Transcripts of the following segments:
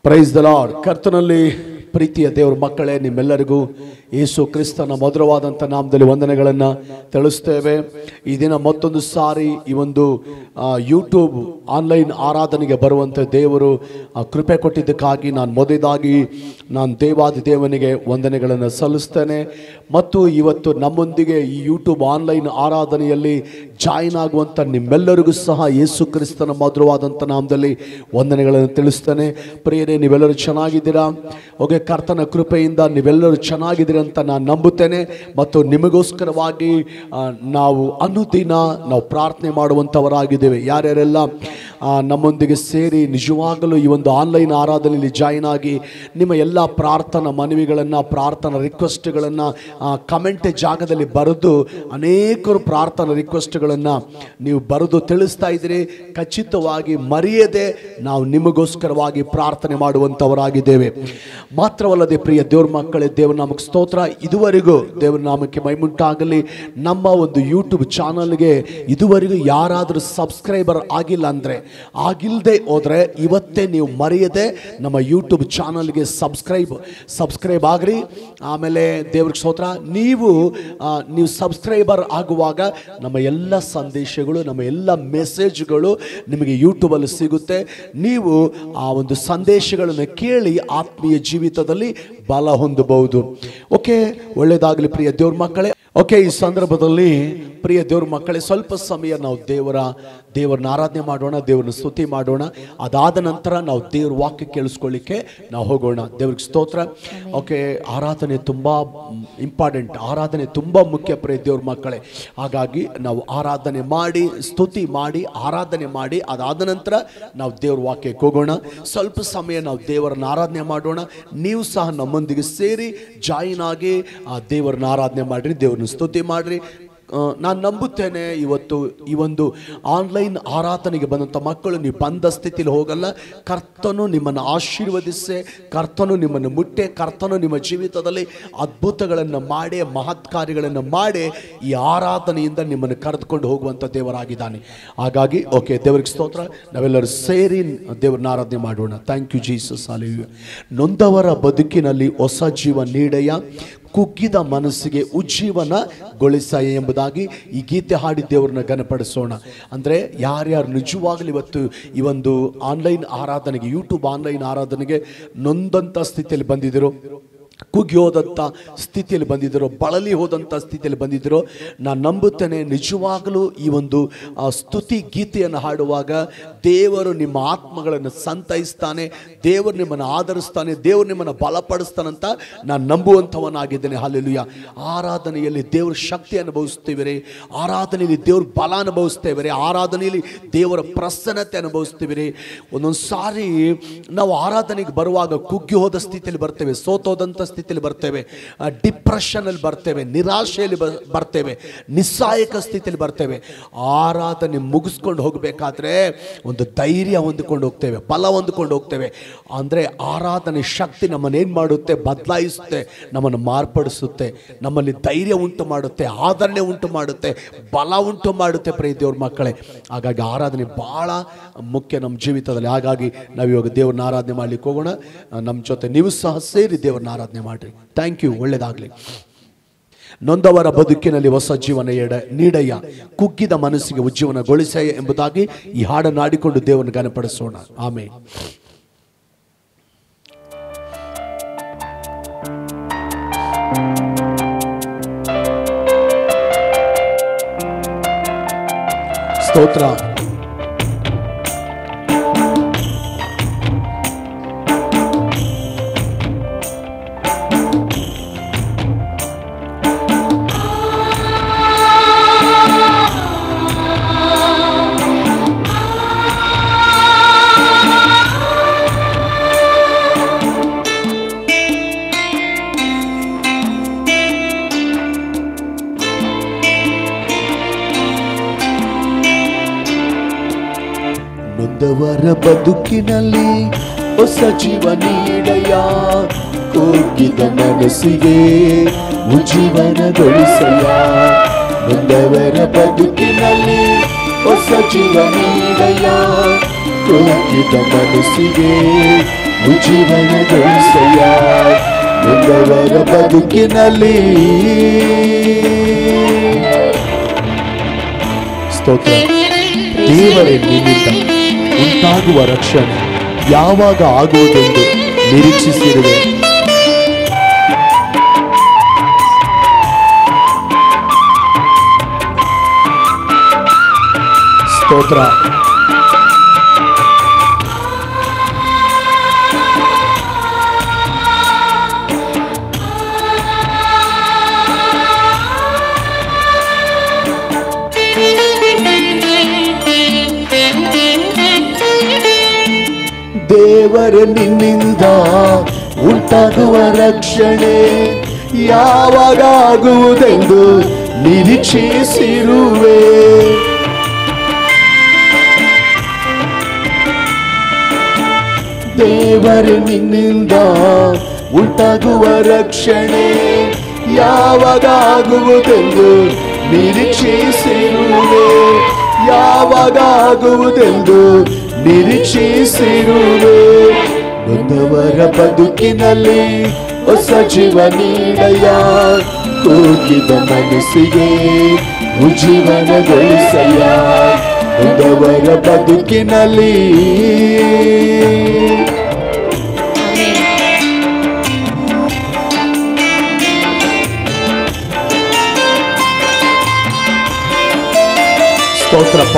Praise the lord ಕರ್ತನಲ್ಲಿ ಪ್ರೀತಿಯ ದೇವರ ಮಕ್ಕಳೇ ನಿಮ್ಮೆಲ್ಲರಿಗೂ ಯೇಸು ಕ್ರಿಸ್ತನ ಮಧುರವಾದಂಥ ನಾಮದಲ್ಲಿ ವಂದನೆಗಳನ್ನು ತಿಳಿಸ್ತೇವೆ ಈ ದಿನ ಮತ್ತೊಂದು ಸಾರಿ ಈ ಒಂದು ಆ, ಯೂಟ್ಯೂಬ್ ಆನ್ಲೈನ್ ಆರಾಧನೆಗೆ ಬರುವಂಥ ದೇವರು ಆ, ಕೃಪೆ ಕೊಟ್ಟಿದ್ದಕ್ಕಾಗಿ ನಾನು ಮೊದಲಾಗಿ ನಾನು ದೇವಾದಿ ದೇವನಿಗೆ ವಂದನೆಗಳನ್ನು ಸಲ್ಲಿಸ್ತೇನೆ ಮತ್ತು ಇವತ್ತು ನಮ್ಮೊಂದಿಗೆ ಈ ಯೂಟ್ಯೂಬ್ ಆನ್ಲೈನ್ ಆರಾಧನೆಯಲ್ಲಿ ಜಾಯಿನ್ ಆಗುವಂಥ ನಿಮ್ಮೆಲ್ಲರಿಗೂ ಸಹ ಯೇಸು ಕ್ರಿಸ್ತನ ಮಧುರವಾದಂಥ ನಾಮದಲ್ಲಿ ವಂದನೆಗಳನ್ನು ತಿಳಿಸ್ತೇನೆ ಪ್ರಿಯರೇ ನೀವೆಲ್ಲರೂ ಚೆನ್ನಾಗಿದ್ದೀರಾ ಓಕೆ ಕರ್ತನ ಕೃಪೆಯಿಂದ ನೀವೆಲ್ಲರೂ ಚೆನ್ನಾಗಿದ್ದೀರಿ ಅಂತ ನಾನು ನಂಬುತ್ತೇನೆ ಮತ್ತು ನಿಮಗೋಸ್ಕರವಾಗಿ ಆ, ನಾವು ಅನುದಿನ ನಾವು ಪ್ರಾರ್ಥನೆ ಮಾಡುವಂಥವರಾಗಿದ್ದೇವೆ ಯಾರ್ಯಾರೆಲ್ಲ ಆ, ನಮ್ಮೊಂದಿಗೆ ಸೇರಿ ನಿಜವಾಗಲೂ ಈ ಒಂದು ಆನ್ಲೈನ್ ಆರಾಧನೆಯಲ್ಲಿ ಜಾಯಿನ್ ಆಗಿ ನಿಮ್ಮ ಎಲ್ಲ ಪ್ರಾರ್ಥನಾ ಮನವಿಗಳನ್ನು ಪ್ರಾರ್ಥನಾ ರಿಕ್ವೆಸ್ಟ್ಗಳನ್ನು ಕಮೆಂಟ್ ಜಾಗದಲ್ಲಿ ಬರೆದು ಅನೇಕರು ಪ್ರಾರ್ಥನಾ ರಿಕ್ವೆಸ್ಟ್ಗಳನ್ನು ನೀವು ಬರೆದು ತಿಳಿಸ್ತಾ ಇದ್ದೀರಿ ಖಚಿತವಾಗಿ ಮರೆಯದೆ ನಾವು ನಿಮಗೋಸ್ಕರವಾಗಿ ಪ್ರಾರ್ಥನೆ ಮಾಡುವಂಥವರಾಗಿದ್ದೇವೆ ಮಾತ್ರವಲ್ಲದೆ ಪ್ರಿಯ ದೇವ್ರ ಮಕ್ಕಳೇ ದೇವ್ರ ನಾಮಕ್ಕೆ ಸ್ತೋತ್ರ ಇದುವರೆಗೂ ದೇವ್ರ ನಾಮಕ್ಕೆ ಮೈಮುಂಟಾಗಲಿ ನಮ್ಮ ಒಂದು ಯೂಟ್ಯೂಬ್ ಚಾನಲ್ಗೆ ಇದುವರೆಗೂ ಯಾರಾದರೂ ಸಬ್ಸ್ಕ್ರೈಬರ್ ಆಗಿಲ್ಲ ಅಂದರೆ ಆಗಿಲ್ಲದೆ ಹೋದರೆ ಇವತ್ತೇ ನೀವು ಮರೆಯದೆ ನಮ್ಮ ಯೂಟ್ಯೂಬ್ ಚಾನಲ್ಗೆ ಸಬ್ಸ್ಕ್ರೈಬ್ ಸಬ್ಸ್ಕ್ರೈಬ್ ಆಗ್ರಿ ಆಮೇಲೆ ದೇವ್ರಿಗೆ ಸ್ತೋತ್ರ ನೀವು ಆ, ನೀವು ಸಬ್ಸ್ಕ್ರೈಬರ್ ಆಗುವಾಗ ನಮ್ಮ ಎಲ್ಲ ಸಂದೇಶಗಳು ನಮ್ಮ ಎಲ್ಲ ಮೆಸೇಜ್ಗಳು ನಿಮಗೆ ಯೂಟ್ಯೂಬಲ್ಲಿ ಸಿಗುತ್ತೆ ನೀವು ಆ ಒಂದು ಸಂದೇಶಗಳನ್ನು ಕೇಳಿ ಆತ್ಮೀಯ ಜೀವಿತದಲ್ಲಿ ಬಲ ಹೊಂದಬಹುದು ಓಕೆ ಒಳ್ಳೆಯದಾಗಲಿ ಪ್ರಿಯ ದೇವ್ರ ಮಕ್ಕಳೇ ಓಕೆ ಈ ಸಂದರ್ಭದಲ್ಲಿ ಪ್ರಿಯ ದೇವ್ರ ಮಕ್ಕಳೇ ಸ್ವಲ್ಪ ಸಮಯ ನಾವು ದೇವರ ದೇವರನ್ನ ಆರಾಧನೆ ಮಾಡೋಣ ದೇವರನ್ನ ಸ್ತುತಿ ಮಾಡೋಣ ಅದಾದ ನಂತರ ನಾವು ದೇವ್ರ ವಾಕ್ಯ ಕೇಳಿಸ್ಕೊಳ್ಳಿಕ್ಕೆ ನಾವು ಹೋಗೋಣ ದೇವ್ರಿಗೆ ಸ್ತೋತ್ರ ಓಕೆ ಆರಾಧನೆ ತುಂಬ ಇಂಪಾರ್ಟೆಂಟ್ ಆರಾಧನೆ ತುಂಬ ಮುಖ್ಯ ಪ್ರಿಯ ದೇವ್ರ ಮಕ್ಕಳೇ ಹಾಗಾಗಿ ನಾವು ಆರಾಧನೆ ಮಾಡಿ ಸ್ತುತಿ ಮಾಡಿ ಆರಾಧನೆ ಮಾಡಿ ಅದಾದ ನಂತರ ನಾವು ದೇವ್ರ ವಾಕ್ಯಕ್ಕೆ ಹೋಗೋಣ ಸ್ವಲ್ಪ ಸಮಯ ನಾವು ದೇವರನ್ನ ಆರಾಧನೆ ಮಾಡೋಣ ನೀವು ಸಹ ನಮ್ಮೊಂದಿಗೆ ಸೇರಿ ಜಾಯಿನ್ ಆಗಿ ಆ ದೇವರನ್ನ ಆರಾಧನೆ ಮಾಡಿರಿ ದೇವ್ರನ್ನ ಸ್ತುತಿ ಮಾಡಿರಿ ನಾನು ನಂಬುತ್ತೇನೆ ಇವತ್ತು ಈ ಒಂದು ಆನ್ಲೈನ್ ಆರಾಧನೆಗೆ ಬಂದಂಥ ಮಕ್ಕಳು ನೀವು ಬಂದ ಸ್ಥಿತಿಲಿ ಹೋಗಲ್ಲ ಕರ್ತನು ನಿಮ್ಮನ್ನು ಆಶೀರ್ವದಿಸೆ ಕರ್ತನು ನಿಮ್ಮನ್ನು ಮುಟ್ಟೆ ಕರ್ತನು ನಿಮ್ಮ ಜೀವಿತದಲ್ಲಿ ಅದ್ಭುತಗಳನ್ನು ಮಾಡಿ ಮಹತ್ ಕಾರ್ಯಗಳನ್ನು ಮಾಡಿ ಈ ಆರಾಧನೆಯಿಂದ ನಿಮ್ಮನ್ನು ಕರೆದುಕೊಂಡು ಹೋಗುವಂಥ ದೇವರಾಗಿದ್ದಾನೆ ಹಾಗಾಗಿ ಓಕೆ ದೇವರಿಗೆ ಸ್ತೋತ್ರ ನಾವೆಲ್ಲರೂ ಸೇರಿ ದೇವರನ್ನ ಆರಾಧನೆ ಮಾಡೋಣ ಥ್ಯಾಂಕ್ ಯು ಜೀಸಸ್ ಅಲಿಯು ನೊಂದವರ ಬದುಕಿನಲ್ಲಿ ಹೊಸ ಜೀವ ನೀಡೆಯ ಕುಗ್ಗಿದ ಮನಸ್ಸಿಗೆ ಉಜ್ಜೀವನಗೊಳಿಸ ಎಂಬುದಾಗಿ ಈ ಗೀತೆ ಹಾಡಿ ದೇವರನ್ನ ಘನಪಡಿಸೋಣ ಅಂದರೆ ಯಾರ್ಯಾರು ನಿಜವಾಗಲೂ ಇವತ್ತು ಈ ಒಂದು ಆನ್ಲೈನ್ ಆರಾಧನೆಗೆ ಯೂಟ್ಯೂಬ್ ಆನ್ಲೈನ್ ಆರಾಧನೆಗೆ ನೊಂದಂಥ ಸ್ಥಿತಿಯಲ್ಲಿ ಬಂದಿದ್ದರು ಕುಗ್ಗಿ ಹೋದಂಥ ಸ್ಥಿತಿಯಲ್ಲಿ ಬಂದಿದ್ದರೋ ಬಳಲಿ ಹೋದಂಥ ಸ್ಥಿತಿಯಲ್ಲಿ ಬಂದಿದ್ದರೋ ನಾನು ನಂಬುತ್ತೇನೆ ನಿಜವಾಗಲೂ ಈ ಒಂದು ಆ, ಸ್ತುತಿ ಗೀತೆಯನ್ನು ಹಾಡುವಾಗ ದೇವರು ನಿಮ್ಮ ಆತ್ಮಗಳನ್ನು ಸಂತೈಸ್ತಾನೆ ದೇವರು ನಿಮ್ಮನ್ನು ಆಧರಿಸ್ತಾನೆ ದೇವರು ನಿಮ್ಮನ್ನು ಬಲಪಡಿಸ್ತಾನಂತ ನಾನು ನಂಬುವಂಥವನಾಗಿದ್ದೇನೆ ಹಾಲೆಲುಯ ಆರಾಧನೆಯಲ್ಲಿ ದೇವರ ಶಕ್ತಿ ಅನುಭವಿಸ್ತೀವಿ ಆರಾಧನೆಯಲ್ಲಿ ದೇವ್ರ ಬಲ ಅನುಭವಿಸ್ತೇವೆ ಆರಾಧನೆಯಲ್ಲಿ ದೇವರ ಪ್ರಸನ್ನತೆ ಅನುಭವಿಸ್ತೀವಿ ಒಂದೊಂದು ಸಾರಿ ನಾವು ಆರಾಧನೆಗೆ ಬರುವಾಗ ಕುಗ್ಗಿ ಹೋದ ಸ್ಥಿತಿಯಲ್ಲಿ ಬರ್ತೇವೆ ಸೋತೋದಂಥ ಸ್ಥಿತಿಯಲ್ಲಿ ಬರ್ತೇವೆ ಡಿಪ್ರೆಷನಲ್ಲಿ ಬರ್ತೇವೆ ನಿರಾಶೆಯಲ್ಲಿ ಬ- ಬರ್ತೇವೆ ನಿಸ್ಸಾಯಕ ಸ್ಥಿತಿಯಲ್ಲಿ ಬರ್ತೇವೆ ಆರಾಧನೆ ಮುಗಿಸ್ಕೊಂಡು ಹೋಗಬೇಕಾದ್ರೆ ಒಂದು ಧೈರ್ಯ ಹೊಂದಿಕೊಂಡು ಹೋಗ್ತೇವೆ ಬಲ ಹೊಂದಿಕೊಂಡು ಹೋಗ್ತೇವೆ ಅಂದರೆ ಆರಾಧನೆ ಶಕ್ತಿ ನಮ್ಮನ್ನು ಏನು ಮಾಡುತ್ತೆ ಬದಲಾಯಿಸುತ್ತೆ ನಮ್ಮನ್ನು ಮಾರ್ಪಡಿಸುತ್ತೆ ನಮ್ಮಲ್ಲಿ ಧೈರ್ಯ ಉಂಟು ಮಾಡುತ್ತೆ ಆದರಣೆ ಉಂಟು ಮಾಡುತ್ತೆ ಬಲ ಉಂಟು ಮಾಡುತ್ತೆ ಪ್ರಿಯ ದೇವ್ರ ಮಕ್ಕಳೇ ಹಾಗಾಗಿ ಆರಾಧನೆ ಭಾಳ ಮುಖ್ಯ ನಮ್ಮ ಜೀವಿತದಲ್ಲಿ ಹಾಗಾಗಿ ನಾವು ಇವಾಗ ದೇವ್ರನ್ನ ಆರಾಧನೆ ಮಾಡ್ಲಿಕ್ಕೆ ಹೋಗೋಣ ನಮ್ಮ ಜೊತೆ ನೀವು ಸಹ ಸೇರಿ ದೇವ್ರನ್ನ ಆರಾಧನೆ ಮಾಡಿರಿ ಥ್ಯಾಂಕ್ ಯು ಒಳ್ಳೇದಾಗಲಿ ನೊಂದವರ ಬದುಕಿನಲ್ಲಿ ಹೊಸ ಜೀವನ ಎಡ ನೀಡಯ್ಯ ಕುಗ್ಗಿದ ಮನಸ್ಸಿಗೆ ಉಜ್ಜೀವನಗೊಳಿಸಯ್ಯ ಎಂಬುದಾಗಿ ಈ ಹಾಡನ್ನು ಆಡಿಕೊಂಡು ದೇವರನ್ನು ಘನಪಡಿಸೋಣ ಆಮೇಲೆ ಸ್ತೋತ್ರ ನೊಂದವರ ಬದುಕಿನಲ್ಲಿ ಹೊಸ ಜೀವ ನೀಡಯ್ಯ ಕುಗ್ಗಿದ ಮನಸ್ಸಿಗೆ ಉಜ್ಜೀವನಗೊಳಿಸಯ್ಯ ನೊಂದವರ ಬದುಕಿನಲ್ಲಿ ಹೊಸ ಜೀವ ನೀಡಯ್ಯ ಕುಗ್ಗಿದ ಮನಸ್ಸಿಗೆ ಉಜ್ಜೀವನಗೊಳಿಸಯ್ಯ ನೊಂದವರ ಬದುಕಿನಲ್ಲಿ ಸ್ತೋತ್ರ ದೇವರೇ ನಿನ್ನಿಂದ ಉಂಟಾಗುವ ರಕ್ಷಣೆ ಯಾವಾಗ ಆಗುವುದೆಂದು ನಿರೀಕ್ಷಿಸಿರುವೆ ಸ್ತೋತ್ರ ದೇವರ ನಿನ್ನಿಂದ ಉಂಟಾಗುವ ರಕ್ಷಣೆ ಯಾವಾಗ ಆಗುವುದೆಂದು ನಿರೀಕ್ಷಿಸಿರುವೆ ದೇವರ ನಿನ್ನಿಂದ ಉಂಟಾಗುವ ರಕ್ಷಣೆ ಯಾವಾಗ ಆಗುವುದೆಂದು ನಿರೀಕ್ಷಿಸಿರುವೆ ಯಾವಾಗ ಆಗುವುದೆಂದು ನಿರೀಕ್ಷಿಸಿರುವೆ ನೊಂದವರ ಬದುಕಿನಲ್ಲಿ ಹೊಸ ಜೀವ ನೀಡಯ ಕೂಗಿದ ಮನಸ್ಸಿಗೆ ಉಜ್ಜೀವನಗೊಳಿಸಯ್ಯ ನೊಂದವರ ಬದುಕಿನಲ್ಲಿ ಸ್ತೋತ್ರಪ್ಪ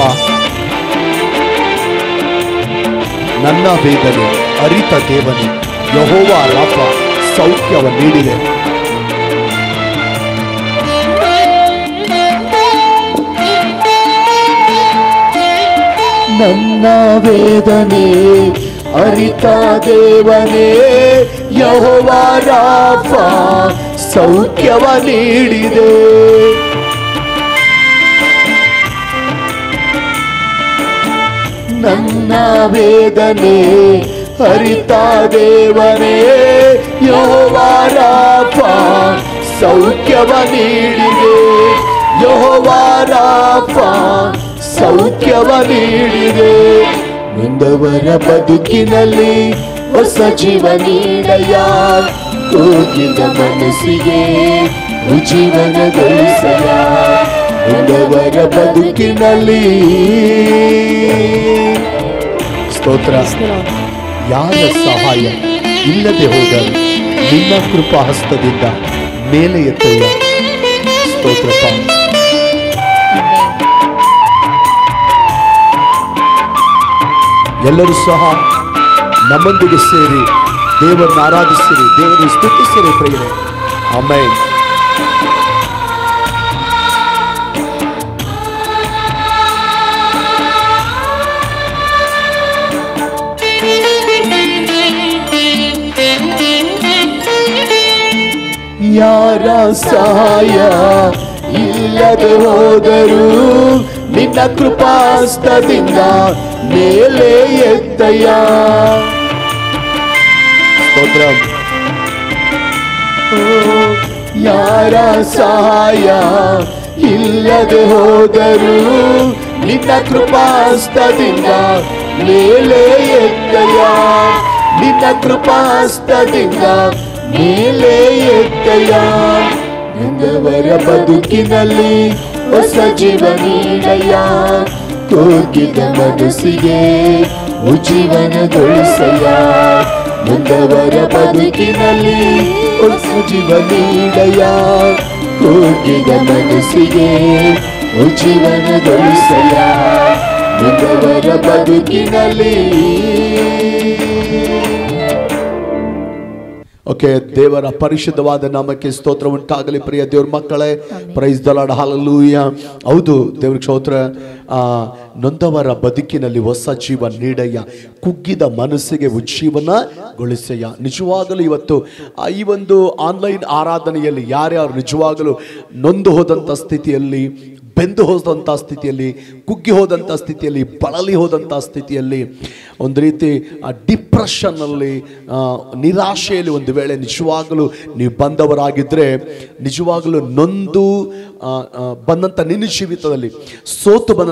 ನನ್ನ ವೇದನೆ ಅರಿತ ದೇವನೇ ಯಹೋವ ರಾಪ ಸೌಖ್ಯವ ನೀಡಿದೆ ನನ್ನ ವೇದನೆ ಅರಿತ ದೇವನೇ ಯಹೋವ ರಾಪ ಸೌಖ್ಯವ ನೀಡಿದೆ ನನ್ನ ವೇದನೆ ಹರಿತ ದೇವನೇ ಯಹೋವಾರಾಪ ಸೌಖ್ಯವ ನೀಡಿದೆ ಯಹೋವಾರಾಪ ಸೌಖ್ಯವ ನೀಡಿದೆ ಮುಂದವರ ಬದುಕಿನಲ್ಲಿ ಹೊಸ ಜೀವ ನೀಡಯ ಕೂಗಿದ ಮನಸ್ಸಿಗೆ ಉಜ್ಜೀವನಗೊಳಿಸಯ ಮುಂದವರ ಬದುಕಿನಲ್ಲಿ ಸ್ತೋತ್ರ ಯಾರ ಸಹಾಯ ಇಲ್ಲದೆ ಹೋದರೆ ನಿನ್ನ ಕೃಪಾ ಹಸ್ತದಿಂದ ಮೇಲೆ ಎತ್ತಯ್ಯ ಸ್ತೋತ್ರಪ್ಪ ಎಲ್ಲರೂ ಸಹ ನಮ್ಮೊಂದಿಗೆ ಸೇರಿ ದೇವರನ್ನು ಆರಾಧಿಸಿರಿ ದೇವರನ್ನು ಸ್ತುತಿಸಿರಿ ಪ್ರಿಯರೇ ಆಮೇಲೆ ಯಾರ ಸಹಾಯ ಇಲ್ಲದೆ ಹೋದರೂ ನಿನ್ನ ಕೃಪಾಸ್ತದಿಂದ ಮೇಲೆ ಎತ್ತಯ್ಯ ಸ್ತೋತ್ರ ಓ, ಯಾರ ಸಹಾಯ ಇಲ್ಲದೆ ಹೋದರೂ ನಿನ್ನ ಕೃಪಾಸ್ತದಿಂದ ಮೇಲೆ ಎತ್ತಯ್ಯ ನಿನ್ನ ಕೃಪಾಸ್ತದಿಂದ ಮೇಲೆ ಎತ್ತಯ್ಯ ನನ್ನವರ ಬದುಕಿನಲ್ಲಿ ಹೊಸ ಜೀವ ನೀಡಯ್ಯ ಕೂಗಿದ ಮನಸ್ಸಿಗೆ ಉಜ್ಜೀವನಗೊಳಿಸಯ್ಯ ಮುಂದವರ ಬದುಕಿನಲ್ಲಿ ಹೊಸ ಜೀವ ನೀಡಯ್ಯ ಕೂಗಿದ ಮನಸ್ಸಿಗೆ ಉಜ್ಜೀವನಗೊಳಿಸಯ್ಯ ಮುಂದವರ ಬದುಕಿನಲ್ಲಿ ಓಕೆ ದೇವರ ಪರಿಶುದ್ಧವಾದ ನಾಮಕ್ಕೆ ಸ್ತೋತ್ರ ಉಂಟಾಗಲಿ ಪ್ರಿಯ ದೇವ್ರ ಮಕ್ಕಳೇ ಪ್ರೈಸ್ ದಲಾಡ ಹಾಲಲ್ಲೂಯ ಹೌದು ದೇವ್ರ ಸ್ತೋತ್ರ ಆ, ನೊಂದವರ ಬದುಕಿನಲ್ಲಿ ಹೊಸ ಜೀವ ನೀಡಯ್ಯ ಕುಗ್ಗಿದ ಮನಸ್ಸಿಗೆ ಉಜ್ಜೀವನಗೊಳಿಸಯ್ಯ ನಿಜವಾಗಲೂ ಇವತ್ತು ಆ, ಈ ಒಂದು ಆನ್ಲೈನ್ ಆರಾಧನೆಯಲ್ಲಿ ಯಾರ್ಯಾರು ನಿಜವಾಗಲೂ ನೊಂದು ಹೋದಂಥ ಸ್ಥಿತಿಯಲ್ಲಿ ಬೆಂದು ಹೋದಂಥ ಸ್ಥಿತಿಯಲ್ಲಿ ಕುಗ್ಗಿ ಹೋದಂಥ ಸ್ಥಿತಿಯಲ್ಲಿ ಬಳಲಿ ಹೋದಂಥ ಸ್ಥಿತಿಯಲ್ಲಿ ಒಂದು ರೀತಿ ಡಿಪ್ರೆಷನ್ನಲ್ಲಿ ನಿರಾಶೆಯಲ್ಲಿ ಒಂದು ವೇಳೆ ನಿಜವಾಗಲೂ ನೀವು ಬಂದವರಾಗಿದ್ದರೆ ನಿಜವಾಗಲೂ ನೊಂದು ಆ, ಆ, ಬಂದಂಥ ನಿನ್ನ ಜೀವಿತದಲ್ಲಿ ಸೋತು ಬಂದಂಥ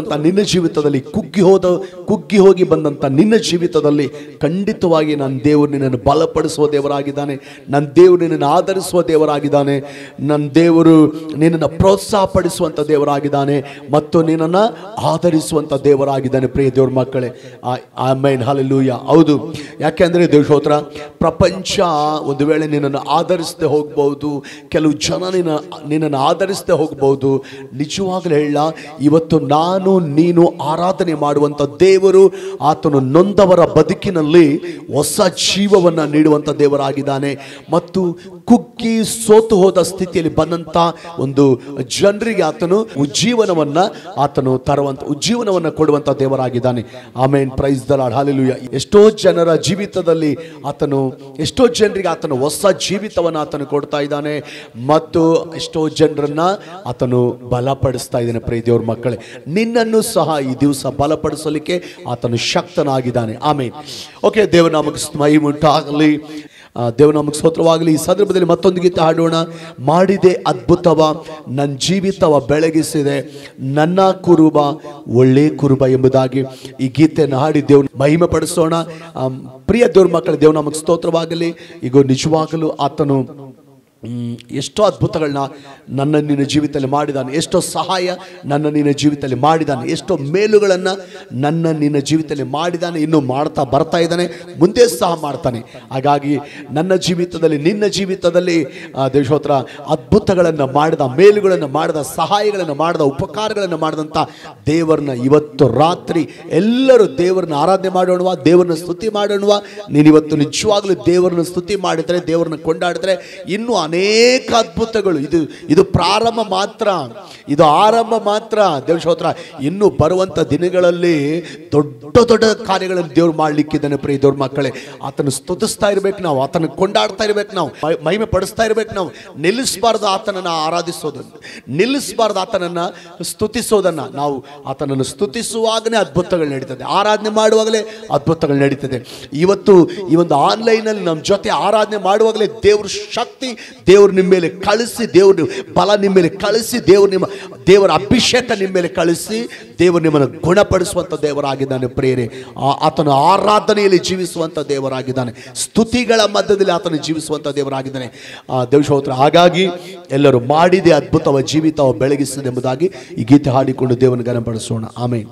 ಹೋದಂಥ ನಿನ್ನ ಜೀವಿತದಲ್ಲಿ ಕುಗ್ಗಿ ಹೋದ ಕುಗ್ಗಿ ಹೋಗಿ ಬಂದಂಥ ನಿನ್ನ ಜೀವಿತದಲ್ಲಿ ಖಂಡಿತವಾಗಿ ನನ್ನ ದೇವರು ನಿನ್ನನ್ನು ಬಲಪಡಿಸುವ ದೇವರಾಗಿದ್ದಾನೆ ನನ್ನ ದೇವರು ನಿನ್ನನ್ನು ಆಧರಿಸುವ ದೇವರಾಗಿದ್ದಾನೆ ನನ್ನ ದೇವರು ನಿನ್ನನ್ನು ಪ್ರೋತ್ಸಾಹ ಪಡಿಸುವಂಥ ದೇವರಾಗಿದ್ದಾನೆ ಮತ್ತು ನಿನ್ನನ್ನು ಆಧರಿಸುವಂಥ ದೇವರಾಗಿದ್ದಾನೆ ಪ್ರಿಯ ದೇವ್ರ ಮಕ್ಕಳೇ ಆಮೇನ್ ಹಾಲೆಲೂಯ ಹೌದು ಯಾಕೆಂದರೆ ದೇವಶೋತ್ರ ಪ್ರಪಂಚ ಒಂದು ವೇಳೆ ನಿನ್ನನ್ನು ಆಧರಿಸದೆ ಹೋಗ್ಬೋದು ಕೆಲವು ಜನ ನಿನ್ನ ನಿನ್ನನ್ನು ಆಧರಿಸದೆ ಹೋಗ್ಬೋದು ನಿಜವಾಗ್ಲೂ ಹೇಳ ಇವತ್ತು ನಾನು ನೀನು ಆರಾಧನೆ ಮಾಡುವಂಥ ದೇವರು ಆತನು ನೊಂದವರ ಬದುಕಿನಲ್ಲಿ ಹೊಸ ಜೀವವನ್ನು ನೀಡುವಂಥ ದೇವರಾಗಿದ್ದಾನೆ ಮತ್ತು ಕುಗ್ಗಿ ಸೋತು ಹೋದ ಸ್ಥಿತಿಯಲ್ಲಿ ಬಂದಂಥ ಒಂದು ಜನರಿಗೆ ಆತನು ಉಜ್ಜೀವನವನ್ನ ಆತನು ತರುವಂತ ಉಜ್ಜೀವನವನ್ನ ಕೊಡುವಂತ ದೇವರಾಗಿದ್ದಾನೆ ಆಮೇನ್ ಪ್ರೈಸ್ ದಲಾಡ್ ಹಾಲೆಲೂಯ ಎಷ್ಟೋ ಜನರ ಜೀವಿತದಲ್ಲಿ ಆತನು ಎಷ್ಟೋ ಜನರಿಗೆ ಆತನು ಹೊಸ ಜೀವಿತವನ್ನು ಆತನು ಕೊಡ್ತಾ ಇದ್ದಾನೆ ಮತ್ತು ಎಷ್ಟೋ ಜನರನ್ನ ಆತನು ಬಲಪಡಿಸ್ತಾ ಇದ್ದಾನೆ ಪ್ರಿಯ ದೇವ್ರ ಮಕ್ಕಳೇ ನಿನ್ನನ್ನು ಸಹ ಈ ದಿವಸ ಬಲಪಡಿಸಲಿಕ್ಕೆ ಆತನು ಶಕ್ತನಾಗಿದ್ದಾನೆ ಆಮೇನ್ ಓಕೆ ದೇವನಾಮಕ್ಕೆ ಮಹಿಮುಂಟಾಗಲಿ ಆ, ದೇವನಾಮಕ್ಕೆ ಸ್ತೋತ್ರವಾಗಲಿ ಈ ಸಂದರ್ಭದಲ್ಲಿ ಮತ್ತೊಂದು ಗೀತೆ ಹಾಡೋಣ ಮಾಡಿದೆ ಅದ್ಭುತವ ನನ್ನ ಜೀವಿತವ ಬೆಳಗಿಸಿದೆ ನನ್ನ ಕುರುಬ ಒಳ್ಳೆ ಕುರುಬ ಎಂಬುದಾಗಿ ಈ ಗೀತೆಯನ್ನು ಹಾಡಿ ದೇವ್ ಮಹಿಮೆ ಪಡಿಸೋಣ ಆ, ಪ್ರಿಯ ದೇವ್ರ ಮಕ್ಕಳ ದೇವನಾಮಕ್ಕೆ ಸ್ತೋತ್ರವಾಗಲಿ ಈಗ ನಿಜವಾಗಲೂ ಆತನು ಹ್ಮ್, ಎಷ್ಟೋ ಅದ್ಭುತಗಳನ್ನ ನನ್ನ ನಿನ್ನ ಜೀವಿತದಲ್ಲಿ ಮಾಡಿದ್ದಾನೆ ಎಷ್ಟೋ ಸಹಾಯ ನನ್ನ ನಿನ್ನ ಜೀವಿತದಲ್ಲಿ ಮಾಡಿದ್ದಾನೆ ಎಷ್ಟೋ ಮೇಲುಗಳನ್ನು ನನ್ನ ನಿನ್ನ ಜೀವಿತದಲ್ಲಿ ಮಾಡಿದ್ದಾನೆ ಇನ್ನು ಮಾಡ್ತಾ ಬರ್ತಾ ಇದ್ದಾನೆ ಮುಂದೆ ಸಹ ಮಾಡ್ತಾನೆ ಹಾಗಾಗಿ ನನ್ನ ಜೀವಿತದಲ್ಲಿ ನಿನ್ನ ಜೀವಿತದಲ್ಲಿ ಆ, ದೇಶೋತ್ರ ಅದ್ಭುತಗಳನ್ನು ಮಾಡಿದ ಮೇಲುಗಳನ್ನು ಮಾಡಿದ ಸಹಾಯಗಳನ್ನು ಮಾಡಿದ ಉಪಕಾರಗಳನ್ನು ಮಾಡಿದಂಥ ದೇವರನ್ನ ಇವತ್ತು ರಾತ್ರಿ ಎಲ್ಲರೂ ದೇವರನ್ನ ಆರಾಧನೆ ಮಾಡೋಣವಾ ದೇವರನ್ನ ಸ್ತುತಿ ಮಾಡೋಣವಾ ನೀನು ಇವತ್ತು ನಿಜವಾಗ್ಲೂ ದೇವರನ್ನ ಸ್ತುತಿ ಮಾಡಿದ್ರೆ ದೇವರನ್ನ ಕೊಂಡಾಡಿದ್ರೆ ಇನ್ನೂ ಅನೇಕ ಅದ್ಭುತಗಳು ಇದು ಇದು ಪ್ರಾರಂಭ ಮಾತ್ರ ಇದು ಆರಂಭ ಮಾತ್ರ ದೇವಶೋತ್ರ ಇನ್ನು ಬರುವಂಥ ದಿನಗಳಲ್ಲಿ ದೊಡ್ಡ ದೊಡ್ಡ ಕಾರ್ಯಗಳನ್ನು ದೇವ್ರು ಮಾಡ್ಲಿಕ್ಕಿದ್ದಾನೆ ಪ್ರಿಯ ದೇವ್ರ ಮಕ್ಕಳೇ ಆತನ ಸ್ತುತಿಸ್ತಾ ಇರ್ಬೇಕು ನಾವು ಆತನ ಕೊಂಡಾಡ್ತಾ ಇರ್ಬೇಕು ನಾವು ಮೈ- ಮಹಿಮೆ ಪಡಿಸ್ತಾ ಇರ್ಬೇಕು ನಾವು ನಿಲ್ಲಿಸಬಾರ್ದು ಆತನನ್ನು ಆರಾಧಿಸೋದನ್ನು ನಿಲ್ಲಿಸಬಾರ್ದು ಆತನನ್ನು ಸ್ತುತಿಸೋದನ್ನು ನಾವು ಆತನನ್ನು ಸ್ತುತಿಸುವಾಗಲೇ ಅದ್ಭುತಗಳು ನಡೀತದೆ ಆರಾಧನೆ ಮಾಡುವಾಗಲೇ ಅದ್ಭುತಗಳು ನಡೀತದೆ ಇವತ್ತು ಈ ಒಂದು ಆನ್ಲೈನಲ್ಲಿ ನಮ್ಮ ಜೊತೆ ಆರಾಧನೆ ಮಾಡುವಾಗಲೇ ದೇವ್ರ ಶಕ್ತಿ ದೇವ್ರು ನಿಮ್ಮ ಮೇಲೆ ಕಳಿಸಿ ದೇವ್ರ ಬಲ ನಿಮ್ಮ ಮೇಲೆ ಕಳಿಸಿ ದೇವ್ರು ನಿಮ್ಮ ದೇವರ ಅಭಿಷೇಕ ನಿಮ್ಮ ಮೇಲೆ ಕಳಿಸಿ ದೇವರು ನಿಮ್ಮನ್ನು ಗುಣಪಡಿಸುವಂಥ ದೇವರಾಗಿದ್ದಾನೆ ಪ್ರೇರೆ ಆ- ಆತನ ಆರಾಧನೆಯಲ್ಲಿ ಜೀವಿಸುವಂಥ ದೇವರಾಗಿದ್ದಾನೆ ಸ್ತುತಿಗಳ ಮಧ್ಯದಲ್ಲಿ ಆತನು ಜೀವಿಸುವಂಥ ದೇವರಾಗಿದ್ದಾನೆ ಆ ದೇವಶೋತ್ರ ಹಾಗಾಗಿ ಎಲ್ಲರೂ ಮಾಡಿದೆ ಅದ್ಭುತವ ಜೀವಿತವ ಬೆಳಗಿಸಿದೆ ಎಂಬುದಾಗಿ ಈ ಗೀತೆ ಹಾಡಿಕೊಂಡು ದೇವನ ಗನಪಡಿಸೋಣ ಆಮೇಲೆ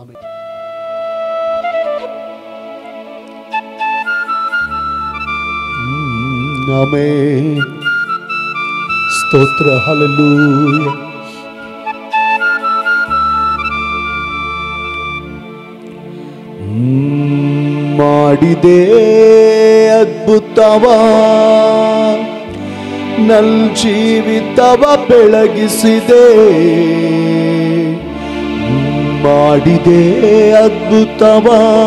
ಆಮೇನ್ ಸ್ತೋತ್ರ ಹಲಲೂಯ ಮಾಡಿದೆ ಅದ್ಭುತವ ನಲ್ ಜೀವಿತವ ಬೆಳಗಿಸಿದೆ ಮಾಡಿದೆ ಅದ್ಭುತವ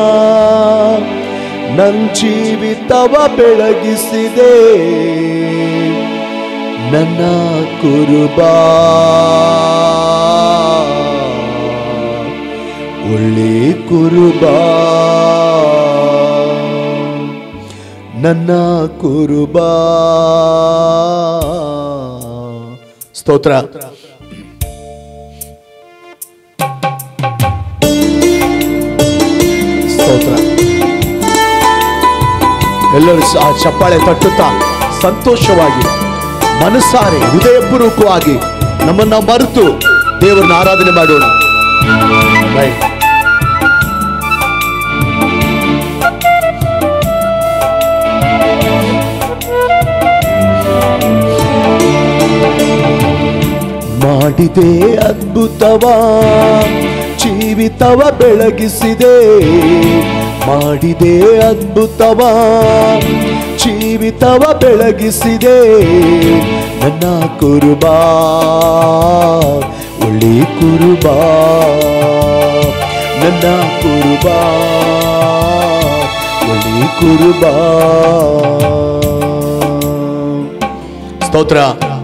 ನನ್ ಜೀವಿತವ ಬೆಳಗಿಸಿದೆ ನನ್ನ ಕುರುಬ ಒಳ್ಳೆ ಕುರುಬ ನನ್ನ ಕುರುಬ ಸ್ತೋತ್ರ ಸ್ತೋತ್ರ ಎಲ್ಲರೂ ಸಹ ಚಪ್ಪಾಳೆ ತಟ್ಟುತ್ತಾ ಸಂತೋಷವಾಗಿ ಮನಸ್ಸಾರೆ ಹೃದಯಪೂರ್ವಕವಾಗಿ ನಮ್ಮನ್ನ ಮರೆತು ದೇವರನ್ನ ಆರಾಧನೆ ಮಾಡೋಣ Right. ಮಾಡಿದೆ ಅದ್ಭುತವ ಜೀವಿತವ ಬೆಳಗಿಸಿದೆ ಮಾಡಿದೆ ಅದ್ಭುತವ ಜೀವಿತವ ಬೆಳಗಿಸಿದೆ ನನ್ನ ಕುರುಬ ಒಳ್ಳೆ ಕುರುಬ ನನ್ನ ಕುರುಬ ಒಳ್ಳೆ ಕುರುಬ ಸ್ತೋತ್ರ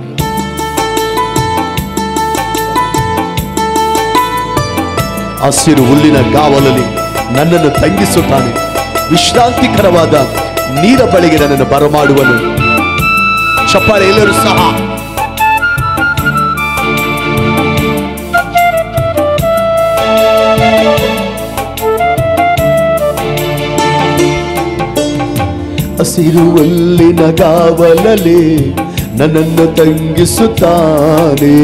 ಹಸಿರು ಹುಲ್ಲಿನ ಗಾವಲಲ್ಲಿ ನನ್ನನ್ನು ತಂಗಿಸುತ್ತಾನೆ ವಿಶ್ರಾಂತಿಕರವಾದ ನೀರ ಬಳಿಗೆ ನನ್ನನ್ನು ಬರಮಾಡುವನು ಚಪ್ಪಾಳೆ ಎಲ್ಲರೂ ಸಹ ಹಸಿರು ಹುಲ್ಲಿನ ಗಾವಲಲ್ಲಿ ನನ್ನನ್ನು ತಂಗಿಸುತ್ತಾನೆ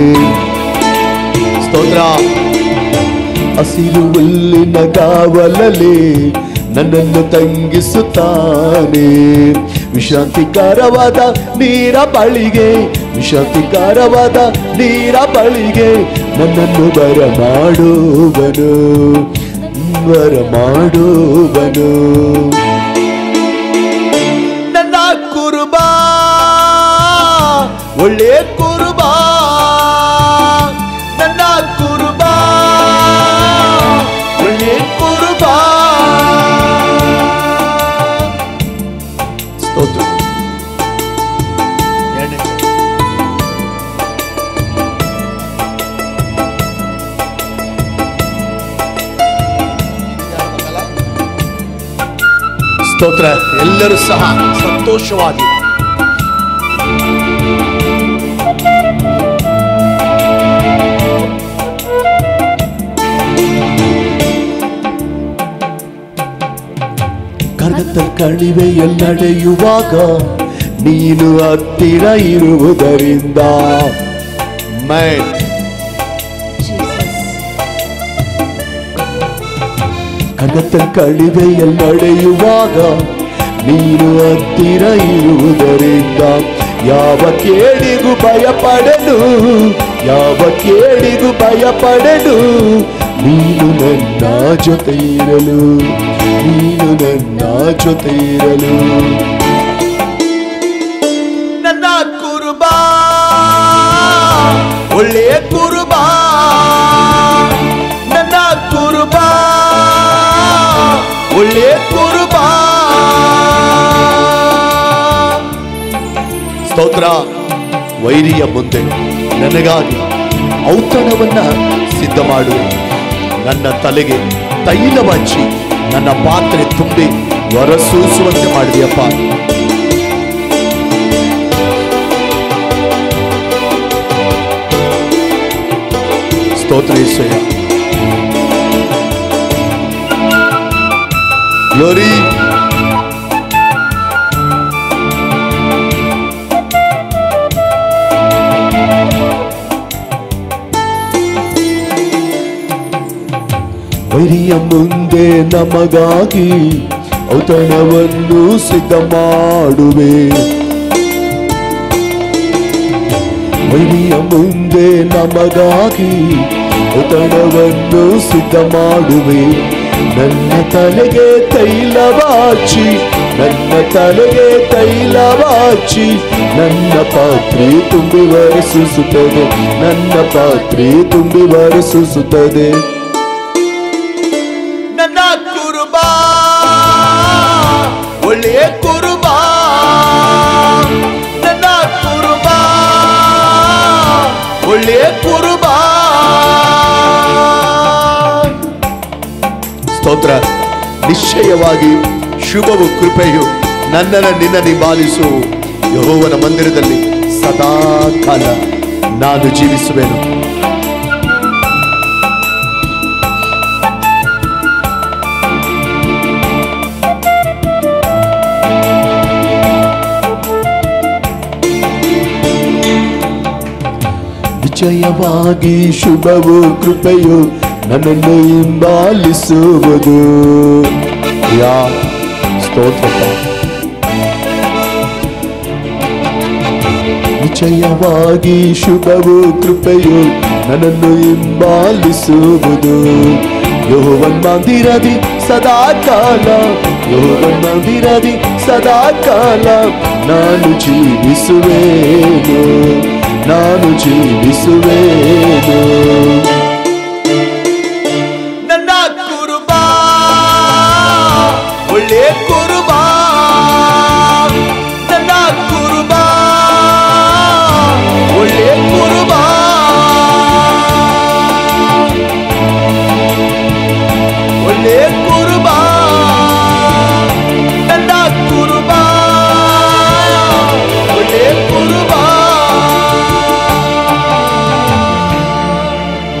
ಸ್ತೋತ್ರ ಹಸಿರು ಹುಲ್ಲಿನ ಗಾವಲಲ್ಲಿ ನನ್ನನ್ನು ತಂಗಿಸುತ್ತಾನೆ ವಿಶ್ರಾಂತಿಕರವಾದ ನೀರ ಬಳಿಗೆ ವಿಶ್ರಾಂತಿಕರವಾದ ನೀರ ಬಳಿಗೆ ನನ್ನನ್ನು ಬರಮಾಡುವನು ಬರಮಾಡುವನು ನನ್ನ ಕುರುಬಾ ಒಳ್ಳೆ ಕುರುಬಾ ನನ್ನ ಕುರುಬಾ ಒಳ್ಳೆ ಕುರುಬಾ ಸ್ತೋತ್ರ ಎರಡನೇ ಸ್ತೋತ್ರ ಎಲ್ಲರೂ ಸಹ ಸಂತೋಷವಾಗಿ ಕರಗತ್ತ ಕಣಿವೆಯಲ್ಲಡೆಯುವಾಗ ನೀನು ಹತ್ತಿರ ಇರುವುದರಿಂದ ಮೈ ಕನತ ಕಣಿವೆಯಲ್ಲಡೆಯುವಾಗ ನೀನು ಹತ್ತಿರ ಇರುವುದರಿಂದ ಯಾವ ಕೇಳಿಗೂ ಭಯಪಡೆನು ಯಾವ ಕೇಳಿಗೂ ಭಯಪಡೆನು ನೀನು ನನ್ನ ಜೊತೆ ಇರಲು ನೀನು ನನ್ನ ಜೊತೆ ಇರಲು ನನ್ನ ಕುರುಬಾ ಒಳ್ಳೆಯ ಕುರುಬಾ ನನ್ನ ಕುರುಬಾ ಒಳ್ಳೆಯ ಕುರುಬಾ ಸ್ತೋತ್ರ ವೈರಿಯ ಮುಂದೆ ನನಗಾಗಿ ಔತಣವನ್ನ ಸಿದ್ಧ ಮಾಡು ನನ್ನ ತಲೆಗೆ ತೈಲ ಹಚ್ಚಿ ನನ್ನ ಪಾತ್ರೆ ತುಂಬಿ ಹೊರಸೂಸುವಂತೆ ಮಾಡಿದೆಯಪ್ಪ ಸ್ತೋತ್ರ ಯೇಸಯ್ಯ ಗ್ಲೋರಿ ವೈರಿಯ ಮುಂದೆ ನಮಗಾಗಿ ಔತಣವನ್ನು ಸಿದ್ಧ ಮಾಡುವೆ ವೈರಿಯ ಮುಂದೆ ನಮಗಾಗಿ ಔತಣವನ್ನು ಸಿದ್ಧ ಮಾಡುವೆ ನನ್ನ ತಲೆಗೆ ತೈಲವಾಚಿ ನನ್ನ ತಲೆಗೆ ತೈಲವಾಚಿ ನನ್ನ ಪಾತ್ರೆ ತುಂಬಿ ವರಸಿಸುತ್ತದೆ ನನ್ನ ಪಾತ್ರೆ ತುಂಬಿ ವರಸಿಸುತ್ತದೆ ನನ್ನ ಕುರುಬಾ ಒಳ್ಳೆಯ ಕುರುಬಾ ನನ್ನ ಕುರುಬಾ ಒಳ್ಳೆಯ ಕುರುಬಾ ಸ್ತೋತ್ರ ನಿಶ್ಚಯವಾಗಿ ಶುಭವು ಕೃಪೆಯು ನನ್ನನ್ನು ನಿನ್ನ ನಿಪಾಲಿಸು ಯಹೋವನ ಮಂದಿರದಲ್ಲಿ ಸದಾ ಕಾಲ ನಾನು ಜೀವಿಸುವೆನು ನಿಶ್ಚಯವಾಗಿ ಶುಭವು ಕೃಪೆಯು ನನ್ನನ್ನು ಹಿಂಬಾಲಿಸುವುದು ಯಾ ಸ್ತೋತ್ರ ನಿಶ್ಚಯವಾಗಿ ಶುಭವು ಕೃಪೆಯು ನನ್ನನ್ನು ಹಿಂಬಾಲಿಸುವುದು ಯಹೋವನ್ ಮಂದಿರದಿ ಸದಾ ಕಾಲ ಯಹೋವನ್ ಮಂದಿರದಿ ಸದಾ ಕಾಲ ನಾನು ಜೀವಿಸುವೇನು ನಾನು ಜೀವಿಸುವೇನು ನನ್ನ ಕುರುಬಾ ಒಳ್ಳೆ ಕುರುಬಾ ನನ್ನ ಕುರುಬಾ ಒಳ್ಳೆ ಕುರುಬಾ ಒಳ್ಳೆ ಕುರುಬಾ ನನ್ನ ಕುರುಬಾ ಒಳ್ಳೆ ಕುರುಬಾ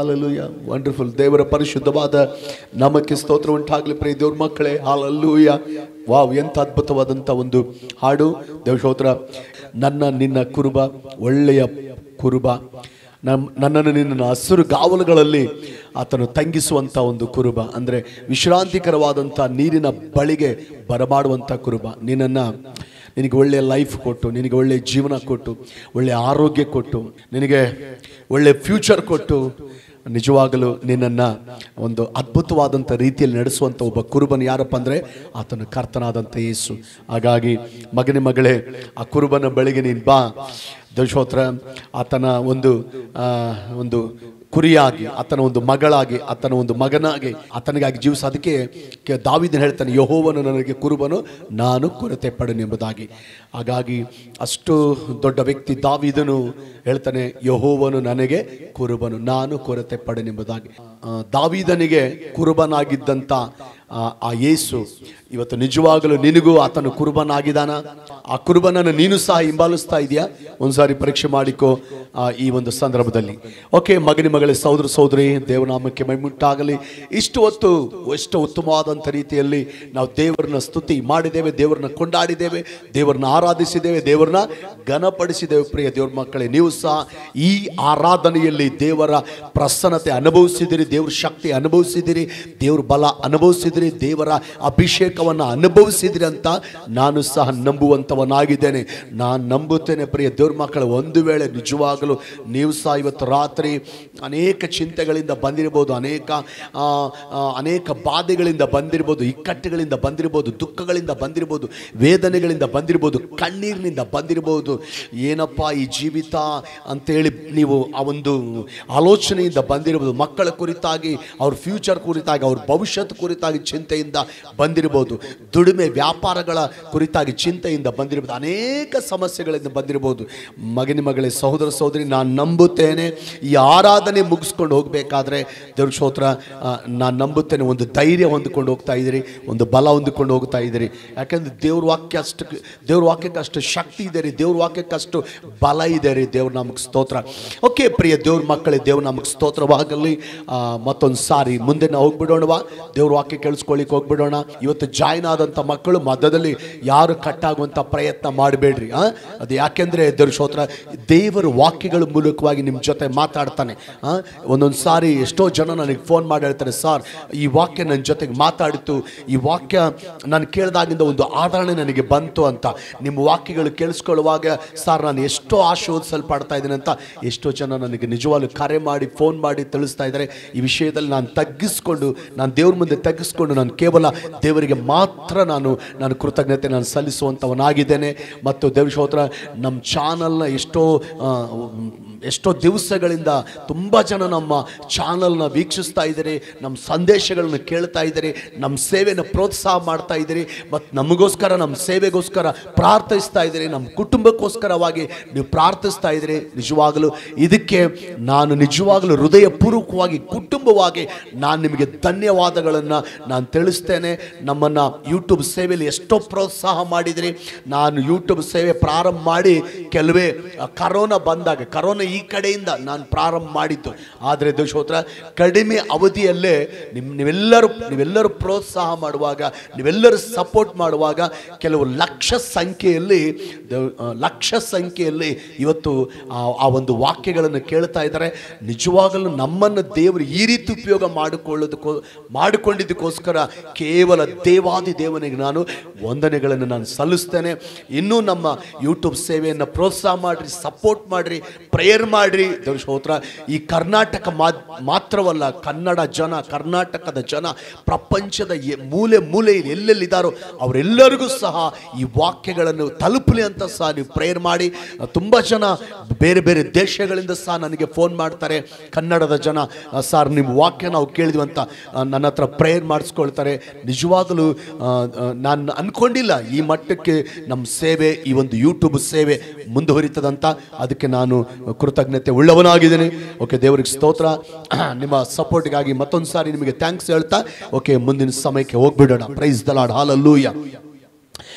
ಹಾಲಲ್ಲೂಯ ವಂಡರ್ಫುಲ್ ದೇವರ ಪರಿಶುದ್ಧವಾದ ನಮಕ್ಕೆ ಸ್ತೋತ್ರ ಉಂಟಾಗ್ಲಿ ಪ್ರಿಯ ದೇವ್ರ ಮಕ್ಕಳೇ ಹಾಲಲ್ಲೂಯ ವಾವ್ ಎಂಥ ಅದ್ಭುತವಾದಂಥ ಒಂದು ಹಾಡು ದೇವಶೋತ್ರ ನನ್ನ ನಿನ್ನ ಕುರುಬ ಒಳ್ಳೆಯ ಕುರುಬ ನಮ್ ನನ್ನನ್ನು ನಿನ್ನ ಹಸಿರು ಗಾವಲುಗಳಲ್ಲಿ ಆತನು ತಂಗಿಸುವಂಥ ಒಂದು ಕುರುಬ ಅಂದರೆ ವಿಶ್ರಾಂತಿಕರವಾದಂಥ ನೀರಿನ ಬಳಿಗೆ ಬರಮಾಡುವಂಥ ಕುರುಬ ನಿನ್ನನ್ನು ನಿನಗೆ ಒಳ್ಳೆಯ ಲೈಫ್ ಕೊಟ್ಟು ನಿನಗೆ ಒಳ್ಳೆಯ ಜೀವನ ಕೊಟ್ಟು ಒಳ್ಳೆಯ ಆರೋಗ್ಯ ಕೊಟ್ಟು ನಿನಗೆ ಒಳ್ಳೆಯ ಫ್ಯೂಚರ್ ಕೊಟ್ಟು ನಿಜವಾಗಲೂ ನಿನ್ನನ್ನು ಒಂದು ಅದ್ಭುತವಾದಂಥ ರೀತಿಯಲ್ಲಿ ನಡೆಸುವಂಥ ಒಬ್ಬ ಕುರುಬನು ಯಾರಪ್ಪ ಅಂದರೆ ಆತನ ಕರ್ತನಾದಂಥ ಯೇಸು ಹಾಗಾಗಿ ಮಗನೇ ಮಗಳೇ ಆ ಕುರುಬನ ಬಳಿಗೆ ನೀನು ಬಾ ದಶೋತ್ರ ಆತನ ಒಂದು ಆ, ಒಂದು ಕುರಿಯಾಗಿ ಆತನ ಒಂದು ಮಗಳಾಗಿ ಆತನ ಒಂದು ಮಗನಾಗಿ ಆತನಿಗಾಗಿ ಜೀವಿಸ ಅದಕ್ಕೆ ಕೆ- ದಾವಿದನು ಹೇಳ್ತಾನೆ ಯಹೋವನು ನನಗೆ ಕುರುಬನು ನಾನು ಕೊರತೆ ಪಡನೆಂಬುದಾಗಿ ಹಾಗಾಗಿ ಅಷ್ಟು ದೊಡ್ಡ ವ್ಯಕ್ತಿ ದಾವಿದನು ಹೇಳ್ತಾನೆ ಯಹೋವನು ನನಗೆ ಕುರುಬನು ನಾನು ಕೊರತೆ ಪಡನೆಂಬುದಾಗಿ ಆ, ದಾವೀದನಿಗೆ ಕುರುಬನಾಗಿದ್ದಂಥ ಆ, ಆ ಯೇಸು ಇವತ್ತು ನಿಜವಾಗಲೂ ನಿನಗೂ ಆತನು ಕುರುಬನಾಗಿದ್ದಾನ ಆ ಕುರುಬನನ್ನು ನೀನು ಸಹ ಹಿಂಬಾಲಿಸ್ತಾ ಇದೆಯಾ ಒಂದ್ಸಾರಿ ಪರೀಕ್ಷೆ ಮಾಡಿಕೋ ಆ, ಈ ಒಂದು ಸಂದರ್ಭದಲ್ಲಿ ಓಕೆ ಮಗನಿ ಮಗಳೇ ಸಹೋದರ ಸಹೋದರಿ ದೇವನಾಮಕ್ಕೆ ಮೈಮುಟ್ಟಾಗಲಿ ಇಷ್ಟು ಹೊತ್ತು ಎಷ್ಟು ಉತ್ತಮವಾದಂಥ ರೀತಿಯಲ್ಲಿ ನಾವು ದೇವರನ್ನ ಸ್ತುತಿ ಮಾಡಿದ್ದೇವೆ ದೇವರನ್ನ ಕೊಂಡಾಡಿದ್ದೇವೆ ದೇವರನ್ನ ಆರಾಧಿಸಿದ್ದೇವೆ ದೇವರನ್ನ ಘನಪಡಿಸಿದ್ದೇವೆ ಪ್ರಿಯ ದೇವ್ರ ಮಕ್ಕಳೇ ನೀವು ಸಹ ಈ ಆರಾಧನೆಯಲ್ಲಿ ದೇವರ ಪ್ರಸನ್ನತೆ ಅನುಭವಿಸಿದಿರಿ ದೇವ್ರ ಶಕ್ತಿ ಅನುಭವಿಸಿದಿರಿ ದೇವ್ರ ಬಲ ಅನುಭವಿಸಿದಿರಿ ದೇವರ ಅಭಿಷೇಕವನ್ನು ಅನುಭವಿಸಿದಿರಿ ಅಂತ ನಾನು ಸಹ ನಂಬುವಂಥವನಾಗಿದ್ದೇನೆ ನಾನು ನಂಬುತ್ತೇನೆ ಪ್ರಿಯ ದೇವ್ರ ಮಕ್ಕಳು ಒಂದು ವೇಳೆ ನಿಜವಾಗಲೂ ನೀವು ಸಹ ಇವತ್ತು ರಾತ್ರಿ ಅನೇಕ ಚಿಂತೆಗಳಿಂದ ಬಂದಿರ್ಬೋದು ಅನೇಕ ಆ, ಆ, ಅನೇಕ ಬಾಧೆಗಳಿಂದ ಬಂದಿರ್ಬೋದು ಇಕ್ಕಟ್ಟುಗಳಿಂದ ಬಂದಿರ್ಬೋದು ದುಃಖಗಳಿಂದ ಬಂದಿರ್ಬೋದು ವೇದನೆಗಳಿಂದ ಬಂದಿರ್ಬೋದು ಕಣ್ಣೀರಿನಿಂದ ಬಂದಿರ್ಬೋದು ಏನಪ್ಪ ಈ ಜೀವಿತ ಅಂತೇಳಿ ನೀವು ಆ ಒಂದು ಆಲೋಚನೆಯಿಂದ ಬಂದಿರ್ಬೋದು ಮಕ್ಕಳ ಕುರಿತಾಗಿ ಅವ್ರ ಫ್ಯೂಚರ್ ಕುರಿತಾಗಿ ಅವ್ರ ಭವಿಷ್ಯತ್ ಕುರಿತಾಗಿ ಚಿಂತೆಯಿಂದ ಬಂದಿರ್ಬೋದು ದುಡಿಮೆ ವ್ಯಾಪಾರಗಳ ಕುರಿತಾಗಿ ಚಿಂತೆಯಿಂದ ಬಂದಿರ್ಬೋದು ಅನೇಕ ಸಮಸ್ಯೆಗಳಿಂದ ಬಂದಿರ್ಬೋದು ಮಗನಿ ಮಗಳೇ ಸಹೋದರ ಸಹೋದರಿ ನಾನು ನಂಬುತ್ತೇನೆ ಈ ಆರಾಧನೆ ಮುಗಿಸ್ಕೊಂಡು ಹೋಗಬೇಕಾದ್ರೆ ದೇವ್ರ ಸ್ತೋತ್ರ ನಾನು ನಂಬುತ್ತೇನೆ ಒಂದು ಧೈರ್ಯ ಹೊಂದ್ಕೊಂಡು ಹೋಗ್ತಾ ಇದ್ದೀರಿ ಒಂದು ಬಲ ಹೊಂದಿಕೊಂಡು ಹೋಗ್ತಾ ಇದ್ದೀರಿ ಯಾಕಂದ್ರೆ ದೇವ್ರ ವಾಕ್ಯ ಅಷ್ಟು ದೇವ್ರ ವಾಕ್ಯಕ್ಕೆ ಅಷ್ಟು ಶಕ್ತಿ ಇದೆ ರೀ ದೇವ್ರ ವಾಕ್ಯಕ್ಕೆ ಅಷ್ಟು ಬಲ ಇದೆ ರೀ ದೇವ್ರ ನಮಗೆ ಸ್ತೋತ್ರ ಓಕೆ ಪ್ರಿಯ ದೇವ್ರ ಮಕ್ಕಳೇ ದೇವ್ರ ನಮಗೆ ಸ್ತೋತ್ರವಾಗಲಿ ಆ, ಮತ್ತೊಂದು ಸಾರಿ ಮುಂದೆ ನಾವು ಹೋಗ್ಬಿಡೋಣವಾ ದೇವ್ರ ವಾಕ್ಯ ಕೇಳಿಸ್ಕೊಳ್ಳಿಕ್ಕೆ ಹೋಗ್ಬಿಡೋಣ ಇವತ್ತು ಜಾಯ್ನ್ ಆದಂಥ ಮಕ್ಕಳು ಮಧ್ಯದಲ್ಲಿ ಯಾರು ಕಟ್ಟಾಗುವಂಥ ಪ್ರಯತ್ನ ಮಾಡಬೇಡ್ರಿ ಆ ಅದು ಯಾಕೆಂದ್ರೆ ದೇವ್ರ ಸ್ತೋತ್ರ ದೇವರ ವಾಕ್ಯಗಳ ಮೂಲಕವಾಗಿ ನಿಮ್ಮ ಜೊತೆ ಮಾತಾಡ್ತಾನೆ ಆ ಒಂದೊಂದು ಸಾರಿ ಎಷ್ಟೋ ಜನ ನನಗೆ ಫೋನ್ ಮಾಡಿ ಹೇಳ್ತಾರೆ ಸರ್ ಈ ವಾಕ್ಯ ನನ್ನ ಜೊತೆಗೆ ಮಾತಾಡಿತು ಈ ವಾಕ್ಯ ನಾನು ಕೇಳಿದಾಗಿಂದ ಒಂದು ಆದರಣೆ ನನಗೆ ಬಂತು ಅಂತ ನಿಮ್ಮ ವಾಕ್ಯಗಳು ಕೇಳಿಸ್ಕೊಳ್ಳುವಾಗ ಸರ್ ನಾನು ಎಷ್ಟೋ ಆಶೀರ್ವದಿಸಲ್ಪಡ್ತಾ ಇದ್ದೀನಿ ಅಂತ ಎಷ್ಟೋ ಜನ ನನಗೆ ನಿಜವಾಗ್ಲೂ ಕರೆ ಮಾಡಿ ಫೋನ್ ಮಾಡಿ ತಿಳಿಸ್ತಾ ಇದ್ದಾರೆ ಈ ವಿಷಯದಲ್ಲಿ ನಾನು ತಗ್ಗಿಸ್ಕೊಂಡು ನಾನು ದೇವ್ರ ಮುಂದೆ ತಗ್ಗಿಸ್ಕೊಂಡು ನಾನು ಕೇವಲ ದೇವರಿಗೆ ಮಾತ್ರ ನಾನು ನಾನು ಕೃತಜ್ಞತೆ ನಾನು ಸಲ್ಲಿಸುವಂಥವನಾಗಿದ್ದೇನೆ ಮತ್ತು ದೇವ್ರ ಸ್ತೋತ್ರ ನಮ್ಮ ಚಾನಲ್ನ ಎಷ್ಟೋ ಆ, ಎಷ್ಟೋ ದಿವಸಗಳಿಂದ ತುಂಬ ಜನ ನಮ್ಮ ಚಾನಲ್ನ ವೀಕ್ಷಿಸ್ತಾ ಇದ್ದೀರಿ ನಮ್ಮ ಸಂದೇಶಗಳನ್ನ ಕೇಳ್ತಾ ಇದ್ದೀರಿ ನಮ್ಮ ಸೇವೆನ ಪ್ರೋತ್ಸಾಹ ಮಾಡ್ತಾ ಇದ್ದೀರಿ ಮತ್ತು ನಮಗೋಸ್ಕರ ನಮ್ಮ ಸೇವೆಗೋಸ್ಕರ ಪ್ರಾರ್ಥಿಸ್ತಾ ಇದ್ದೀರಿ ನಮ್ಮ ಕುಟುಂಬಕ್ಕೋಸ್ಕರವಾಗಿ ನೀವು ಪ್ರಾರ್ಥಿಸ್ತಾ ಇದ್ದೀರಿ ನಿಜವಾಗಲೂ ಇದಕ್ಕೆ ನಾನು ನಿಜವಾಗಲೂ ಹೃದಯಪೂರ್ವಕವಾಗಿ ಕುಟುಂಬವಾಗಿ ನಾನು ನಿಮಗೆ ಧನ್ಯವಾದಗಳನ್ನು ನಾನು ತಿಳಿಸ್ತೇನೆ ನಮ್ಮನ್ನು ಯೂಟ್ಯೂಬ್ ಸೇವೆಯಲ್ಲಿ ಎಷ್ಟೋ ಪ್ರೋತ್ಸಾಹ ಮಾಡಿದ್ರಿ ನಾನು ಯೂಟ್ಯೂಬ್ ಸೇವೆ ಪ್ರಾರಂಭ ಮಾಡಿ ಕೆಲವೇ ಆ, ಕರೋನಾ ಬಂದಾಗ ಕರೋನಾ ಈ ಕಡೆಯಿಂದ ನಾನು ಪ್ರಾರಂಭ ಮಾಡಿದ್ದು ಆದರೆ ದೋಷೋತ್ರ ಕಡಿಮೆ ಅವಧಿಯಲ್ಲೇ ನಿಮ್ ನೀವೆಲ್ಲರೂ ನೀವೆಲ್ಲರೂ ಪ್ರೋತ್ಸಾಹ ಮಾಡುವಾಗ ನೀವೆಲ್ಲರೂ ಸಪೋರ್ಟ್ ಮಾಡುವಾಗ ಕೆಲವು ಲಕ್ಷ ಸಂಖ್ಯೆಯಲ್ಲಿ ದೇವ್- ಆ, ಲಕ್ಷ ಸಂಖ್ಯೆಯಲ್ಲಿ ಇವತ್ತು ಆ ಆ ಒಂದು ವಾಕ್ಯಗಳನ್ನು ಕೇಳ್ತಾ ಇದ್ದಾರೆ ನಿಜವಾಗಲೂ ನಮ್ಮನ್ನು ದೇವರು ಈ ರೀತಿ ಉಪಯೋಗ ಮಾಡಿಕೊಳ್ಳೋದಕ್ಕೋ ಮಾಡಿಕೊಂಡಿದ್ದಕ್ಕೋಸ್ಕರ ಕೇವಲ ದೇವಾದಿ ದೇವನಿಗೆ ನಾನು ವಂದನೆಗಳನ್ನು ನಾನು ಸಲ್ಲಿಸ್ತೇನೆ ಇನ್ನೂ ನಮ್ಮ ಯೂಟ್ಯೂಬ್ ಸೇವೆಯನ್ನು ಪ್ರೋತ್ಸಾಹ ಮಾಡಿರಿ ಸಪೋರ್ಟ್ ಮಾಡಿರಿ ಪ್ರೇಯರ್ ಮಾಡಿರಿ ದೇವ್ರ ಸ್ತೋತ್ರ ಈ ಕರ್ನಾಟಕ ಮಾ- ಮಾತ್ರವಲ್ಲ ಕನ್ನಡ ಜನ ಕರ್ನಾಟಕದ ಜನ ಪ್ರಪಂಚದ ಎ- ಮೂಲೆ ಮೂಲೆಯಲ್ಲಿ ಎಲ್ಲೆಲ್ಲಿದ್ದಾರೋ ಅವರೆಲ್ಲರಿಗೂ ಸಹ ಈ ವಾಕ್ಯಗಳನ್ನು ತಲುಪಲಿ ಅಂತ ಸಹ ನೀವು ಪ್ರೇಯರ್ ಮಾಡಿ ತುಂಬ ಜನ ಬೇರೆ ಬೇರೆ ದೇಶಗಳಿಂದ ಸಹ ನನಗೆ ಫೋನ್ ಮಾಡ್ತಾರೆ ಕನ್ನಡದ ಜನ ಆ, ಸರ್ ನಿಮ್ಮ ವಾಕ್ಯ ನಾವು ಕೇಳಿದ್ವಿ ಅಂತ ಆ, ನನ್ನ ಹತ್ರ ಪ್ರೇಯರ್ ಮಾಡಿಸ್ಕೊಳ್ತಾರೆ ನಿಜವಾಗಲೂ ಆ, ಆ, ನಾನು ಅನ್ಕೊಂಡಿಲ್ಲ ಈ ಮಟ್ಟಕ್ಕೆ ನಮ್ಮ ಸೇವೆ ಈ ಒಂದು ಯೂಟ್ಯೂಬ್ ಸೇವೆ ಮುಂದುವರಿತದಂತ ಅದಕ್ಕೆ ನಾನು ಕೃತಜ್ಞತೆ ಉಳ್ಳವನಾಗಿದ್ದೇನೆ ಓಕೆ ದೇವರಿಗೆ ಸ್ತೋತ್ರ ನಿಮ್ಮ ಸಪೋರ್ಟ್ಗಾಗಿ ಮತ್ತೊಂದು ಸಾರಿ ನಿಮಗೆ ಥ್ಯಾಂಕ್ಸ್ ಹೇಳ್ತಾ ಓಕೆ ಮುಂದಿನ ಸಮಯಕ್ಕೆ ಹೋಗ್ಬಿಡೋಣ ಪ್ರೈಸ್ ದಲಾಡ್ ಹಾಲಲ್ಲೂಯ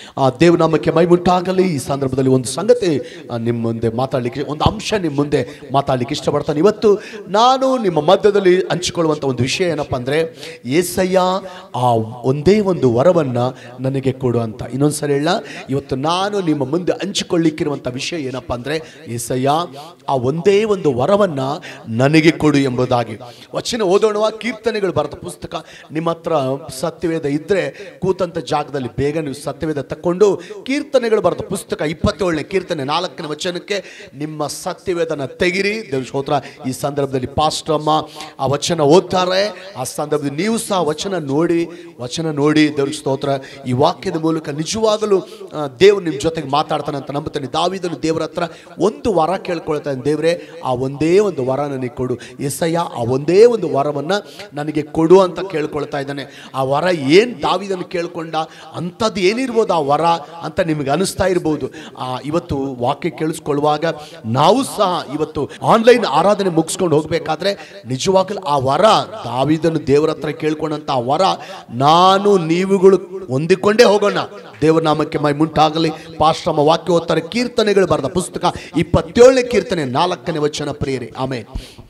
ಆ ದೇವನಾಮಕ್ಕೆ ಮೈಮುಟ್ಟಾಗಲಿ ಈ ಸಂದರ್ಭದಲ್ಲಿ ಒಂದು ಸಂಗತಿ ಆ, ನಿಮ್ಮ ಮುಂದೆ ಮಾತಾಡಲಿಕ್ಕೆ ಒಂದು ಅಂಶ ನಿಮ್ಮ ಮುಂದೆ ಮಾತಾಡಲಿಕ್ಕೆ ಇಷ್ಟಪಡ್ತಾನೆ ಇವತ್ತು ನಾನು ನಿಮ್ಮ ಮಧ್ಯದಲ್ಲಿ ಹಂಚಿಕೊಳ್ಳುವಂಥ ಒಂದು ವಿಷಯ ಏನಪ್ಪ ಅಂದರೆ ಏಸಯ್ಯ ಆ ಒಂದೇ ಒಂದು ವರವನ್ನು ನನಗೆ ಕೊಡು ಅಂತ ಇನ್ನೊಂದ್ಸರಿ ಹೇಳ ಇವತ್ತು ನಾನು ನಿಮ್ಮ ಮುಂದೆ ಹಂಚಿಕೊಳ್ಳಿಕ್ಕಿರುವಂಥ ವಿಷಯ ಏನಪ್ಪ ಅಂದರೆ ಏಸಯ್ಯ ಆ ಒಂದೇ ಒಂದು ವರವನ್ನು ನನಗೆ ಕೊಡು ಎಂಬುದಾಗಿ ವಚನ ಓದೋಣವ ಕೀರ್ತನೆಗಳು ಬರೆದ ಪುಸ್ತಕ ನಿಮ್ಮ ಹತ್ರ ಸತ್ಯವೇದ ಇದ್ದರೆ ಕೂತಂತ ಜಾಗದಲ್ಲಿ ಬೇಗ ನೀವು ಸತ್ಯವೇದ ತಕ್ಕೊಂಡು ಕೀರ್ತನೆಗಳು ಬರೆದ ಪುಸ್ತಕ ಇಪ್ಪತ್ತೇಳನೇ ಕೀರ್ತನೆ ನಾಲ್ಕನೇ ವಚನಕ್ಕೆ ನಿಮ್ಮ ಸತ್ಯವೇದನ ತೆಗಿರಿ ದೇವ್ರ ಸ್ತೋತ್ರ ಈ ಸಂದರ್ಭದಲ್ಲಿ ಪಾಸ್ಟರ್ ಅಮ್ಮ ಆ ವಚನ ಓದ್ತಾರೆ ಆ ಸಂದರ್ಭದಲ್ಲಿ ನೀವು ಸಹ ವಚನ ನೋಡಿ ವಚನ ನೋಡಿ ದೇವ್ರ ಸ್ತೋತ್ರ ಈ ವಾಕ್ಯದ ಮೂಲಕ ನಿಜವಾಗಲೂ ಆ, ದೇವ್ರು ನಿಮ್ಮ ಜೊತೆಗೆ ಮಾತಾಡ್ತಾನೆ ಅಂತ ನಂಬುತ್ತಾನೆ ದಾವಿದನು ದೇವರ ಹತ್ರ ಒಂದು ವರ ಕೇಳ್ಕೊಳ್ತಾನೆ ದೇವರೇ ಆ ಒಂದೇ ಒಂದು ವರ ನನಗೆ ಕೊಡು ಎಸಯ್ಯ ಆ ಒಂದೇ ಒಂದು ವರವನ್ನು ನನಗೆ ಕೊಡು ಅಂತ ಕೇಳ್ಕೊಳ್ತಾ ಇದ್ದಾನೆ ಆ ವರ ಏನು ದಾವಿದನು ಕೇಳ್ಕೊಂಡ ಅಂಥದ್ದು ಏನಿರ್ಬೋದು ಆ ವರ ಅಂತ ನಿಮಗೆ ಅನಿಸ್ತಾ ಇರ್ಬೋದು ಆ, ಇವತ್ತು ವಾಕ್ಯ ಕೇಳಿಸ್ಕೊಳ್ಳುವಾಗ ನಾವು ಸಹ ಇವತ್ತು ಆನ್ಲೈನ್ ಆರಾಧನೆ ಮುಗಿಸ್ಕೊಂಡು ಹೋಗ್ಬೇಕಾದ್ರೆ ನಿಜವಾಗಲೂ ಆ ವರ ದಾವಿದನು ದೇವರ ಹತ್ರ ಕೇಳ್ಕೊಂಡಂತ ಆ ವರ ನಾನು ನೀವುಗಳು ಹೊಂದಿಕೊಂಡೇ ಹೋಗೋಣ ದೇವರ ನಾಮಕ್ಕೆ ಮೈ ಮುಂಟಾಗಲಿ ಪಾಶ್ರಮ ವಾಕ್ಯ ಓದ್ತಾರೆ ಕೀರ್ತನೆಗಳು ಬರೆದ ಪುಸ್ತಕ ಇಪ್ಪತ್ತೇಳನೇ ಕೀರ್ತನೆ ನಾಲ್ಕನೇ ವಚನ ಪ್ರಿಯರೇ ಆಮೇಲೆ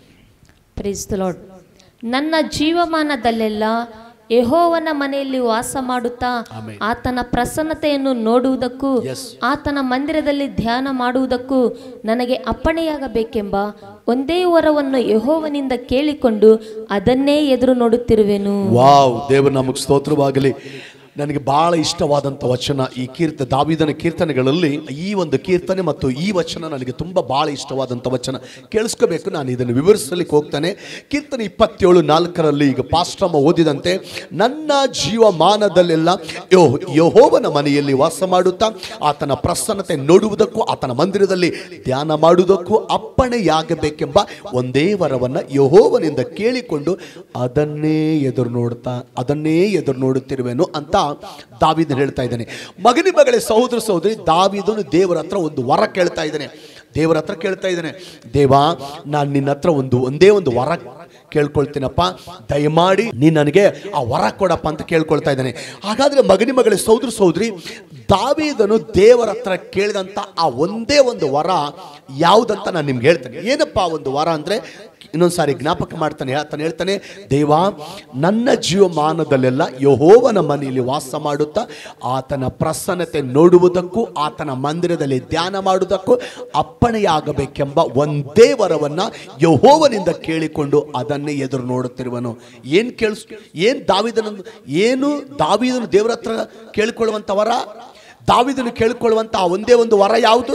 ಪ್ರೀಸ್ ದ ಲಾರ್ಡ್ ನನ್ನ ಜೀವಮಾನದಲ್ಲೆಲ್ಲ ಯೆಹೋವನ ಮನೆಯಲ್ಲಿ ವಾಸ ಮಾಡುತ್ತಾ ಆಮೆನ್. ಆತನ ಪ್ರಸನ್ನತೆಯನ್ನು ನೋಡುವುದಕ್ಕೂ Yes. ಆತನ ಮಂದಿರದಲ್ಲಿ ಧ್ಯಾನ ಮಾಡುವುದಕ್ಕೂ ನನಗೆ ಅಪ್ಪಣೆಯಾಗಬೇಕೆಂಬ ಒಂದೇ ವರವನ್ನು ಯೆಹೋವನಿಂದ ಕೇಳಿಕೊಂಡು ಅದನ್ನೇ ಎದುರು ನೋಡುತ್ತಿರುವೆನು ವಾವ್ ದೇವರು ನಮಗೆ ಸ್ತೋತ್ರವಾಗಲಿ ನನಗೆ ಬಹಳ ಇಷ್ಟವಾದಂಥ ವಚನ ಈ ಕೀರ್ತ ದಾವಿದನ ಕೀರ್ತನೆಗಳಲ್ಲಿ ಈ ಒಂದು ಕೀರ್ತನೆ ಮತ್ತು ಈ ವಚನ ನನಗೆ ತುಂಬ ಬಹಳ ಇಷ್ಟವಾದಂಥ ವಚನ ಕೇಳಿಸ್ಕೋಬೇಕು ನಾನು ಇದನ್ನು ವಿವರಿಸಲಿಕ್ಕೆ ಹೋಗ್ತಾನೆ ಕೀರ್ತನೆ ಇಪ್ಪತ್ತೇಳು ನಾಲ್ಕರಲ್ಲಿ ಈಗ ಪಾಶ್ರಮ ಓದಿದಂತೆ ನನ್ನ ಜೀವಮಾನದಲ್ಲೆಲ್ಲ ಯೋ ಯಹೋವನ ಮನೆಯಲ್ಲಿ ವಾಸ ಮಾಡುತ್ತಾ ಆತನ ಪ್ರಸನ್ನತೆ ನೋಡುವುದಕ್ಕೂ ಆತನ ಮಂದಿರದಲ್ಲಿ ಧ್ಯಾನ ಮಾಡುವುದಕ್ಕೂ ಅಪ್ಪಣೆಯಾಗಬೇಕೆಂಬ ಒಂದೇ ವರವನ್ನು ಯಹೋವನಿಂದ ಕೇಳಿಕೊಂಡು ಅದನ್ನೇ ಎದುರು ನೋಡ್ತಾ ಅದನ್ನೇ ಎದುರು ನೋಡುತ್ತಿರುವೆನು ಅಂತ ದಾವಿದನು ಹೇಳ್ತಾ ಇದ್ದಾನೆ ಮಗನಿ ಮಗಳೇ ಸಹೋದರ ಸಹೋದರಿ ದಾವಿದನು ದೇವರ ಹತ್ರ ಒಂದು ವರ ಕೇಳ್ತಾ ಇದ್ದಾನೆ ದೇವರ ಹತ್ರ ಕೇಳ್ತಾ ಇದ್ದಾನೆ ದೇವಾ ನಾನು ನಿನ್ನ ಹತ್ರ ಒಂದು ಒಂದೇ ಒಂದು ವರ ಕೇಳ್ಕೊಳ್ತೀನಪ್ಪ ದಯಮಾಡಿ ನೀನು ನನಗೆ ಆ ವರ ಕೊಡಪ್ಪ ಅಂತ ಕೇಳ್ಕೊಳ್ತಾ ಇದ್ದಾನೆ ಹಾಗಾದ್ರೆ ಮಗನಿ ಮಗಳೇ ಸಹೋದರ ಸಹೋದರಿ ದಾವಿದನು ದೇವರ ಹತ್ರ ಕೇಳಿದಂಥ ಆ ಒಂದೇ ಒಂದು ವರ ಯಾವುದಂತ ನಾನು ನಿಮ್ಗೆ ಹೇಳ್ತೇನೆ ಏನಪ್ಪ ಆ ಒಂದು ವರ ಅಂದರೆ ಇನ್ನೊಂದು ಸಾರಿ ಜ್ಞಾಪಕ ಮಾಡ್ತಾನೆ ಆತನು ಹೇಳ್ತಾನೆ ದೇವಾ ನನ್ನ ಜೀವಮಾನದಲ್ಲೆಲ್ಲ ಯಹೋವನ ಮನೆಯಲ್ಲಿ ವಾಸ ಮಾಡುತ್ತಾ ಆತನ ಪ್ರಸನ್ನತೆ ನೋಡುವುದಕ್ಕೂ ಆತನ ಮಂದಿರದಲ್ಲಿ ಧ್ಯಾನ ಮಾಡುವುದಕ್ಕೂ ಅಪ್ಪಣೆಯಾಗಬೇಕೆಂಬ ಒಂದೇ ವರವನ್ನು ಯಹೋವನಿಂದ ಕೇಳಿಕೊಂಡು ಅದನ್ನೇ ಎದುರು ನೋಡುತ್ತಿರುವನು ಏನು ಕೇಳಿಸ್ ಏನು ದಾವಿದನ ಏನು ದಾವಿದನು ದೇವರ ಹತ್ರ ಕೇಳಿಕೊಳ್ಳುವಂಥ ವರ ದಾವಿದನು ಕೇಳಿಕೊಳ್ಳುವಂಥ ಆ ಒಂದೇ ಒಂದು ವರ ಯಾವುದು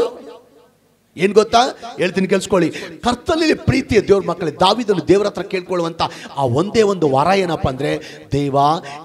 ಏನ್ ಗೊತ್ತಾ ಹೇಳ್ತೀನಿ ಕೇಳಿಸ್ಕೊಳ್ಳಿ ಕರ್ತನಲ್ಲಿ ಪ್ರೀತಿಯ ದೇವ್ರ ಮಕ್ಕಳೇ ದಾವಿದನು ದೇವರ ಹತ್ರ ಕೇಳ್ಕೊಳ್ಳುವಂತ ಆ ಒಂದೇ ಒಂದು ವರ ಏನಪ್ಪ ಅಂದ್ರೆ ದೇವ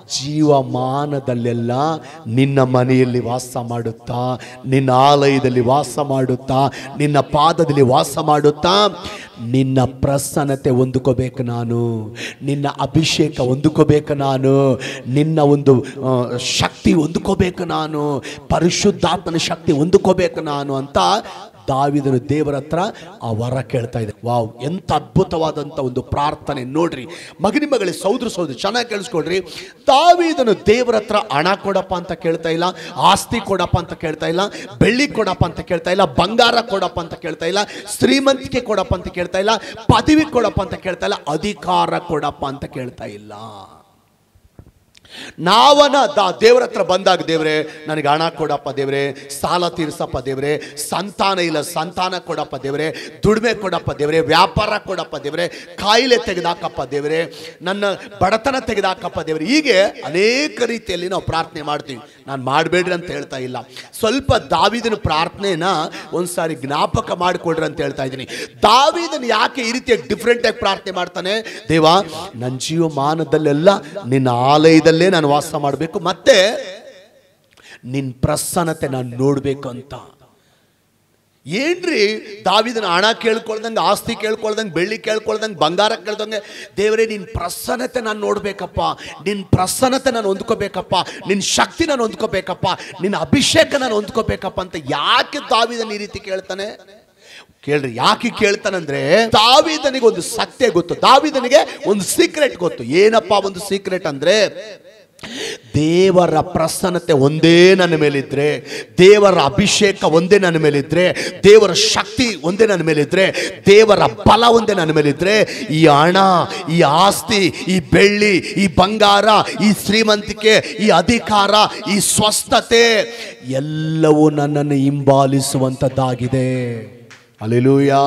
ಜೀವಮಾನದಲ್ಲೆಲ್ಲ ನಿನ್ನ ಮನೆಯಲ್ಲಿ ವಾಸ ಮಾಡುತ್ತಾ ನಿನ್ನ ಆಲಯದಲ್ಲಿ ವಾಸ ಮಾಡುತ್ತಾ ನಿನ್ನ ಪಾದದಲ್ಲಿ ವಾಸ ಮಾಡುತ್ತಾ ನಿನ್ನ ಪ್ರಸನ್ನತೆ ಹೊಂದ್ಕೋಬೇಕು ನಾನು ನಿನ್ನ ಅಭಿಷೇಕ ಹೊಂದ್ಕೋಬೇಕು ನಾನು ನಿನ್ನ ಒಂದು ಆ, ಶಕ್ತಿ ಹೊಂದ್ಕೋಬೇಕು ನಾನು ಪರಿಶುದ್ಧಾತ್ಮನ ಶಕ್ತಿ ಹೊಂದ್ಕೋಬೇಕು ನಾನು ಅಂತ ದಾವಿದನು ದೇವರ ಹತ್ರ ಆ ವರ ಕೇಳ್ತಾ ಇದೆ ವಾವ್ ಎಂತ ಅದ್ಭುತವಾದಂಥ ಒಂದು ಪ್ರಾರ್ಥನೆ ನೋಡ್ರಿ ಮಗನಿ ಮಗಳೇ ಸೌದ್ರ ಸೌದ್ರ ಚೆನ್ನಾಗಿ ಕೇಳಿಸ್ಕೊಡ್ರಿ ದಾವಿದನು ದೇವರ ಹತ್ರ ಹಣ ಕೊಡಪ್ಪ ಅಂತ ಕೇಳ್ತಾ ಇಲ್ಲ ಆಸ್ತಿ ಕೊಡಪ್ಪ ಅಂತ ಕೇಳ್ತಾ ಇಲ್ಲ ಬೆಳ್ಳಿ ಕೊಡಪ್ಪ ಅಂತ ಕೇಳ್ತಾ ಇಲ್ಲ ಬಂಗಾರ ಕೊಡಪ್ಪ ಅಂತ ಕೇಳ್ತಾ ಇಲ್ಲ ಶ್ರೀಮಂತಿಕೆ ಕೊಡಪ್ಪ ಅಂತ ಕೇಳ್ತಾ ಇಲ್ಲ ಪದವಿ ಕೊಡಪ್ಪ ಅಂತ ಕೇಳ್ತಾ ಇಲ್ಲ ಅಧಿಕಾರ ಕೊಡಪ್ಪ ಅಂತ ಕೇಳ್ತಾ ಇಲ್ಲ ನಾವನ ದಾ ದೇವ್ರ ಹತ್ರ ಬಂದಾಗ ದೇವ್ರೆ ನನಗೆ ಹಣ ಕೊಡಪ್ಪ ದೇವ್ರೆ ಸಾಲ ತೀರ್ಸಪ್ಪ ದೇವ್ರೆ ಸಂತಾನ ಇಲ್ಲ ಸಂತಾನ ಕೊಡಪ್ಪ ದೇವ್ರೆ ದುಡಿಮೆ ಕೊಡಪ್ಪ ದೇವ್ರೆ ವ್ಯಾಪಾರ ಕೊಡಪ್ಪ ದೇವ್ರೆ ಕಾಯಿಲೆ ತೆಗೆದಾಕಪ್ಪ ದೇವ್ರೆ ನನ್ನ ಬಡತನ ತೆಗೆದಾಕಪ್ಪ ದೇವ್ರೆ ಹೀಗೆ ಅನೇಕ ರೀತಿಯಲ್ಲಿ ನಾವು ಪ್ರಾರ್ಥನೆ ಮಾಡ್ತೀವಿ ನಾನು ಮಾಡಬೇಡ್ರಿ ಅಂತ ಹೇಳ್ತಾ ಇಲ್ಲ ಸ್ವಲ್ಪ ದಾವಿದನ ಪ್ರಾರ್ಥನೆನ ಒಂದ್ಸಾರಿ ಜ್ಞಾಪಕ ಮಾಡಿಕೊಡ್ರಿ ಅಂತ ಹೇಳ್ತಾ ಇದ್ದೀನಿ ದಾವಿದನ್ ಯಾಕೆ ಈ ರೀತಿಯಾಗಿ ಡಿಫ್ರೆಂಟ್ ಆಗಿ ಪ್ರಾರ್ಥನೆ ಮಾಡ್ತಾನೆ ದೇವ ನನ್ನ ಜೀವಮಾನದಲ್ಲೆಲ್ಲ ನಿನ್ನ ಆಲಯದಲ್ಲೇ ನಾನು ವಾಸ ಮಾಡಬೇಕು ಮತ್ತೆ ನಿನ್ನ ಪ್ರಸನ್ನತೆ ನಾನು ನೋಡಬೇಕು ಅಂತ ಏನ್ರಿ ದಾವಿದನ ಹಣ ಕೇಳ್ಕೊಳ್ದಂಗೆ ಆಸ್ತಿ ಕೇಳ್ಕೊಳ್ದಂಗೆ ಬೆಳ್ಳಿ ಕೇಳ್ಕೊಳ್ದಂಗೆ ಬಂಗಾರ ಕೇಳ್ದಂಗೆ ದೇವರೇ ನಿನ್ನ ಪ್ರಸನ್ನತೆ ನಾನು ನೋಡ್ಬೇಕಪ್ಪ ನಿನ್ನ ಪ್ರಸನ್ನತೆ ನಾನು ಹೊಂದ್ಕೋಬೇಕಪ್ಪ ನಿನ್ನ ಶಕ್ತಿ ನಾನು ಹೊಂದ್ಕೋಬೇಕಪ್ಪ ನಿನ್ನ ಅಭಿಷೇಕ ನಾನು ಹೊಂದ್ಕೋಬೇಕಪ್ಪ ಅಂತ ಯಾಕೆ ದಾವಿದನ ಈ ರೀತಿ ಕೇಳ್ತಾನೆ ಕೇಳ್ರಿ ಯಾಕೆ ಕೇಳ್ತಾನಂದ್ರೆ ದಾವಿದನಿಗೆ ಒಂದು ಸತ್ಯ ಗೊತ್ತು ದಾವಿದನಿಗೆ ಒಂದು ಸೀಕ್ರೆಟ್ ಗೊತ್ತು ಏನಪ್ಪ ಒಂದು ಸೀಕ್ರೆಟ್ ಅಂದ್ರೆ ದೇವರ ಪ್ರಸನ್ನತೆ ಒಂದೇ ನನ್ನ ಮೇಲಿದ್ರೆ ದೇವರ ಅಭಿಷೇಕ ಒಂದೇ ನನ್ನ ಮೇಲಿದ್ರೆ ದೇವರ ಶಕ್ತಿ ಒಂದೇ ನನ್ನ ಮೇಲಿದ್ರೆ ದೇವರ ಬಲ ಒಂದೇ ನನ್ನ ಮೇಲಿದ್ರೆ ಈ ಹಣ ಈ ಆಸ್ತಿ ಈ ಬೆಳ್ಳಿ ಈ ಬಂಗಾರ ಈ ಶ್ರೀಮಂತಿಕೆ ಈ ಅಧಿಕಾರ ಈ ಸ್ವಸ್ಥತೆ ಎಲ್ಲವೂ ನನ್ನನ್ನು ಹಿಂಬಾಲಿಸುವಂಥದ್ದಾಗಿದೆ ಅಲ್ಲೆಲೂಯಾ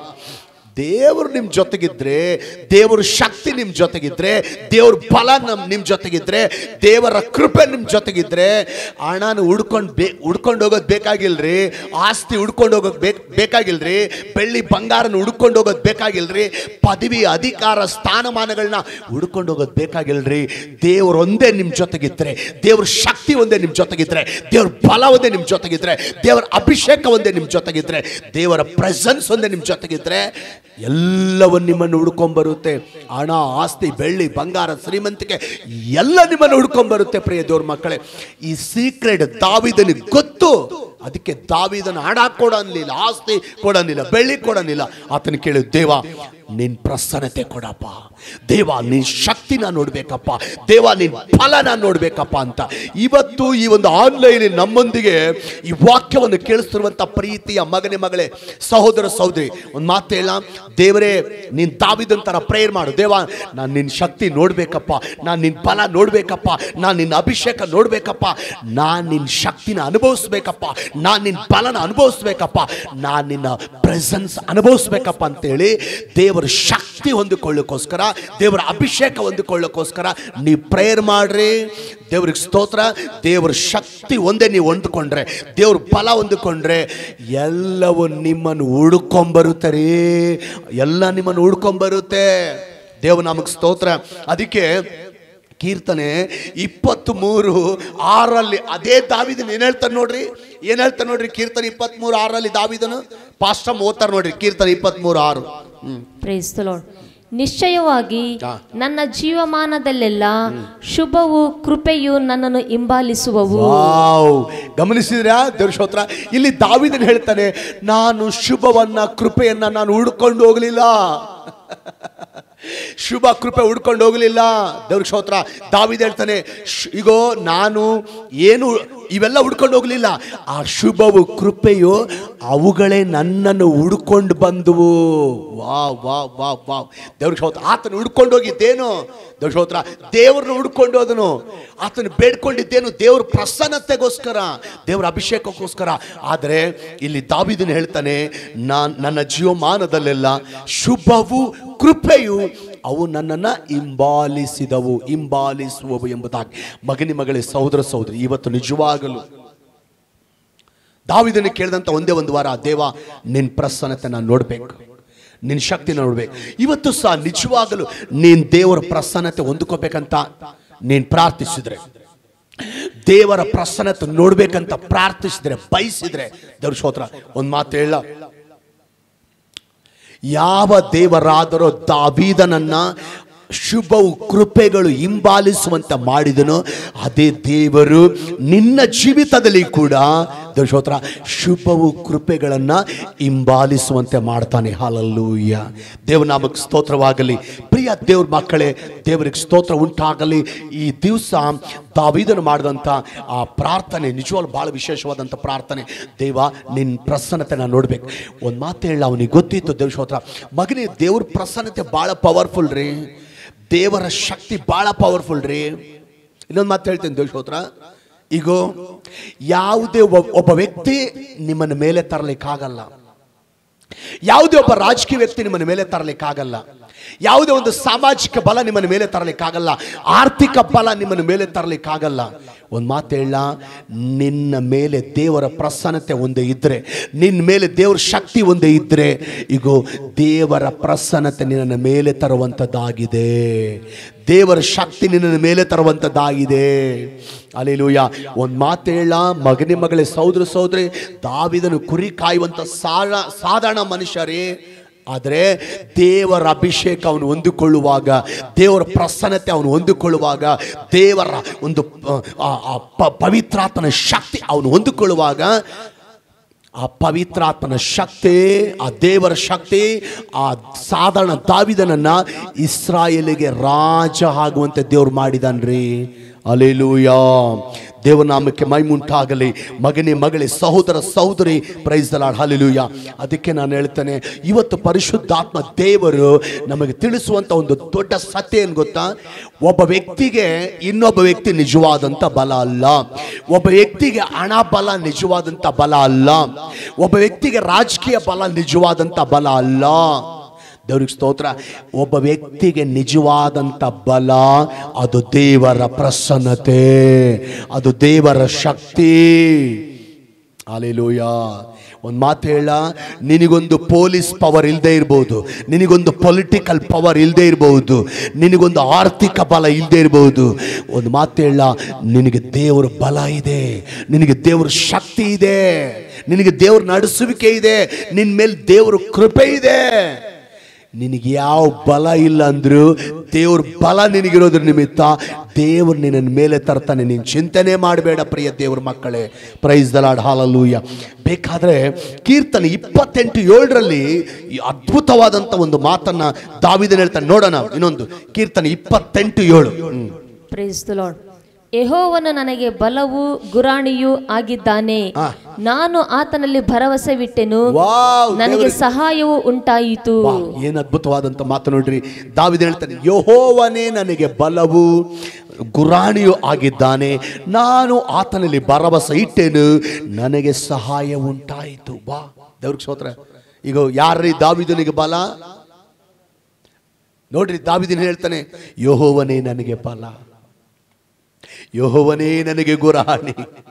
ದೇವರು ನಿಮ್ಮ ಜೊತೆಗಿದ್ರೆ ದೇವರ ಶಕ್ತಿ ನಿಮ್ಮ ಜೊತೆಗಿದ್ರೆ ದೇವ್ರ ಬಲ ನಮ್ ನಿಮ್ಮ ಜೊತೆಗಿದ್ರೆ ದೇವರ ಕೃಪೆ ನಿಮ್ಮ ಜೊತೆಗಿದ್ರೆ ಹಣನ ಹುಡ್ಕೊಂಡು ಬೇ ಹುಡ್ಕೊಂಡು ಹೋಗೋದು ಬೇಕಾಗಿಲ್ರಿ ಆಸ್ತಿ ಹುಡ್ಕೊಂಡು ಹೋಗೋದು ಬೇಕು ಬೇಕಾಗಿಲ್ರಿ ಬೆಳ್ಳಿ ಬಂಗಾರನ ಹುಡ್ಕೊಂಡು ಹೋಗೋದು ಬೇಕಾಗಿಲ್ರಿ ಪದವಿ ಅಧಿಕಾರ ಸ್ಥಾನಮಾನಗಳನ್ನ ಹುಡ್ಕೊಂಡು ಹೋಗೋದು ಬೇಕಾಗಿಲ್ರಿ ದೇವ್ರು ಒಂದೇ ನಿಮ್ಮ ಜೊತೆಗಿದ್ರೆ ದೇವ್ರ ಶಕ್ತಿ ಒಂದೇ ನಿಮ್ಮ ಜೊತೆಗಿದ್ರೆ ದೇವ್ರ ಬಲ ಒಂದೇ ನಿಮ್ಮ ಜೊತೆಗಿದ್ರೆ ದೇವರ ಅಭಿಷೇಕ ಒಂದೇ ನಿಮ್ಮ ಜೊತೆಗಿದ್ರೆ ದೇವರ ಪ್ರೆಸೆನ್ಸ್ ಒಂದೇ ನಿಮ್ಮ ಜೊತೆಗಿದ್ರೆ ಎಲ್ಲವನ್ನು ನಿಮ್ಮನ್ನು ಹುಡ್ಕೊಂಬರುತ್ತೆ ಹಣ ಆಸ್ತಿ ಬೆಳ್ಳಿ ಬಂಗಾರ ಶ್ರೀಮಂತಿಕೆ ಎಲ್ಲ ನಿಮ್ಮನ್ನು ಹುಡ್ಕೊಂಬರುತ್ತೆ ಪ್ರಿಯ ದೇವ್ರ ಮಕ್ಕಳೇ ಈ ಸೀಕ್ರೆಟ್ ದಾವಿದನಿಗೆ ಗೊತ್ತು ಅದಕ್ಕೆ ದಾವಿದನ ಹಣ ಕೊಡನ್ಲಿಲ್ಲ ಆಸ್ತಿ ಕೊಡನ್ಲಿಲ್ಲ ಬೆಳ್ಳಿ ಕೊಡನ್ಲಿಲ್ಲ ಆತನ ಕೇಳಿ ದೇವ ನಿನ್ ಪ್ರಸನ್ನತೆ ಕೊಡಪ್ಪ ದೇವ ನಿನ್ ಶಕ್ತಿನ ನೋಡ್ಬೇಕಪ್ಪ ದೇವ ನಿನ್ ಫಲನ ನೋಡ್ಬೇಕಪ್ಪ ಅಂತ ಇವತ್ತು ಈ ಒಂದು ಆನ್ಲೈನ್ ನಮ್ಮೊಂದಿಗೆ ಈ ವಾಕ್ಯವನ್ನು ಕೇಳಿಸ್ತಿರುವಂತ ಪ್ರೀತಿಯ ಮಗನೇ ಮಗಳೇ ಸಹೋದರ ಸಹೋದರಿ ಒಂದು ಮಾತು ಹೇಳ ದೇವರೇ ನೀನ್ ತಾವಿದಂತರ ಪ್ರೇಯರ್ ಮಾಡು ದೇವ ನಾನು ನಿನ್ನ ಶಕ್ತಿ ನೋಡ್ಬೇಕಪ್ಪ ನಾನು ನಿನ್ನ ಫಲ ನೋಡ್ಬೇಕಪ್ಪ ನಾನು ನಿನ್ನ ಅಭಿಷೇಕ ನೋಡ್ಬೇಕಪ್ಪ ನಾನು ನಿನ್ನ ಶಕ್ತಿನ ಅನುಭವಿಸ್ಬೇಕಪ್ಪ ನಾನು ನಿನ್ನ ಬಲನ ಅನುಭವಿಸ್ಬೇಕಪ್ಪ ನಾನು ನಿನ್ನ ಪ್ರೆಸೆನ್ಸ್ ಅನುಭವಿಸ್ಬೇಕಪ್ಪ ಅಂತೇಳಿ ದೇವರ ಶಕ್ತಿ ಹೊಂದಿಕೊಳ್ಳೋಕ್ಕೋಸ್ಕರ ದೇವರ ಅಭಿಷೇಕ ಹೊಂದಿಕೊಳ್ಳೋಕ್ಕೋಸ್ಕರ ನೀವು ಪ್ರೇಯರ್ ಮಾಡ್ರಿ ದೇವ್ರಿಗೆ ಸ್ತೋತ್ರ ದೇವರ ಶಕ್ತಿ ಒಂದೇ ನೀವು ಹೊಂದ್ಕೊಂಡ್ರೆ ದೇವ್ರ ಫಲ ಹೊಂದಿಕೊಂಡ್ರೆ ಎಲ್ಲವೂ ನಿಮ್ಮನ್ನು ಹುಡ್ಕೊಂಬರುತ್ತೆ ರೀ ಎಲ್ಲ ನಿಮ್ಮನ್ನು ಹುಡ್ಕೊಂಬರುತ್ತೆ ದೇವ ನಮಗೆ ಸ್ತೋತ್ರ ಅದಕ್ಕೆ ಕೀರ್ತನೆ ಇಪ್ಪತ್ತ್ ಮೂರು ಆರಲ್ಲಿ ಅದೇ ದಾವಿದನ್ ಏನ್ ಹೇಳ್ತಾನೆ ನೋಡ್ರಿ ಏನ್ ಹೇಳ್ತಾನೆ ನೋಡ್ರಿ ಕೀರ್ತನೆ ಇಪ್ಪತ್ತ್ ಮೂರು ಆರಲ್ಲಿ ದಾವಿದನು ಪಾಸ್ಟಮ್ ಓದ್ತಾರೆ ನೋಡ್ರಿ ಕೀರ್ತನೆ ಇಪ್ಪತ್ತ್ ಮೂರು ಆರು ಹ್ಮ್ ಪ್ರೈಸ್ ದ ಲಾರ್ಡ್ ನಿಶ್ಚಯವಾಗಿ ಹಾ. ನನ್ನ ಜೀವಮಾನದಲ್ಲೆಲ್ಲ ಶುಭವು ಕೃಪೆಯು ನನ್ನನ್ನು ಹಿಂಬಾಲಿಸುವವು ವಾವ್ ಗಮನಿಸಿದ್ರಾ ದೇವ್ರ ಸ್ತೋತ್ರ ಇಲ್ಲಿ ದಾವಿದನ್ ಹೇಳ್ತಾನೆ ನಾನು ಶುಭವನ್ನ ಕೃಪೆಯನ್ನ ನಾನು ಹುಡ್ಕೊಂಡು ಹೋಗಲಿಲ್ಲ ಶುಭ ಕೃಪೆ ಹುಡ್ಕೊಂಡು ಹೋಗಲಿಲ್ಲ ದೇವ್ರ ಸ್ತೋತ್ರ ದಾವಿದ ಹೇಳ್ತಾನೆ ಶ್- ಇಗೋ ನಾನು ಏನು ಇವೆಲ್ಲ ಹುಡ್ಕೊಂಡು ಹೋಗಲಿಲ್ಲ ಆ ಶುಭವು ಕೃಪೆಯು ಅವುಗಳೇ ನನ್ನನ್ನು ಹುಡ್ಕೊಂಡು ಬಂದುವು ವಾ ವಾ ವಾ ವಾ ದೇವ್ರ ಸ್ತೋತ್ರ ಆತನ ಹುಡ್ಕೊಂಡು ಹೋಗಿದ್ದೇನು ದೇವ್ರ ಸ್ತೋತ್ರ ದೇವ್ರನ್ನ ಹುಡ್ಕೊಂಡು ಹೋದನು ಆತನ ಬೇಡ್ಕೊಂಡಿದ್ದೇನು ದೇವ್ರ ಪ್ರಸನ್ನತೆಗೋಸ್ಕರ ದೇವರ ಅಭಿಷೇಕಕ್ಕೋಸ್ಕರ ಆದರೆ ಇಲ್ಲಿ ದಾವಿದನ್ ಹೇಳ್ತಾನೆ ನಾನ್ ನನ್ನ ಜೀವಮಾನದಲ್ಲೆಲ್ಲ ಶುಭವು ಕೃಪೆಯು ಅವು ನನ್ನನ್ನು ಹಿಂಬಾಲಿಸಿದವು ಹಿಂಬಾಲಿಸುವವು ಎಂಬುದಾಗಿ ಮಗನಿ ಮಗಳೇ ಸಹೋದರ ಸಹೋದರಿ ಇವತ್ತು ನಿಜವಾಗಲು ದಾವಿದನ ಕೇಳಿದಂಥ ಒಂದೇ ಒಂದು ವಾರ ದೇವ ನಿನ್ನ ಪ್ರಸನ್ನತೆ ನಾನು ನೋಡ್ಬೇಕು ನಿನ್ನ ಶಕ್ತಿ ನೋಡ್ಬೇಕು ಇವತ್ತು ಸಹ ನಿಜವಾಗಲು ನೀನ್ ದೇವರ ಪ್ರಸನ್ನತೆ ಹೊಂದ್ಕೋಬೇಕಂತ ನೀನ್ ಪ್ರಾರ್ಥಿಸಿದ್ರೆ ದೇವರ ಪ್ರಸನ್ನತೆ ನೋಡ್ಬೇಕಂತ ಪ್ರಾರ್ಥಿಸಿದ್ರೆ ಬಯಸಿದ್ರೆ ದೇವ್ರ ಸ್ತೋತ್ರ ಒಂದು ಮಾತು ಹೇಳ ಯಾವ ದೇವರಾದರೋ ದಾವೀದನನ್ನ ಶುಭವು ಕೃಪೆಗಳು ಹಿಂಬಾಲಿಸುವಂತೆ ಮಾಡಿದನು ಅದೇ ದೇವರು ನಿನ್ನ ಜೀವಿತದಲ್ಲಿ ಕೂಡ ದೇವಶೋತ್ರ ಶುಭವು ಕೃಪೆಗಳನ್ನ ಹಿಂಬಾಲಿಸುವಂತೆ ಮಾಡ್ತಾನೆ ಹಾಲಲ್ಲೂಯ್ಯ ದೇವನಾಮಕ್ಕೆ ಸ್ತೋತ್ರವಾಗಲಿ ಪ್ರಿಯ ದೇವ್ರ ಮಕ್ಕಳೇ ದೇವರಿಗೆ ಸ್ತೋತ್ರ ಉಂಟಾಗಲಿ ಈ ದಿವಸ ತಾವಿದನ್ನು ಮಾಡಿದಂಥ ಆ ಪ್ರಾರ್ಥನೆ ನಿಜವಾಗ್ಲೂ ಭಾಳ ವಿಶೇಷವಾದಂಥ ಪ್ರಾರ್ಥನೆ ದೇವ ನಿನ್ನ ಪ್ರಸನ್ನತೆ ನಾನು ನೋಡ್ಬೇಕು ಒಂದು ಮಾತು ಹೇಳ ಅವನಿಗೆ ಗೊತ್ತಿತ್ತು ದೇವ್ರ ಸ್ತೋತ್ರ ಮಗನೇ ದೇವ್ರ ಪ್ರಸನ್ನತೆ ಭಾಳ ಪವರ್ಫುಲ್ ರೀ ದೇವರ ಶಕ್ತಿ ಭಾಳ ಪವರ್ಫುಲ್ ರೀ ಇನ್ನೊಂದು ಮಾತು ಹೇಳ್ತೀನಿ ದೇವ್ರ ಸ್ತೋತ್ರ ಈಗ ಯಾವುದೇ ಒಬ್ಬ- ಒಬ್ಬ ವ್ಯಕ್ತಿ ನಿಮ್ಮನ್ನ ಮೇಲೆ ತರಲಿಕ್ಕಾಗಲ್ಲ ಯಾವುದೇ ಒಬ್ಬ ರಾಜಕೀಯ ವ್ಯಕ್ತಿ ನಿಮ್ಮನ್ನ ಮೇಲೆ ತರಲಿಕ್ಕಾಗಲ್ಲ ಯಾವುದೇ ಒಂದು ಸಾಮಾಜಿಕ ಬಲ ನಿಮ್ಮನ್ನ ಮೇಲೆ ತರಲಿಕ್ಕಾಗಲ್ಲ ಆರ್ಥಿಕ ಬಲ ನಿಮ್ಮನ್ನ ಮೇಲೆ ತರಲಿಕ್ಕಾಗಲ್ಲ ಒಂದು ಮಾತು ಹೇಳ ನಿನ್ನ ಮೇಲೆ ದೇವರ ಪ್ರಸನ್ನತೆ ಒಂದೇ ಇದ್ರೆ ನಿನ್ನ ಮೇಲೆ ದೇವರ ಶಕ್ತಿ ಒಂದೇ ಇದ್ರೆ ಈಗ ದೇವರ ಪ್ರಸನ್ನತೆ ನಿನ್ನ ಮೇಲೆ ತರುವಂಥದ್ದಾಗಿದೆ ದೇವರ ಶಕ್ತಿ ನಿನ್ನ ಮೇಲೆ ತರುವಂಥದ್ದಾಗಿದೆ ಅಲ್ಲಿಲೂಯ ಒಂದು ಮಾತು ಹೇಳ ಮಗನೇ ಮಗಳೇ ಸಹೋದರ ಸಹೋದರಿ ದಾವಿದನು ಕುರಿ ಕಾಯುವಂಥ ಸಾಧ ಸಾಧಾರಣ ಮನುಷ್ಯರೇ ಆದರೆ ದೇವರ ಅಭಿಷೇಕ ಅವನು ಹೊಂದಿಕೊಳ್ಳುವಾಗ ದೇವರ ಪ್ರಸನ್ನತೆ ಅವನು ಹೊಂದಿಕೊಳ್ಳುವಾಗ ದೇವರ ಒಂದು ಆ, ಆ ಪ- ಪವಿತ್ರಾತ್ಮನ ಶಕ್ತಿ ಅವನು ಹೊಂದಿಕೊಳ್ಳುವಾಗ ಆ ಪವಿತ್ರಾತ್ಮನ ಶಕ್ತಿ ಆ ದೇವರ ಶಕ್ತಿ ಆ ಸಾಧಾರಣ ದಾವಿದನನ್ನ ಇಸ್ರಾಯೇಲಿಗೆ ರಾಜ ಆಗುವಂತೆ ದೇವ್ರು ಮಾಡಿದನ್ರಿ ಅಲೆಲೂಯಾ ದೇವನಾಮಕ್ಕೆ ಮೈಮುಂಟಾಗಲಿ ಮಗನೇ ಮಗಳೇ ಸಹೋದರ ಸಹೋದರಿ ಪ್ರೈಸ್ ಲಾಡ್ ಹಲಿಲೂಯ ಅದಕ್ಕೆ ನಾನು ಹೇಳ್ತೇನೆ ಇವತ್ತು ಪರಿಶುದ್ಧಾತ್ಮ ದೇವರು ನಮಗೆ ತಿಳಿಸುವಂತ ಒಂದು ದೊಡ್ಡ ಸತ್ಯ ಏನು ಗೊತ್ತಾ ಒಬ್ಬ ವ್ಯಕ್ತಿಗೆ ಇನ್ನೊಬ್ಬ ವ್ಯಕ್ತಿ ನಿಜವಾದಂತ ಬಲ ಅಲ್ಲ ಒಬ್ಬ ವ್ಯಕ್ತಿಗೆ ಹಣ ಬಲ ನಿಜವಾದಂತ ಬಲ ಅಲ್ಲ ಒಬ್ಬ ವ್ಯಕ್ತಿಗೆ ರಾಜಕೀಯ ಬಲ ನಿಜವಾದಂತ ಬಲ ಅಲ್ಲ ದೇವ್ರಿಗೆ ಸ್ತೋತ್ರ ಒಬ್ಬ ವ್ಯಕ್ತಿಗೆ ನಿಜವಾದಂಥ ಬಲ ಅದು ದೇವರ ಪ್ರಸನ್ನತೆ ಅದು ದೇವರ ಶಕ್ತಿ ಅಲೆಲೂಯ ಒಂದು ಮಾತು ಹೇಳ ನಿನಗೊಂದು ಪೊಲೀಸ್ ಪವರ್ ಇಲ್ಲದೆ ಇರ್ಬೋದು ನಿನಗೊಂದು ಪೊಲಿಟಿಕಲ್ ಪವರ್ ಇಲ್ಲದೆ ಇರ್ಬೋದು ನಿನಗೊಂದು ಆರ್ಥಿಕ ಬಲ ಇಲ್ಲದೆ ಇರ್ಬೋದು ಒಂದು ಮಾತು ಹೇಳ ನಿನಗೆ ದೇವರ ಬಲ ಇದೆ ನಿನಗೆ ದೇವರ ಶಕ್ತಿ ಇದೆ ನಿನಗೆ ದೇವ್ರ ನಡೆಸುವಿಕೆ ಇದೆ ನಿನ್ನ ಮೇಲೆ ದೇವರ ಕೃಪೆ ಇದೆ ನಿನಗೆ ಯಾವ ಬಲ ಇಲ್ಲ ಅಂದ್ರು ದೇವ್ರ ಬಲ ನಿನಗಿರೋದ್ರ ನಿಮಿತ್ತ ದೇವ್ರು ನಿನ್ನ ಮೇಲೆ ತರ್ತಾನೆ ನೀನು ಚಿಂತನೆ ಮಾಡಬೇಡ ಪ್ರಿಯ ದೇವ್ರ ಮಕ್ಕಳೇ ಪ್ರೈಸ್ ದಲಾಡ್ ಹಾಲಲ್ಲೂಯ ಬೇಕಾದ್ರೆ ಕೀರ್ತನೆ ಇಪ್ಪತ್ತೆಂಟು ಏಳರಲ್ಲಿ ಈ ಅದ್ಭುತವಾದಂಥ ಒಂದು ಮಾತನ್ನ ದಾವಿದನ್ ಹೇಳ್ತಾನೆ ನೋಡೋಣ ಇನ್ನೊಂದು ಕೀರ್ತನೆ ಇಪ್ಪತ್ತೆಂಟು ಏಳು ಹ್ಮ್. ಪ್ರೇಸ್ ದ ಲಾರ್ಡ್ ಯೆಹೋವನು ನನಗೆ ಬಲವು ಗುರಾಣಿಯೂ ಆಗಿದ್ದಾನೆ ಆ. ನಾನು ಆತನಲ್ಲಿ ಭರವಸೆವಿಟ್ಟೆನು ವಾವ್, ನನಗೆ ದೇವರೇ. ಸಹಾಯವು ಉಂಟಾಯಿತು ವಾ, ಏನ್ ಅದ್ಭುತವಾದಂತ ಮಾತು ನೋಡ್ರಿ ದಾವಿದ ಹೇಳ್ತಾನೆ ಯಹೋವನೇ ನನಗೆ ಬಲವು ಗುರಾಣಿಯು ಆಗಿದ್ದಾನೆ ನಾನು ಆತನಲ್ಲಿ ಭರವಸೆ ಇಟ್ಟೆನು ನನಗೆ ಸಹಾಯ ಉಂಟಾಯಿತು ಬಾ ದೇವ್ರಿಗೆ ಸ್ತೋತ್ರ ಈಗ ಯಾರ್ರೀ ದಾವಿದನಿಗೆ ಬಲ ನೋಡ್ರಿ ದಾವಿದನ್ ಹೇಳ್ತಾನೆ ಯಹೋವನೇ ನನಗೆ ಬಲ ಯಹೋವನೇ ನನಗೆ ಗುರಾಣಿ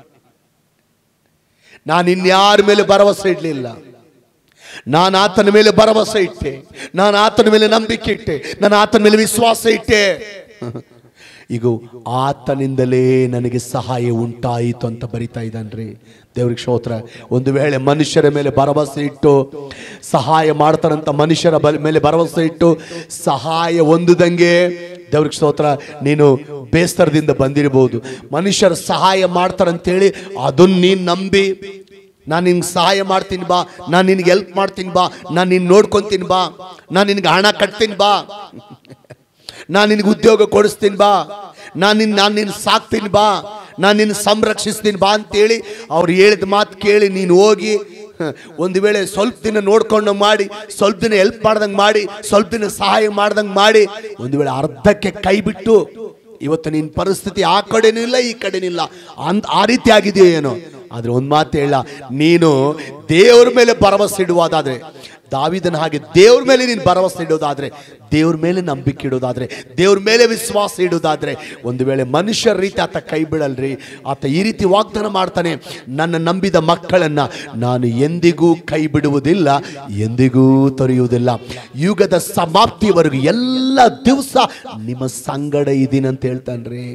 ನಾನು ಇನ್ಯಾರ ಮೇಲೆ ಭರವಸೆ ಇಡಲಿಲ್ಲ ನಾನು ಆತನ ಮೇಲೆ ಭರವಸೆ ಇಟ್ಟೆ ನಾನು ಆತನ ಮೇಲೆ ನಂಬಿಕೆ ಇಟ್ಟೆ ನಾನು ಆತನ ಮೇಲೆ ವಿಶ್ವಾಸ ಇಟ್ಟೆ ಈಗ ಆತನಿಂದಲೇ ನನಗೆ ಸಹಾಯ ಉಂಟಾಯಿತು ಅಂತ ಬರಿತಾ ಇದ್ದಾನ್ರಿ ದೇವ್ರಿಗೆ ಸ್ತೋತ್ರ ಒಂದು ವೇಳೆ ಮನುಷ್ಯರ ಮೇಲೆ ಭರವಸೆ ಇಟ್ಟು ಸಹಾಯ ಮಾಡ್ತಾರಂತ ಮನುಷ್ಯರ ಬಲ- ಮೇಲೆ ಭರವಸೆ ಇಟ್ಟು ಸಹಾಯ ಹೊಂದುದಂಗೆ ದೇವ್ರಿಗೆ ಸ್ತೋತ್ರ ನೀನು ಬೇಸ್ತರದಿಂದ ಬಂದಿರಬಹುದು ಮನುಷ್ಯರ ಸಹಾಯ ಮಾಡ್ತಾರಂತೇಳಿ ಅದನ್ನ ನೀನು ನಂಬಿ ನಾನು ನಿನ್ಗೆ ಸಹಾಯ ಮಾಡ್ತೀನಿ ಬಾ ನಾನು ನಿನ್ಗೆ ಹೆಲ್ಪ್ ಮಾಡ್ತೀನಿ ಬಾ ನಾನು ನಿನ್ನ ನೋಡ್ಕೊಂತೀನಿ ಬಾ ನಾನು ನಿನ್ಗೆ ಹಣ ಕಟ್ತೀನಿ ಬಾ ನಾನು ನಿನ್ಗೆ ಉದ್ಯೋಗ ಕೊಡಿಸ್ತೀನಿ ಬಾ ನಾನು ನಿನ್ನ ನಾನು ನಿನ್ನ ಸಾಕ್ತೀನಿ ಬಾ ನಾನು ನಿನ್ನ ಸಂರಕ್ಷಿಸ್ತೀನಿ ಬಾ ಅಂತೇಳಿ ಅವ್ರು ಹೇಳಿದ ಮಾತು ಕೇಳಿ ನೀನು ಹೋಗಿ ಹ, ಒಂದು ವೇಳೆ ಸ್ವಲ್ಪ ದಿನ ನೋಡ್ಕೊಂಡು ಮಾಡಿ ಸ್ವಲ್ಪ ದಿನ ಹೆಲ್ಪ್ ಮಾಡ್ದಂಗೆ ಮಾಡಿ ಸ್ವಲ್ಪ ದಿನ ಸಹಾಯ ಮಾಡ್ದಂಗೆ ಮಾಡಿ ಒಂದು ವೇಳೆ ಅರ್ಧಕ್ಕೆ ಕೈ ಬಿಟ್ಟು ಇವತ್ತು ನಿನ್ನ ಪರಿಸ್ಥಿತಿ ಆ ಕಡೆನೂ ಇಲ್ಲ ಈ ಕಡೆನೂ ಇಲ್ಲ ಅಂದ್ ಆ ರೀತಿ ಆಗಿದೆಯೋ ಏನೋ ಆದ್ರೆ ಒಂದು ಮಾತು ಹೇಳ ನೀನು ದೇವ್ರ ಮೇಲೆ ಭರವಸೆ ಇಡುವುದಾದ್ರೆ ದಾವಿದನ ಹಾಗೆ ದೇವ್ರ ಮೇಲೆ ನೀನು ಭರವಸೆ ಇಡೋದಾದ್ರೆ ದೇವ್ರ ಮೇಲೆ ನಂಬಿಕೆ ಇಡೋದಾದ್ರೆ ದೇವ್ರ ಮೇಲೆ ವಿಶ್ವಾಸ ಇಡೋದಾದ್ರೆ ಒಂದು ವೇಳೆ ಮನುಷ್ಯರ ರೀತಿ ಆತ ಕೈ ಬಿಡಲ್ರಿ ಆತ ಈ ರೀತಿ ವಾಗ್ದಾನ ಮಾಡ್ತಾನೆ ನನ್ನ ನಂಬಿದ ಮಕ್ಕಳನ್ನ ನಾನು ಎಂದಿಗೂ ಕೈ ಬಿಡುವುದಿಲ್ಲ ಎಂದಿಗೂ ತೊರೆಯುವುದಿಲ್ಲ ಯುಗದ ಸಮಾಪ್ತಿವರೆಗೂ ಎಲ್ಲ ದಿವಸ ನಿಮ್ಮ ಸಂಗಡ ಇದೀನಂತ ಹೇಳ್ತಾನ್ರಿ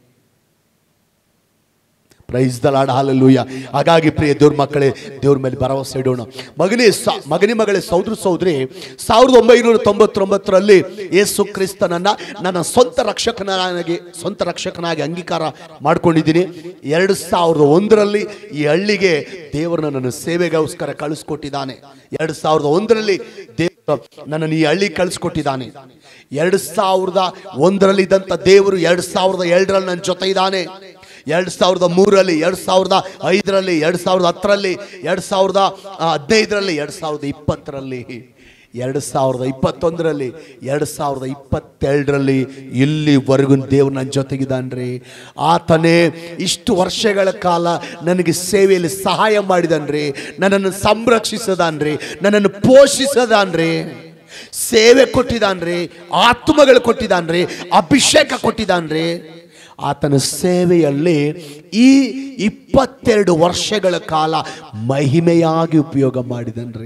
ಪ್ರೈಸ್ ದ ಲಾಡ್ ಹಾಲಲ್ಲೂಯ ಹಾಗಾಗಿ ಪ್ರಿಯ ದೇವ್ರ ಮಕ್ಕಳೇ ದೇವ್ರ ಮೇಲೆ ಭರವಸೆ ಇಡೋಣ ಮಗನೇ ಸ ಮಗನಿ ಮಗಳೇ ಸೌದ್ರ ಸೌದ್ರಿ ಸಾವಿರದ ಒಂಬೈನೂರ ತೊಂಬತ್ತೊಂಬತ್ತರಲ್ಲಿ ಯೇಸು ಕ್ರಿಸ್ತನನ್ನ ನನ್ನ ಸ್ವಂತ ರಕ್ಷಕನಾಗಿ ಸ್ವಂತ ರಕ್ಷಕನಾಗಿ ಅಂಗೀಕಾರ ಮಾಡ್ಕೊಂಡಿದ್ದೀನಿ ಎರಡು ಸಾವಿರದ ಒಂದರಲ್ಲಿ ಈ ಹಳ್ಳಿಗೆ ದೇವರು ನನ್ನನ್ನು ಸೇವೆಗೋಸ್ಕರ ಕಳಿಸ್ಕೊಟ್ಟಿದ್ದಾನೆ ಎರಡು ಸಾವಿರದ ಒಂದರಲ್ಲಿ ದೇವರು ನನ್ನನ್ನು ಈ ಹಳ್ಳಿ ಕಳಿಸ್ಕೊಟ್ಟಿದ್ದಾನೆ ಎರಡು ಸಾವಿರದ ಒಂದರಲ್ಲಿ ಇದ್ದಂಥ ದೇವರು ಎರಡು ಸಾವಿರದ ಎರಡರಲ್ಲಿ ನನ್ನ ಜೊತೆ ಇದ್ದಾನೆ ಎರಡು ಸಾವಿರದ ಮೂರರಲ್ಲಿ ಎರಡು ಸಾವಿರದ ಐದರಲ್ಲಿ ಎರಡು ಸಾವಿರದ ಹತ್ತರಲ್ಲಿ ಎರಡು ಸಾವಿರದ ಆ, ಹದಿನೈದರಲ್ಲಿ ಎರಡು ಸಾವಿರದ ಇಪ್ಪತ್ತರಲ್ಲಿ ಎರಡು ಸಾವಿರದ ಇಪ್ಪತ್ತೊಂದರಲ್ಲಿ ಎರಡು ಸಾವಿರದ ಇಪ್ಪತ್ತೆರಡರಲ್ಲಿ ಇಲ್ಲಿವರೆಗೂ ದೇವ್ರು ನನ್ನ ಜೊತೆಗಿದ್ದಾನ್ರಿ ಆತನೇ ಇಷ್ಟು ವರ್ಷಗಳ ಕಾಲ ನನಗೆ ಸೇವೆಯಲ್ಲಿ ಸಹಾಯ ಮಾಡಿದನ್ರಿ ನನ್ನನ್ನು ಸಂರಕ್ಷಿಸದಾನ್ರಿ ನನ್ನನ್ನು ಪೋಷಿಸದಾನ್ರಿ ಸೇವೆ ಕೊಟ್ಟಿದ್ದಾನ್ರಿ ಆತ್ಮಗಳು ಕೊಟ್ಟಿದ್ದಾನ್ರಿ ಅಭಿಷೇಕ ಕೊಟ್ಟಿದ್ದಾನ್ರಿ ಆತನ ಸೇವೆಯಲ್ಲಿ ಈ ಇಪ್ಪತ್ತೆರಡು ವರ್ಷಗಳ ಕಾಲ ಮಹಿಮೆಯಾಗಿ ಉಪಯೋಗ ಮಾಡಿದನ್ರಿ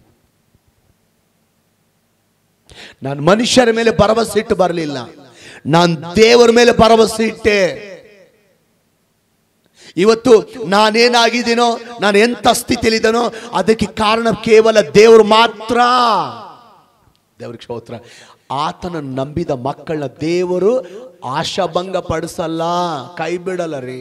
ನಾನು ಮನುಷ್ಯರ ಮೇಲೆ ಭರವಸೆ ಇಟ್ಟು ಬರಲಿಲ್ಲ ನಾನು ದೇವರ ಮೇಲೆ ಭರವಸೆ ಇಟ್ಟೆ ಇವತ್ತು ನಾನೇನಾಗಿದ್ದೀನೋ ನಾನು ಎಂಥ ಸ್ಥಿತಿಯಲ್ಲಿದ್ದೀನೋ ಅದಕ್ಕೆ ಕಾರಣ ಕೇವಲ ದೇವರು ಮಾತ್ರ ದೇವ್ರಿಗೆ ಸ್ತೋತ್ರ ಆತನ ನಂಬಿದ ಮಕ್ಕಳನ್ನ ದೇವರು ಆಶಾಭಂಗ ಪಡಿಸಲ್ಲ ಕೈ ಬಿಡಲ್ಲ ರೀ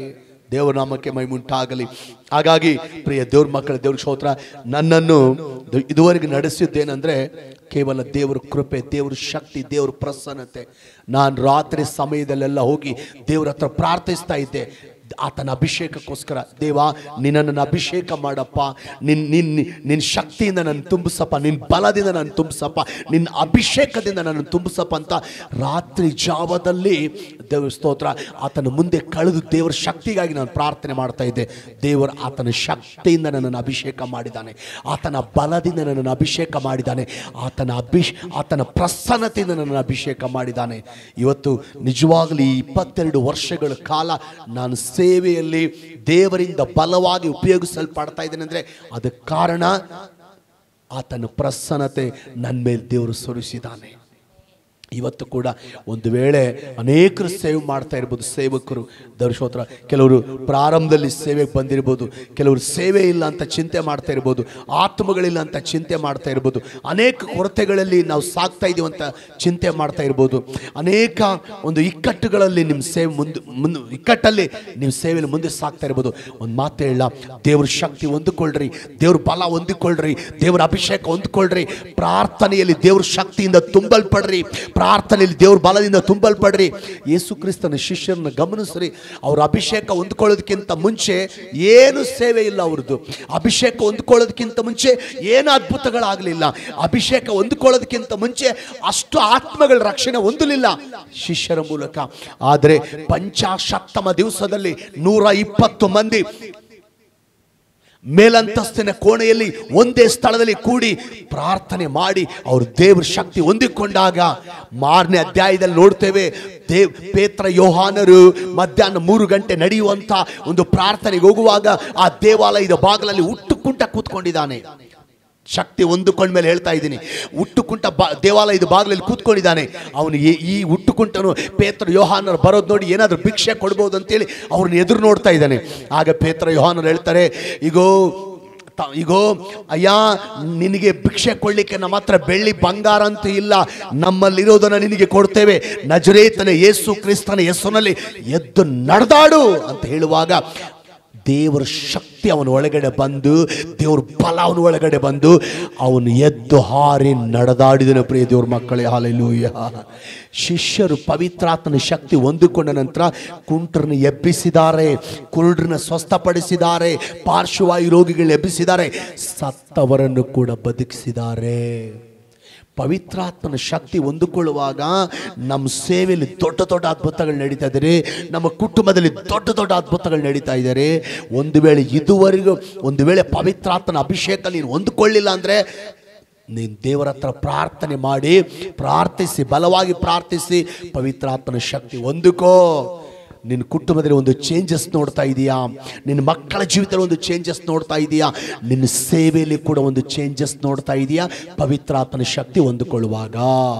ದೇವರ ನಾಮಕ್ಕೆ ಮೈಮುಂಟಾಗಲಿ ಹಾಗಾಗಿ ಪ್ರಿಯ ದೇವ್ರ ಮಕ್ಕಳ ದೇವ್ರ ಸ್ತೋತ್ರ ನನ್ನನ್ನು ದ- ಇದುವರೆಗೆ ನಡೆಸಿದ್ದೇನೆಂದ್ರೆ ಕೇವಲ ದೇವರ ಕೃಪೆ ದೇವರ ಶಕ್ತಿ ದೇವರ ಪ್ರಸನ್ನತೆ ನಾನು ರಾತ್ರಿ ಸಮಯದಲ್ಲೆಲ್ಲ ಹೋಗಿ ದೇವ್ರ ಹತ್ರ ಪ್ರಾರ್ಥಿಸ್ತಾ ಇದ್ದೆ ಆತನ ಅಭಿಷೇಕಕ್ಕೋಸ್ಕರ ದೇವ ನಿನ್ನನ್ನು ಅಭಿಷೇಕ ಮಾಡಪ್ಪ ನಿನ್ ನಿನ್ ನಿನ್ನ ಶಕ್ತಿಯಿಂದ ನನ್ನ ತುಂಬಿಸಪ್ಪ ನಿನ್ನ ಬಲದಿಂದ ನಾನು ತುಂಬಿಸಪ್ಪ ನಿನ್ನ ಅಭಿಷೇಕದಿಂದ ನನ್ನ ತುಂಬಿಸಪ್ಪ ಅಂತ ರಾತ್ರಿ ಜಾವದಲ್ಲಿ ದೇವ್ರ ಸ್ತೋತ್ರ ಆತನ ಮುಂದೆ ಕಳೆದು ದೇವರ ಶಕ್ತಿಗಾಗಿ ನಾನು ಪ್ರಾರ್ಥನೆ ಮಾಡ್ತಾ ಇದ್ದೆ ದೇವರು ಆತನ ಶಕ್ತಿಯಿಂದ ನನ್ನನ್ನು ಅಭಿಷೇಕ ಮಾಡಿದ್ದಾನೆ ಆತನ ಬಲದಿಂದ ನನ್ನನ್ನು ಅಭಿಷೇಕ ಮಾಡಿದ್ದಾನೆ ಆತನ ಅಭಿಷ್ ಆತನ ಪ್ರಸನ್ನತೆಯಿಂದ ನನ್ನನ್ನು ಅಭಿಷೇಕ ಮಾಡಿದ್ದಾನೆ ಇವತ್ತು ನಿಜವಾಗಲೂ ಈ ಇಪ್ಪತ್ತೆರಡು ವರ್ಷಗಳ ಕಾಲ ನಾನು ಸೇವೆಯಲ್ಲಿ ದೇವರಿಂದ ಬಲವಾಗಿ ಉಪಯೋಗಿಸಲ್ಪಡ್ತಾ ಇದ್ದೇನೆ ಅಂದರೆ ಅದಕ್ಕೆ ಕಾರಣ ಆತನ ಪ್ರಸನ್ನತೆ ನನ್ನ ಮೇಲೆ ದೇವರು ಸುರಿಸಿದ್ದಾನೆ ಇವತ್ತು ಕೂಡ ಒಂದು ವೇಳೆ ಅನೇಕರು ಸೇವೆ ಮಾಡ್ತಾ ಇರ್ಬೋದು ಸೇವಕರು ದರ್ಶೋತ್ರ ಕೆಲವರು ಪ್ರಾರಂಭದಲ್ಲಿ ಸೇವೆಗೆ ಬಂದಿರ್ಬೋದು ಕೆಲವರು ಸೇವೆ ಇಲ್ಲ ಅಂತ ಚಿಂತೆ ಮಾಡ್ತಾ ಇರ್ಬೋದು ಆತ್ಮಗಳಿಲ್ಲ ಅಂತ ಚಿಂತೆ ಮಾಡ್ತಾ ಇರ್ಬೋದು ಅನೇಕ ಕೊರತೆಗಳಲ್ಲಿ ನಾವು ಸಾಕ್ತಾ ಇದೀವಿ ಅಂತ ಚಿಂತೆ ಮಾಡ್ತಾ ಇರ್ಬೋದು ಅನೇಕ ಒಂದು ಇಕ್ಕಟ್ಟುಗಳಲ್ಲಿ ನಿಮ್ಮ ಸೇವೆ ಮುಂದೆ ಮುಂದೆ ಇಕ್ಕಟ್ಟಲ್ಲಿ ನಿಮ್ಮ ಸೇವೆಯಲ್ಲಿ ಮುಂದೆ ಸಾಕ್ತಾ ಇರ್ಬೋದು ಒಂದು ಮಾತು ಹೇಳ ದೇವ್ರ ಶಕ್ತಿ ಹೊಂದಿಕೊಳ್ಳ್ರಿ ದೇವ್ರ ಬಲ ಹೊಂದಿಕೊಳ್ಳ್ರಿ ದೇವರ ಅಭಿಷೇಕ ಹೊಂದಿಕೊಳ್ಳ್ರಿ ಪ್ರಾರ್ಥನೆಯಲ್ಲಿ ದೇವ್ರ ಶಕ್ತಿಯಿಂದ ತುಂಬಲ್ಪಡ್ರಿ ಪ್ರಾರ್ಥನೆಯಲ್ಲಿ ದೇವ್ರ ಬಲದಿಂದ ತುಂಬಲ್ಪಡ್ರಿ ಯೇಸು ಕ್ರಿಸ್ತನ ಶಿಷ್ಯರನ್ನ ಗಮನಿಸ್ರಿ ಅವ್ರ ಅಭಿಷೇಕ ಹೊಂದ್ಕೊಳ್ಳೋದಕ್ಕಿಂತ ಮುಂಚೆ ಏನು ಸೇವೆ ಇಲ್ಲ ಅವ್ರದ್ದು ಅಭಿಷೇಕ ಹೊಂದ್ಕೊಳ್ಳೋದಕ್ಕಿಂತ ಮುಂಚೆ ಏನು ಅದ್ಭುತಗಳಾಗಲಿಲ್ಲ ಅಭಿಷೇಕ ಹೊಂದ್ಕೊಳ್ಳೋದಕ್ಕಿಂತ ಮುಂಚೆ ಅಷ್ಟು ಆತ್ಮಗಳ ರಕ್ಷಣೆ ಹೊಂದಲಿಲ್ಲ ಶಿಷ್ಯರ ಮೂಲಕ ಆದರೆ ಪಂಚಾಶತ್ತಮ ದಿವಸದಲ್ಲಿ ನೂರ ಇಪ್ಪತ್ತು ಮಂದಿ ಮೇಲಂತಸ್ತಿನ ಕೋಣೆಯಲ್ಲಿ ಒಂದೇ ಸ್ಥಳದಲ್ಲಿ ಕೂಡಿ ಪ್ರಾರ್ಥನೆ ಮಾಡಿ ಅವರು ದೇವ್ರ ಶಕ್ತಿ ಹೊಂದಿಕೊಂಡಾಗ ಮಾರನೇ ಅಧ್ಯಾಯದಲ್ಲಿ ನೋಡ್ತೇವೆ ದೇವ್ ಪೇತ್ರ ಯೋಹಾನರು ಮಧ್ಯಾಹ್ನ ಮೂರು ಗಂಟೆ ನಡೆಯುವಂತ ಒಂದು ಪ್ರಾರ್ಥನೆಗೆ ಹೋಗುವಾಗ ಆ ದೇವಾಲಯದ ಬಾಗಿಲಲ್ಲಿ ಉಟ್ಟುಕುಂಟ ಕೂತ್ಕೊಂಡಿದ್ದಾನೆ ಶಕ್ತಿ ಹೊಂದಿಕೊಂಡ ಮೇಲೆ ಹೇಳ್ತಾ ಇದ್ದೀನಿ ಉಟ್ಟುಕುಂಟ ಬಾ ದೇವಾಲಯದ ಬಾಗಿಲಲ್ಲಿ ಕೂತ್ಕೊಂಡಿದ್ದಾನೆ ಅವನು ಈ ಈ ಉಟ್ಟುಕುಂಟನು ಪೇತ್ರ ಯೋಹಾನರು ಬರೋದು ನೋಡಿ ಏನಾದರೂ ಭಿಕ್ಷೆ ಕೊಡ್ಬೋದು ಅಂತೇಳಿ ಅವ್ರನ್ನ ಎದುರು ನೋಡ್ತಾ ಇದ್ದಾನೆ ಆಗ ಪೇತ್ರ ಯೋಹಾನರು ಹೇಳ್ತಾರೆ ಈಗೋ ತ- ಈಗೋ ಅಯ್ಯ ನಿನಗೆ ಭಿಕ್ಷೆ ಕೊಡ್ಲಿಕ್ಕೆ ನಮ್ಮ ಹತ್ರ ಬೆಳ್ಳಿ ಬಂಗಾರ ಅಂತ ಇಲ್ಲ ನಮ್ಮಲ್ಲಿರೋದನ್ನ ನಿನಗೆ ಕೊಡ್ತೇವೆ ನಜರೇತನ ಯೇಸು ಕ್ರಿಸ್ತನ ಹೆಸರಿನಲ್ಲಿ ಎದ್ದು ನಡೆದಾಡು ಅಂತ ಹೇಳುವಾಗ ದೇವರ ಶಕ್ತಿ ಅವನ ಒಳಗಡೆ ಬಂದು ದೇವ್ರ ಬಲ ಅವನ ಒಳಗಡೆ ಬಂದು ಅವನು ಎದ್ದು ಹಾರಿ ನಡೆದಾಡಿದನು ಪ್ರಿಯ ದೇವ್ರ ಮಕ್ಕಳೇ ಹಾಲೆಲೂಯ ಶಿಷ್ಯರು ಪವಿತ್ರಾತ್ಮನ ಶಕ್ತಿ ಹೊಂದಿಕೊಂಡ ನಂತರ ಕುಂಟರನ್ನು ಎಬ್ಬಿಸಿದ್ದಾರೆ ಕುರುಡ್ರನ್ನ ಸ್ವಸ್ಥಪಡಿಸಿದ್ದಾರೆ ಪಾರ್ಶ್ವವಾಯು ರೋಗಿಗಳನ್ನ ಎಬ್ಬಿಸಿದ್ದಾರೆ ಸತ್ತವರನ್ನು ಕೂಡ ಬದುಕಿಸಿದ್ದಾರೆ ಪವಿತ್ರಾತ್ಮನ ಶಕ್ತಿ ಹೊಂದಿಕೊಳ್ಳುವಾಗ ನಮ್ಮ ಸೇವೆಯಲ್ಲಿ ದೊಡ್ಡ ದೊಡ್ಡ ಅದ್ಭುತಗಳು ನಡೀತಾ ಇದ್ದಾರೆ ನಮ್ಮ ಕುಟುಂಬದಲ್ಲಿ ದೊಡ್ಡ ದೊಡ್ಡ ಅದ್ಭುತಗಳು ನಡೀತಾ ಇದ್ದಾರೆ ಒಂದು ವೇಳೆ ಇದುವರೆಗೂ ಒಂದು ವೇಳೆ ಪವಿತ್ರಾತ್ಮನ ಅಭಿಷೇಕ ನೀನು ಹೊಂದಿಕೊಳ್ಳಿಲ್ಲ ಅಂದರೆ ನೀನು ದೇವರ ಹತ್ರ ಪ್ರಾರ್ಥನೆ ಮಾಡಿ ಪ್ರಾರ್ಥಿಸಿ ಬಲವಾಗಿ ಪ್ರಾರ್ಥಿಸಿ ಪವಿತ್ರಾತ್ಮನ ಶಕ್ತಿ ಹೊಂದಿಕೋ ನಿನ್ನ ಕುಟುಂಬದಲ್ಲಿ ಒಂದು ಚೇಂಜಸ್ ನೋಡ್ತಾ ಇದೀಯಾ ನಿನ್ನ ಮಕ್ಕಳ ಜೀವಿತದಲ್ಲಿ ಒಂದು ಚೇಂಜಸ್ ನೋಡ್ತಾ ಇದೀಯಾ ನಿನ್ನ ಸೇವೆಯಲ್ಲಿ ಕೂಡ ಒಂದು ಚೇಂಜಸ್ ನೋಡ್ತಾ ಇದೀಯಾ ಪವಿತ್ರಾತ್ಮನ ಶಕ್ತಿ ಹೊಂದಿಕೊಳ್ಳುವಾಗ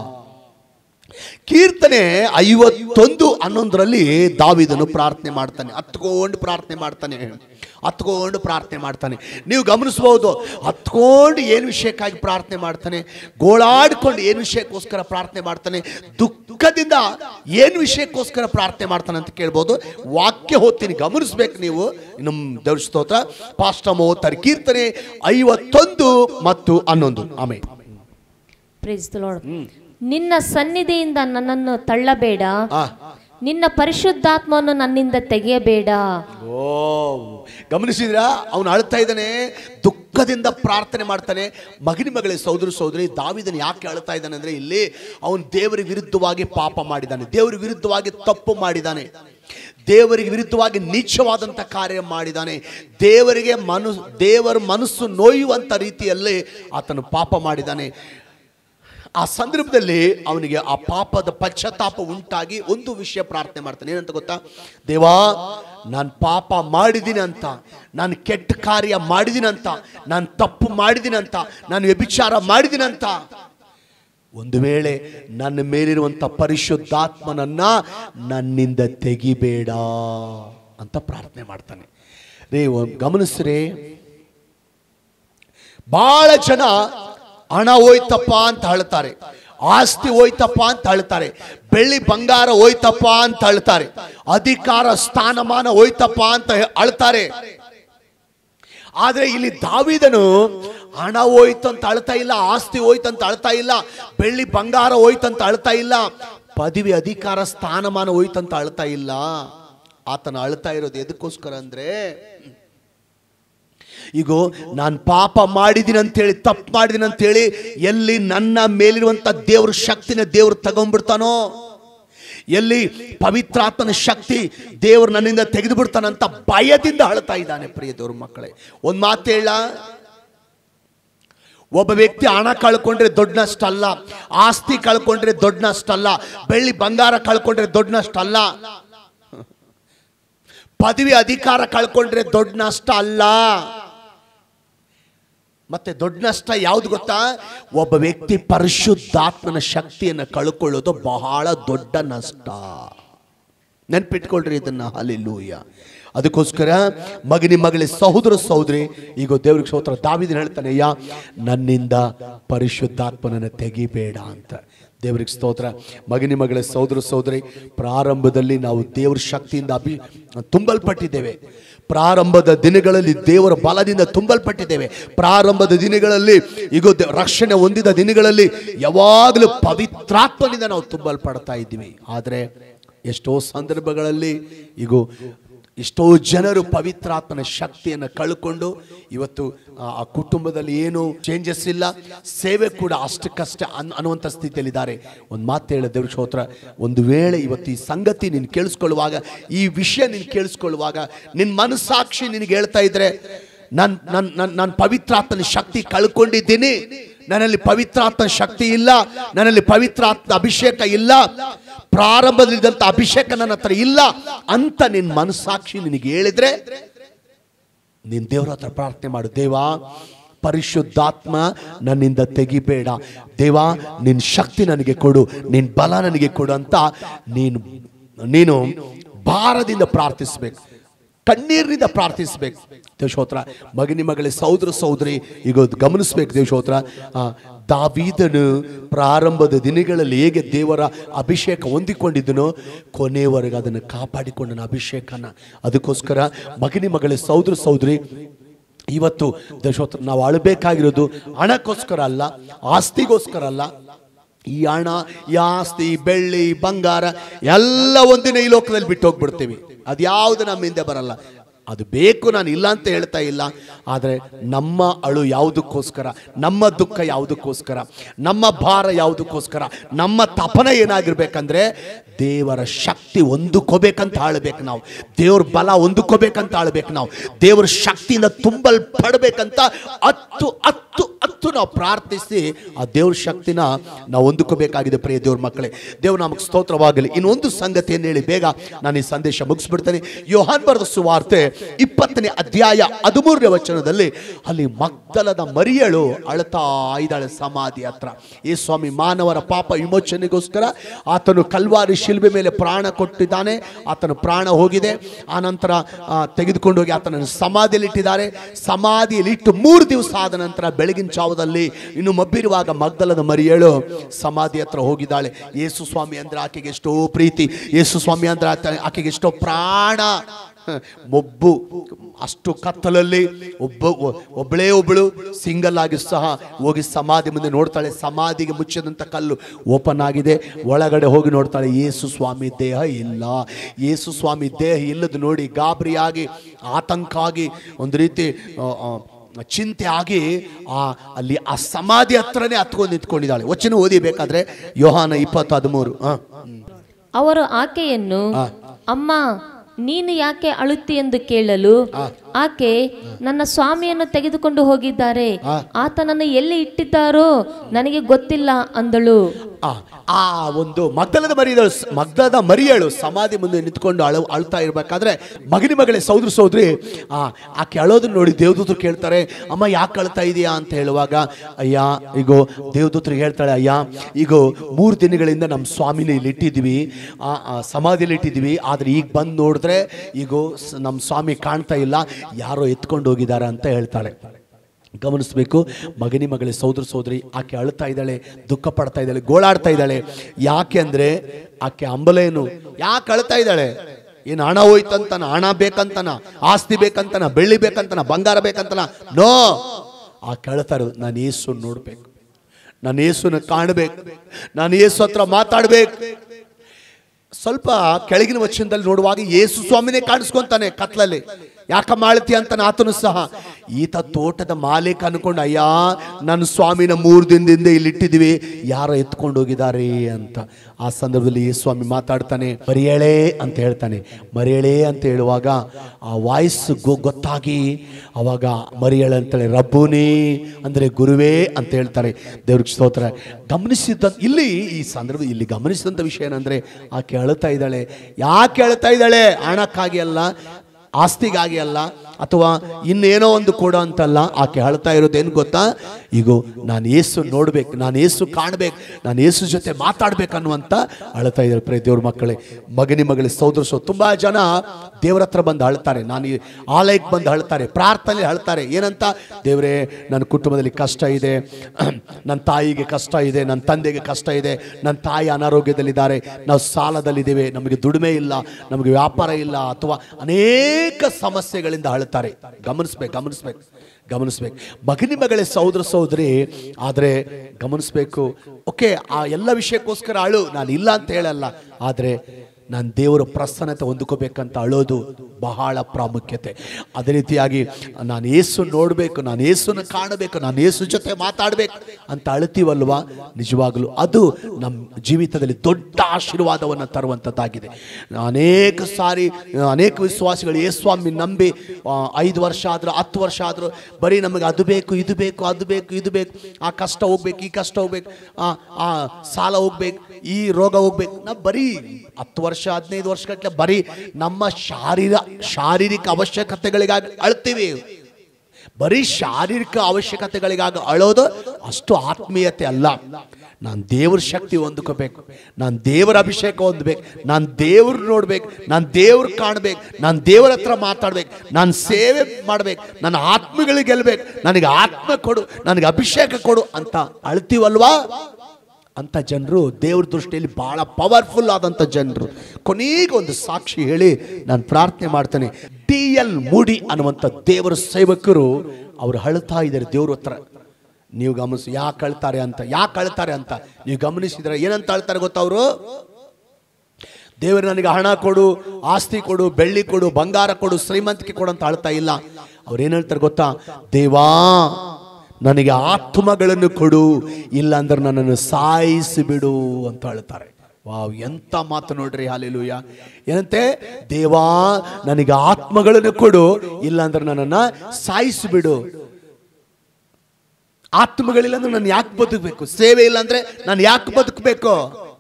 ಕೀರ್ತನೆ ಐವತ್ತೊಂದು ಹನ್ನೊಂದರಲ್ಲಿ ದಾವಿದನು ಪ್ರಾರ್ಥನೆ ಮಾಡ್ತಾನೆ ಹತ್ಕೊಂಡು ಪ್ರಾರ್ಥನೆ ಮಾಡ್ತಾನೆ ಹತ್ಕೊಂಡು ಪ್ರಾರ್ಥನೆ ಮಾಡ್ತಾನೆ ನೀವು ಗಮನಿಸ್ಬೋದು ಹತ್ಕೊಂಡು ಏನು ವಿಷಯಕ್ಕಾಗಿ ಪ್ರಾರ್ಥನೆ ಮಾಡ್ತಾನೆ ಗೋಳಾಡ್ಕೊಂಡು ಏನು ವಿಷಯಕ್ಕೋಸ್ಕರ ಪ್ರಾರ್ಥನೆ ಮಾಡ್ತಾನೆ ದುಃಖದಿಂದ ಏನು ವಿಷಯಕ್ಕೋಸ್ಕರ ಪ್ರಾರ್ಥನೆ ಮಾಡ್ತಾನೆ ಅಂತ ಕೇಳ್ಬೋದು ವಾಕ್ಯ ಹೋಗ್ತೀನಿ ಗಮನಿಸ್ಬೇಕು ನೀವು ನಮ್ಮ ದೇವ್ರ ಸ್ತೋತ್ರ ಪಾಷ್ಟಮ ಓದ್ತಾರೆ ಕೀರ್ತನೆ ಐವತ್ತೊಂದು ಮತ್ತು ಹನ್ನೊಂದು ಆಮೇಲೆ Praise the Lord. ನಿನ್ನ ಸನ್ನಿಧಿಯಿಂದ ನನ್ನನ್ನು ತಳ್ಳಬೇಡ ಆ ನಿನ್ನ ಪರಿಶುದ್ಧಾತ್ಮವನ್ನು ನನ್ನಿಂದ ತೆಗೆಯಬೇಡ ಓ ಗಮನಿಸಿದ್ರ ಅವನು ಅಳ್ತಾ ಇದ್ದಾನೆ ದುಃಖದಿಂದ ಪ್ರಾರ್ಥನೆ ಮಾಡ್ತಾನೆ ಮಗನಿ ಮಗಳೇ ಸೋದರ ಸೋದರಿ ದಾವಿದನ ಯಾಕೆ ಅಳ್ತಾ ಇದ್ದಾನೆ ಅಂದ್ರೆ ಇಲ್ಲಿ ಅವನು ದೇವರ ವಿರುದ್ಧವಾಗಿ ಪಾಪ ಮಾಡಿದ್ದಾನೆ ದೇವರ ವಿರುದ್ಧವಾಗಿ ತಪ್ಪು ಮಾಡಿದ್ದಾನೆ ದೇವರಿಗೆ ವಿರುದ್ಧವಾಗಿ ನೀಚವಾದಂಥ ಕಾರ್ಯ ಮಾಡಿದ್ದಾನೆ ದೇವರಿಗೆ ಮನು ದೇವರ ಮನಸ್ಸು ನೋಯುವಂಥ ರೀತಿಯಲ್ಲಿ ಆತನು ಪಾಪ ಮಾಡಿದ್ದಾನೆ ಆ ಸಂದರ್ಭದಲ್ಲಿ ಅವನಿಗೆ ಆ ಪಾಪದ ಪಶ್ಚಾತ್ತಾಪ ಉಂಟಾಗಿ ಒಂದು ವಿಷಯ ಪ್ರಾರ್ಥನೆ ಮಾಡ್ತಾನೆ ಏನಂತ ಗೊತ್ತಾ ದೇವಾ ನಾನು ಪಾಪ ಮಾಡಿದ್ದೀನಿ ಅಂತ ನಾನು ಕೆಟ್ಟ ಕಾರ್ಯ ಮಾಡಿದ್ದೀನಿ ಅಂತ ನಾನು ತಪ್ಪು ಮಾಡಿದ್ದೀನಿ ಅಂತ ನಾನು ವ್ಯಭಿಚಾರ ಮಾಡಿದ್ದೀನಿ ಅಂತ ಒಂದು ವೇಳೆ ನನ್ನ ಮೇಲಿರುವಂಥ ಪರಿಶುದ್ಧಾತ್ಮನನ್ನ ನನ್ನಿಂದ ತೆಗಿಬೇಡ ಅಂತ ಪ್ರಾರ್ಥನೆ ಮಾಡ್ತಾನೆ ರೇ ಒಂದ್ ಗಮನಿಸ್ರಿ ಬಹಳ ಜನ ಹಣ ಹೋಯ್ತಪ್ಪ ಅಂತ ಅಳ್ತಾರೆ ಆಸ್ತಿ ಹೋಯ್ತಪ್ಪ ಅಂತ ಅಳ್ತಾರೆ ಬೆಳ್ಳಿ ಬಂಗಾರ ಹೋಯ್ತಪ್ಪ ಅಂತ ಅಳ್ತಾರೆ ಅಧಿಕಾರ ಸ್ಥಾನಮಾನ ಹೋಯ್ತಪ್ಪ ಅಂತ ಹೇ- ಅಳ್ತಾರೆ ಆದ್ರೆ ಇಲ್ಲಿ ದಾವಿದನು ಹಣ ಹೋಯ್ತು ಅಂತ ಅಳ್ತಾ ಇಲ್ಲ ಆಸ್ತಿ ಹೋಯ್ತು ಅಂತ ಅಳ್ತಾ ಇಲ್ಲ ಬೆಳ್ಳಿ ಬಂಗಾರ ಹೋಯ್ತು ಅಂತ ಅಳ್ತಾ ಇಲ್ಲ ಪದವಿ ಅಧಿಕಾರ ಸ್ಥಾನಮಾನ ಹೋಯ್ತು ಅಂತ ಅಳ್ತಾ ಇಲ್ಲ ಆತನ ಅಳ್ತಾ ಇರೋದು ಎದಕ್ಕೋಸ್ಕರ ಅಂದ್ರೆ ಈಗ ನಾನು ಪಾಪ ಮಾಡಿದ್ದೀನಿ ಅಂತೇಳಿ ತಪ್ಪು ಮಾಡಿದ್ದೀನಿ ಅಂತೇಳಿ ಎಲ್ಲಿ ನನ್ನ ಮೇಲಿರುವಂತ ದೇವ್ರ ಶಕ್ತಿನ ದೇವ್ರು ತಗೊಂಡ್ಬಿಡ್ತಾನೋ ಎಲ್ಲಿ ಪವಿತ್ರಾತ್ಮನ ಶಕ್ತಿ ದೇವ್ರು ನನ್ನಿಂದ ತೆಗೆದು ಬಿಡ್ತಾನಂತ ಭಯದಿಂದ ಅಳ್ತಾ ಇದ್ದಾನೆ ಪ್ರಿಯ ದೇವ್ರ ಮಕ್ಕಳೇ ಒಂದ್ ಮಾತು ಹೇಳ ಒಬ್ಬ ವ್ಯಕ್ತಿ ಹಣ ಕಳ್ಕೊಂಡ್ರೆ ದೊಡ್ಡ ನಷ್ಟ ಅಲ್ಲ ಆಸ್ತಿ ಕಳ್ಕೊಂಡ್ರೆ ದೊಡ್ಡ ನಷ್ಟ ಅಲ್ಲ ಬೆಳ್ಳಿ ಬಂಗಾರ ಕಳ್ಕೊಂಡ್ರೆ ದೊಡ್ಡ ನಷ್ಟ ಅಲ್ಲ ಪದವಿ ಅಧಿಕಾರ ಕಳ್ಕೊಂಡ್ರೆ ದೊಡ್ಡ ನಷ್ಟ ಅಲ್ಲ ಮತ್ತೆ ದೊಡ್ಡ ನಷ್ಟ ಯಾವ್ದು ಗೊತ್ತಾ ಒಬ್ಬ ವ್ಯಕ್ತಿ ಪರಿಶುದ್ಧಾತ್ಮನ ಶಕ್ತಿಯನ್ನು ಕಳ್ಕೊಳ್ಳೋದು ಬಹಳ ದೊಡ್ಡ ನಷ್ಟ ನೆನ್ಪಿಟ್ಕೊಳ್ರಿ ಇದನ್ನ ಹಾಲೆಲ್ಲೂಯ್ಯ ಅದಕ್ಕೋಸ್ಕರ ಮಗನಿ ಮಗಳೇ ಸಹೋದರ ಸಹೋದರಿ ಈಗ ದೇವ್ರಿಗೆ ಸ್ತೋತ್ರ ದಾವಿದನ್ ಹೇಳ್ತಾನೆ ಅಯ್ಯ ನನ್ನಿಂದ ಪರಿಶುದ್ಧಾತ್ಮನನ್ನು ತೆಗಿಬೇಡ ಅಂತ ದೇವ್ರಿಗೆ ಸ್ತೋತ್ರ ಮಗನಿ ಮಗಳೇ ಸಹೋದರ ಸಹೋದರಿ ಪ್ರಾರಂಭದಲ್ಲಿ ನಾವು ದೇವ್ರ ಶಕ್ತಿಯಿಂದ ಅಭಿ ತುಂಬಲ್ಪಟ್ಟಿದ್ದೇವೆ ಪ್ರಾರಂಭದ ದಿನಗಳಲ್ಲಿ ದೇವರ ಬಲದಿಂದ ತುಂಬಲ್ಪಟ್ಟಿದ್ದೇವೆ ಪ್ರಾರಂಭದ ದಿನಗಳಲ್ಲಿ ಈಗ ದೇ- ರಕ್ಷಣೆ ಹೊಂದಿದ ದಿನಗಳಲ್ಲಿ ಯಾವಾಗಲೂ ಪವಿತ್ರಾತ್ಮನಿಂದ ನಾವು ತುಂಬಲ್ಪಡ್ತಾ ಇದ್ದೀವಿ ಆದರೆ ಎಷ್ಟೋ ಸಂದರ್ಭಗಳಲ್ಲಿ ಈಗ ಎಷ್ಟೋ ಜನರು ಪವಿತ್ರಾತ್ಮನ ಶಕ್ತಿಯನ್ನು ಕಳ್ಕೊಂಡು ಇವತ್ತು ಆ ಆ ಕುಟುಂಬದಲ್ಲಿ ಏನು ಚೇಂಜಸ್ ಇಲ್ಲ ಸೇವೆ ಕೂಡ ಅಷ್ಟಕ್ಕಷ್ಟೇ ಅನ್ ಅನ್ನುವಂಥ ಸ್ಥಿತಿಯಲ್ಲಿದ್ದಾರೆ ಒಂದು ಮಾತು ಹೇಳ ದೇವ್ರ ಸ್ತೋತ್ರ ಒಂದು ವೇಳೆ ಇವತ್ತು ಈ ಸಂಗತಿ ನೀನು ಕೇಳಿಸ್ಕೊಳ್ಳುವಾಗ ಈ ವಿಷಯ ನೀನು ಕೇಳಿಸ್ಕೊಳ್ಳುವಾಗ ನಿನ್ನ ಮನಸ್ಸಾಕ್ಷಿ ನಿನಗೆ ಹೇಳ್ತಾ ಇದ್ರೆ ನಾನು ನನ್ನ ನನ್ನ ನಾನು ಪವಿತ್ರಾತ್ಮನ ಶಕ್ತಿ ಕಳ್ಕೊಂಡಿದ್ದೀನಿ ನನ್ನಲ್ಲಿ ಪವಿತ್ರಾತ್ಮ ಶಕ್ತಿ ಇಲ್ಲ ನನ್ನಲ್ಲಿ ಪವಿತ್ರಾತ್ಮ ಅಭಿಷೇಕ ಇಲ್ಲ ಪ್ರಾರಂಭದಲ್ಲಿದ್ದಂಥ ಅಭಿಷೇಕ ನನ್ನ ಹತ್ರ ಇಲ್ಲ ಅಂತ ನಿನ್ನ ಮನಸ್ಸಾಕ್ಷಿ ನಿನಗೆ ಹೇಳಿದ್ರೆ ನೀನ್ ದೇವ್ರ ಹತ್ರ ಪ್ರಾರ್ಥನೆ ಮಾಡು ದೇವಾ ಪರಿಶುದ್ಧಾತ್ಮ ನನ್ನಿಂದ ತೆಗಿಬೇಡ ದೇವಾ ನಿನ್ನ ಶಕ್ತಿ ನನಗೆ ಕೊಡು ನಿನ್ನ ಬಲ ನನಗೆ ಕೊಡು ಅಂತ ನೀನು ನೀನು ಭಾರದಿಂದ ಪ್ರಾರ್ಥಿಸ್ಬೇಕು ಕಣ್ಣೀರಿನಿಂದ ಪ್ರಾರ್ಥಿಸ್ಬೇಕು ದೇವಶೋತ್ರ ಮಗನಿ ಮಗಳೇ ಸಹೋದರ ಸಹೋದರಿ ಈಗ ಅದು ಗಮನಿಸ್ಬೇಕು ದೇವಶೋತ್ರ ಆ, ದಾವೀದನು ಪ್ರಾರಂಭದ ದಿನಗಳಲ್ಲಿ ಹೇಗೆ ದೇವರ ಅಭಿಷೇಕ ಹೊಂದಿಕೊಂಡಿದ್ದನೋ ಕೊನೆಯವರೆಗೆ ಅದನ್ನು ಕಾಪಾಡಿಕೊಂಡನ ಅಭಿಷೇಕನ ಅದಕ್ಕೋಸ್ಕರ ಮಗನಿ ಮಗಳೇ ಸಹೋದರ ಸಹೋದರಿ ಇವತ್ತು ದಶೋತ್ರ ನಾವು ಅಳಬೇಕಾಗಿರೋದು ಹಣಕ್ಕೋಸ್ಕರ ಅಲ್ಲ ಆಸ್ತಿಗೋಸ್ಕರ ಅಲ್ಲ ಈ ಹಣ ಈ ಆಸ್ತಿ ಬೆಳ್ಳಿ ಬಂಗಾರ ಎಲ್ಲ ಒಂದಿನ ಈ ಲೋಕದಲ್ಲಿ ಬಿಟ್ಟು ಹೋಗ್ಬಿಡ್ತೀವಿ ಅದ್ಯಾವುದು ನಮ್ಮ ಹಿಂದೆ ಬರಲ್ಲ ಅದು ಬೇಕು ನಾನು ಇಲ್ಲ ಅಂತ ಹೇಳ್ತಾ ಇಲ್ಲ ಆದರೆ ನಮ್ಮ ಅಳು ಯಾವುದಕ್ಕೋಸ್ಕರ ನಮ್ಮ ದುಃಖ ಯಾವುದಕ್ಕೋಸ್ಕರ ನಮ್ಮ ಭಾರ ಯಾವುದಕ್ಕೋಸ್ಕರ ನಮ್ಮ ತಪನ ಏನಾಗಿರ್ಬೇಕಂದ್ರೆ ದೇವರ ಶಕ್ತಿ ಹೊಂದ್ಕೋಬೇಕಂತ ಆಳ್ಬೇಕು ನಾವು ದೇವ್ರ ಬಲ ಹೊಂದ್ಕೋಬೇಕಂತ ಆಳ್ಬೇಕು ನಾವು ದೇವರ ಶಕ್ತಿಯಿಂದ ತುಂಬಲ್ಪಡ್ಬೇಕಂತ ಹತ್ತು ಹತ್ತು ಹತ್ತು ನಾವು ಪ್ರಾರ್ಥಿಸಿ ಆ ದೇವ್ರ ಶಕ್ತಿನ ನಾವು ಹೊಂದ್ಕೋಬೇಕಾಗಿದೆ ಪ್ರಿಯ ದೇವ್ರ ಮಕ್ಕಳೇ ದೇವ್ರ ನಮಗೆ ಸ್ತೋತ್ರವಾಗಲಿ ಇನ್ನೊಂದು ಸಂಗತಿಯನ್ನು ಹೇಳಿ ಬೇಗ ನಾನು ಈ ಸಂದೇಶ ಮುಗಿಸ್ಬಿಡ್ತೇನೆ ಯೋಹಾನ್ ಬರೆದ ಸುವಾರ್ತೆ ಇಪ್ಪತ್ತನೇ ಅಧ್ಯಾಯ ಹದಿಮೂರನೇ ವಚನದಲ್ಲಿ ಅಲ್ಲಿ ಮಗ್ದಲದ ಮರಿಯಳು ಅಳ್ತಾ ಇದ್ದಾಳೆ ಸಮಾಧಿ ಹತ್ರ ಈ ಸ್ವಾಮಿ ಮಾನವರ ಪಾಪ ವಿಮೋಚನೆಗೋಸ್ಕರ ಆತನು ಕಲ್ವಾರಿ ಶಿಲ್ಬೆ ಮೇಲೆ ಪ್ರಾಣ ಕೊಟ್ಟಿದ್ದಾನೆ ಆತನ ಪ್ರಾಣ ಹೋಗಿದೆ ಆನಂತರ ಆ, ತೆಗೆದುಕೊಂಡು ಹೋಗಿ ಆತನನ್ನು ಸಮಾಧಿಯಲ್ಲಿ ಇಟ್ಟಿದ್ದಾರೆ ಸಮಾಧಿಯಲ್ಲಿ ಇಟ್ಟು ಮೂರು ದಿವಸ ಆದ ನಂತರ ಬೆಳಗಿನ ಜಾವದಲ್ಲಿ ಇನ್ನು ಮಬ್ಬಿರುವಾಗ ಮಗ್ದಲದ ಮರಿಯಳು ಸಮಾಧಿ ಹತ್ರ ಹೋಗಿದ್ದಾಳೆ ಯೇಸು ಸ್ವಾಮಿ ಅಂದ್ರೆ ಆಕೆಗೆ ಎಷ್ಟೋ ಪ್ರೀತಿ ಯೇಸು ಸ್ವಾಮಿ ಅಂದ್ರೆ ಆತ- ಆಕೆಗೆ ಎಷ್ಟೋ ಪ್ರಾಣ ಹ, ಮೊಬ್ಬು ಅಷ್ಟು ಕತ್ತಲಲ್ಲಿ ಒಬ್ಬ ಒ- ಒಬ್ಬಳೇ ಒಬ್ಬಳು ಸಿಂಗಲ್ ಆಗಿ ಸಹ ಹೋಗಿ ಸಮಾಧಿ ಮುಂದೆ ನೋಡ್ತಾಳೆ ಸಮಾಧಿಗೆ ಮುಚ್ಚಿದಂಥ ಕಲ್ಲು ಓಪನ್ ಆಗಿದೆ ಒಳಗಡೆ ಹೋಗಿ ನೋಡ್ತಾಳೆ ಯೇಸು ಸ್ವಾಮಿ ದೇಹ ಇಲ್ಲ ಯೇಸು ಸ್ವಾಮಿ ದೇಹ ಇಲ್ಲದ ನೋಡಿ ಗಾಬರಿಯಾಗಿ ಆತಂಕ ಆಗಿ ಒಂದು ರೀತಿ ಆ, ಆ, ಚಿಂತೆ ಆಗಿ ಆ ಅಲ್ಲಿ ಆ ಸಮಾಧಿ ಹತ್ರನೇ ಹತ್ಕೊಂಡು ನಿಂತ್ಕೊಂಡಿದ್ದಾಳೆ ವಚನ ಓದಿಬೇಕಾದ್ರೆ ಯೋಹಾನ ಇಪ್ಪತ್ತು ಹದಿಮೂರು ಹಾ ಅವರು ಆಕೆಯನ್ನು ಅಮ್ಮ ನೀನು ಯಾಕೆ ಅಳುತ್ತಿ ಎಂದು ಕೇಳಲು ಆಕೆ ನನ್ನ ಸ್ವಾಮಿಯನ್ನು ತೆಗೆದುಕೊಂಡು ಹೋಗಿದ್ದಾರೆ ಆತನನ್ನು ಎಲ್ಲಿ ಇಟ್ಟಿದ್ದಾರೋ ನನಗೆ ಗೊತ್ತಿಲ್ಲ ಅಂದಳು ಆ ಆ ಒಂದು ಮಗ್ದಲದ ಮರಿಯಳು ಮಗ್ದಲದ ಮರಿಯಳು ಸಮಾಧಿ ಮುಂದೆ ನಿಂತ್ಕೊಂಡು ಅಳು ಅಳ್ತಾ ಇರ್ಬೇಕಾದ್ರೆ ಮಗನಿ ಮಗಳೇ ಸೌದ್ರ ಸೌದ್ರಿ ಆ ಆಕೆ ಅಳೋದನ್ನ ನೋಡಿ ದೇವದೂತರು ಕೇಳ್ತಾರೆ ಅಮ್ಮ ಯಾಕೆ ಅಳ್ತಾ ಇದೀಯಾ ಅಂತ ಹೇಳುವಾಗ ಅಯ್ಯ ಈಗ ದೇವದೂತರು ಹೇಳ್ತಾಳೆ ಅಯ್ಯ ಈಗ ಮೂರು ದಿನಗಳಿಂದ ನಮ್ಮ ಸ್ವಾಮಿನ ಇಲ್ಲಿ ಇಟ್ಟಿದ್ವಿ ಆ ಆ ಸಮಾಧಿಯಲ್ಲಿ ಇಟ್ಟಿದ್ವಿ ಆದ್ರೆ ಈಗ ಬಂದು ನೋಡಿದ್ರೆ ಈಗ ಸ- ನಮ್ಮ ಸ್ವಾಮಿ ಕಾಣ್ತಾ ಇಲ್ಲ ಯಾರೋ ಎತ್ಕೊಂಡು ಹೋಗಿದ್ದಾರೆ ಅಂತ ಹೇಳ್ತಾಳೆ ಗಮನಿಸಬೇಕು ಮಗನಿ ಮಗಳೇ ಸೋದರ ಸೋದರಿ ಆಕೆ ಅಳ್ತಾ ಇದ್ದಾಳೆ ದುಃಖ ಪಡ್ತಾ ಇದ್ದಾಳೆ ಗೋಳಾಡ್ತಾ ಇದ್ದಾಳೆ ಯಾಕೆ ಅಂದ್ರೆ ಆಕೆ ಅಂಬಲೇನು ಯಾಕೆ ಅಳ್ತಾ ಇದ್ದಾಳೆ ಏನು ಹಣ ಹೋಯ್ತಂತನ ಹಣ ಬೇಕಂತನ ಆಸ್ತಿ ಬೇಕಂತನ ಬೆಳ್ಳಿ ಬೇಕಂತನ ಬಂಗಾರ ಬೇಕಂತನ ನೋ ಆ ಕೇಳ್ತಾ ಇರೋದು ನಾನು ಏಸು ನೋಡ್ಬೇಕು ನಾನು ಏಸುನ ಕಾಣಬೇಕು ನಾನು ಏಸು ಹತ್ರ ಮಾತಾಡ್ಬೇಕು ಸ್ವಲ್ಪ ಕೆಳಗಿನ ವಚನದಲ್ಲಿ ನೋಡುವಾಗ ಯೇಸು ಸ್ವಾಮಿನೇ ಕಾಣಿಸ್ಕೊಂತಾನೆ ಕತ್ಲಲ್ಲಿ ಯಾಕ ಮಾಡ್ತಿ ಅಂತ ಆತನು ಸಹ ಈತ ತೋಟದ ಮಾಲೀಕ ಅನ್ಕೊಂಡು ಅಯ್ಯ ನನ್ನ ಸ್ವಾಮಿನ ಮೂರು ದಿನದಿಂದ ಇಲ್ಲಿ ಇಟ್ಟಿದ್ದೀವಿ ಯಾರೋ ಎತ್ಕೊಂಡು ಹೋಗಿದ್ದಾರೆ ಅಂತ ಆ ಸಂದರ್ಭದಲ್ಲಿ ಯೇಸು ಸ್ವಾಮಿ ಮಾತಾಡ್ತಾನೆ ಮರಿಯಳೆ ಅಂತ ಹೇಳ್ತಾನೆ ಮರಿಯಳೆ ಅಂತ ಹೇಳುವಾಗ ಆ ವಾಯ್ಸ್ ಗೊತ್ತಾಗಿ ಅವಾಗ ಮರಿಯಳೆ ಅಂತೇಳಿ ರಬ್ಬುನಿ ಅಂದ್ರೆ ಗುರುವೇ ಅಂತ ಹೇಳ್ತಾರೆ ದೇವ್ರಿಗೆ ಸ್ತೋತ್ರ ಗಮನಿಸಿದ್ದ ಇಲ್ಲಿ ಈ ಸಂದರ್ಭ ಇಲ್ಲಿ ಗಮನಿಸಿದಂಥ ವಿಷಯ ಏನಂದ್ರೆ ಆಕೆ ಅಳ್ತಾ ಇದ್ದಾಳೆ ಯಾಕೆ ಅಳ್ತಾ ಇದ್ದಾಳೆ ಹಣಕ್ಕಾಗಿ ಅಲ್ಲ ಆಸ್ತಿಗಾಗಿ ಅಲ್ಲ ಅಥವಾ ಇನ್ನೇನೋ ಒಂದು ಕೊಡೋ ಅಂತಲ್ಲ ಆಕೆ ಅಳ್ತಾ ಇರೋದೇನು ಗೊತ್ತಾ ಈಗ ನಾನು ಏಸು ನೋಡ್ಬೇಕು ನಾನು ಏಸು ಕಾಣ್ಬೇಕು ನಾನು ಏಸು ಜೊತೆ ಮಾತಾಡ್ಬೇಕು ಅನ್ನುವಂತ ಅಳ್ತಾ ಇದ್ದಾರೆ ಪ್ರೇ ದೇವ್ರ ಮಕ್ಕಳೇ ಮಗನಿ ಮಗಳೇ ಸೋದರ ಸೋ ತುಂಬಾ ಜನ ದೇವ್ರ ಹತ್ರ ಬಂದು ಅಳ್ತಾರೆ ನಾನು ಈ ಆಲಯಕ್ಕೆ ಬಂದು ಅಳ್ತಾರೆ ಪ್ರಾರ್ಥನೆ ಅಳ್ತಾರೆ ಏನಂತ ದೇವರೇ ನನ್ನ ಕುಟುಂಬದಲ್ಲಿ ಕಷ್ಟ ಇದೆ ನನ್ನ ತಾಯಿಗೆ ಕಷ್ಟ ಇದೆ ನನ್ನ ತಂದೆಗೆ ಕಷ್ಟ ಇದೆ ನನ್ನ ತಾಯಿ ಅನಾರೋಗ್ಯದಲ್ಲಿದ್ದಾರೆ ನಾವು ಸಾಲದಲ್ಲಿದ್ದೇವೆ ನಮಗೆ ದುಡಿಮೆ ಇಲ್ಲ ನಮಗೆ ವ್ಯಾಪಾರ ಇಲ್ಲ ಅಥವಾ ಅನೇಕ ಸಮಸ್ಯೆಗಳಿಂದ ಅಳ್ತಾರೆ ಗಮನಿಸ್ಬೇಕು ಗಮನಿಸ್ಬೇಕು ಗಮನಿಸ್ಬೇಕು ಮಗನಿ ಮಗಳೇ ಸಹೋದರ ಸಹೋದರಿ ಆದರೆ ಗಮನಿಸ್ಬೇಕು ಓಕೆ ಆ ಎಲ್ಲ ವಿಷಯಕ್ಕೋಸ್ಕರ ಅಳು ನಾನು ಇಲ್ಲ ಅಂತ ಹೇಳಲ್ಲ ಆದರೆ ನಾನು ದೇವರ ಪ್ರಸನ್ನತೆ ಹೊಂದ್ಕೋಬೇಕಂತ ಅಳೋದು ಬಹಳ ಪ್ರಾಮುಖ್ಯತೆ ಅದೇ ರೀತಿಯಾಗಿ ನಾನು ಏಸು ನೋಡಬೇಕು ನಾನು ಏಸುನ ಕಾಣಬೇಕು ನಾನು ಏಸು ಜೊತೆ ಮಾತಾಡಬೇಕು ಅಂತ ಅಳ್ತೀವಲ್ವಾ ನಿಜವಾಗಲೂ ಅದು ನಮ್ಮ ಜೀವಿತದಲ್ಲಿ ದೊಡ್ಡ ಆಶೀರ್ವಾದವನ್ನು ತರುವಂಥದ್ದಾಗಿದೆ ಅನೇಕ ಸಾರಿ ಅನೇಕ ವಿಶ್ವಾಸಿಗಳು ಯೇಸ್ವಾಮಿ ನಂಬಿ ಆ, ಐದು ವರ್ಷ ಆದರೂ ಹತ್ತು ವರ್ಷ ಆದರೂ ಬರೀ ನಮಗೆ ಅದು ಬೇಕು ಇದು ಬೇಕು ಅದು ಬೇಕು ಇದು ಬೇಕು ಆ ಕಷ್ಟ ಹೋಗ್ಬೇಕು ಈ ಕಷ್ಟ ಹೋಗ್ಬೇಕು ಆ ಆ ಸಾಲ ಹೋಗ್ಬೇಕು ಈ ರೋಗ ಹೋಗ್ಬೇಕು ನಾವು ಬರೀ ಹತ್ತು ವರ್ಷ ಹದಿನೈದು ವರ್ಷಗಟ್ಟಲೆ ಬರೀ ನಮ್ಮ ಶಾರೀರ ಶಾರೀರಿಕ ಅವಶ್ಯಕತೆಗಳಿಗಾಗಿ ಅಳ್ತೀವಿ ಬರೀ ಶಾರೀರಿಕ ಅವಶ್ಯಕತೆಗಳಿಗಾಗಿ ಅಳೋದು ಅಷ್ಟು ಆತ್ಮೀಯತೆ ಅಲ್ಲ ನಾನು ದೇವ್ರ ಶಕ್ತಿ ಹೊಂದ್ಕೋಬೇಕು ನಾನು ದೇವರ ಅಭಿಷೇಕ ಹೊಂದ್ಬೇಕು ನಾನು ದೇವ್ರ ನೋಡ್ಬೇಕು ನಾನು ದೇವ್ರ ಕಾಣ್ಬೇಕು ನಾನು ದೇವರ ಹತ್ರ ಮಾತಾಡ್ಬೇಕು ನಾನು ಸೇವೆ ಮಾಡ್ಬೇಕು ನನ್ನ ಆತ್ಮಗಳಿಗೆ ಗೆಲ್ಬೇಕು ನನಗೆ ಆತ್ಮ ಕೊಡು ನನಗೆ ಅಭಿಷೇಕ ಕೊಡು ಅಂತ ಅಳ್ತೀವಲ್ವಾ ಅಂತ ಜನರು ದೇವ್ರ ದೃಷ್ಟಿಯಲ್ಲಿ ಬಹಳ ಪವರ್ಫುಲ್ ಆದಂಥ ಜನರು ಕೊನೆಗೆ ಒಂದು ಸಾಕ್ಷಿ ಹೇಳಿ ನಾನು ಪ್ರಾರ್ಥನೆ ಮಾಡ್ತೇನೆ ಟಿ ಎಲ್ ಮೂಡಿ ಅನ್ನುವಂಥ ದೇವರ ಸೇವಕರು ಅವರು ಅಳ್ತಾ ಇದ್ದಾರೆ ದೇವ್ರ ಹತ್ರ ನೀವು ಗಮನಿಸಿ ಯಾಕೆ ಅಳ್ತಾರೆ ಅಂತ ಯಾಕೆ ಅಳ್ತಾರೆ ಅಂತ ನೀವು ಗಮನಿಸಿದ್ರೆ ಏನಂತ ಅಳ್ತಾರೆ ಗೊತ್ತಾ ಅವರು ದೇವರು ನನಗೆ ಹಣ ಕೊಡು ಆಸ್ತಿ ಕೊಡು ಬೆಳ್ಳಿ ಕೊಡು ಬಂಗಾರ ಕೊಡು ಶ್ರೀಮಂತಿಕೆ ಕೊಡು ಅಂತ ಅಳ್ತಾ ಇಲ್ಲ ಅವ್ರು ಏನ್ ಹೇಳ್ತಾರೆ ಗೊತ್ತಾ ದೇವಾ ನನಗೆ ಆತ್ಮಗಳನ್ನು ಕೊಡು ಇಲ್ಲ ಅಂದ್ರೆ ನನ್ನನ್ನು ಸಾಯಿಸಿಬಿಡು ಅಂತ ಹೇಳ್ತಾರೆ ವಾವ್ ಎಂತ ಮಾತು ನೋಡ್ರಿ ಹಾಲೆಲೂಯ ಏನಂತೆ ದೇವಾ ನನಗೆ ಆತ್ಮಗಳನ್ನು ಕೊಡು ಇಲ್ಲ ಅಂದ್ರೆ ನನ್ನನ್ನ ಸಾಯಿಸಿಬಿಡು ಆತ್ಮಗಳಿಲ್ಲ ಅಂದ್ರೆ ನಾನು ಯಾಕೆ ಬದುಕಬೇಕು ಸೇವೆ ಇಲ್ಲ ಅಂದ್ರೆ ನಾನು ಯಾಕೆ ಬದುಕಬೇಕು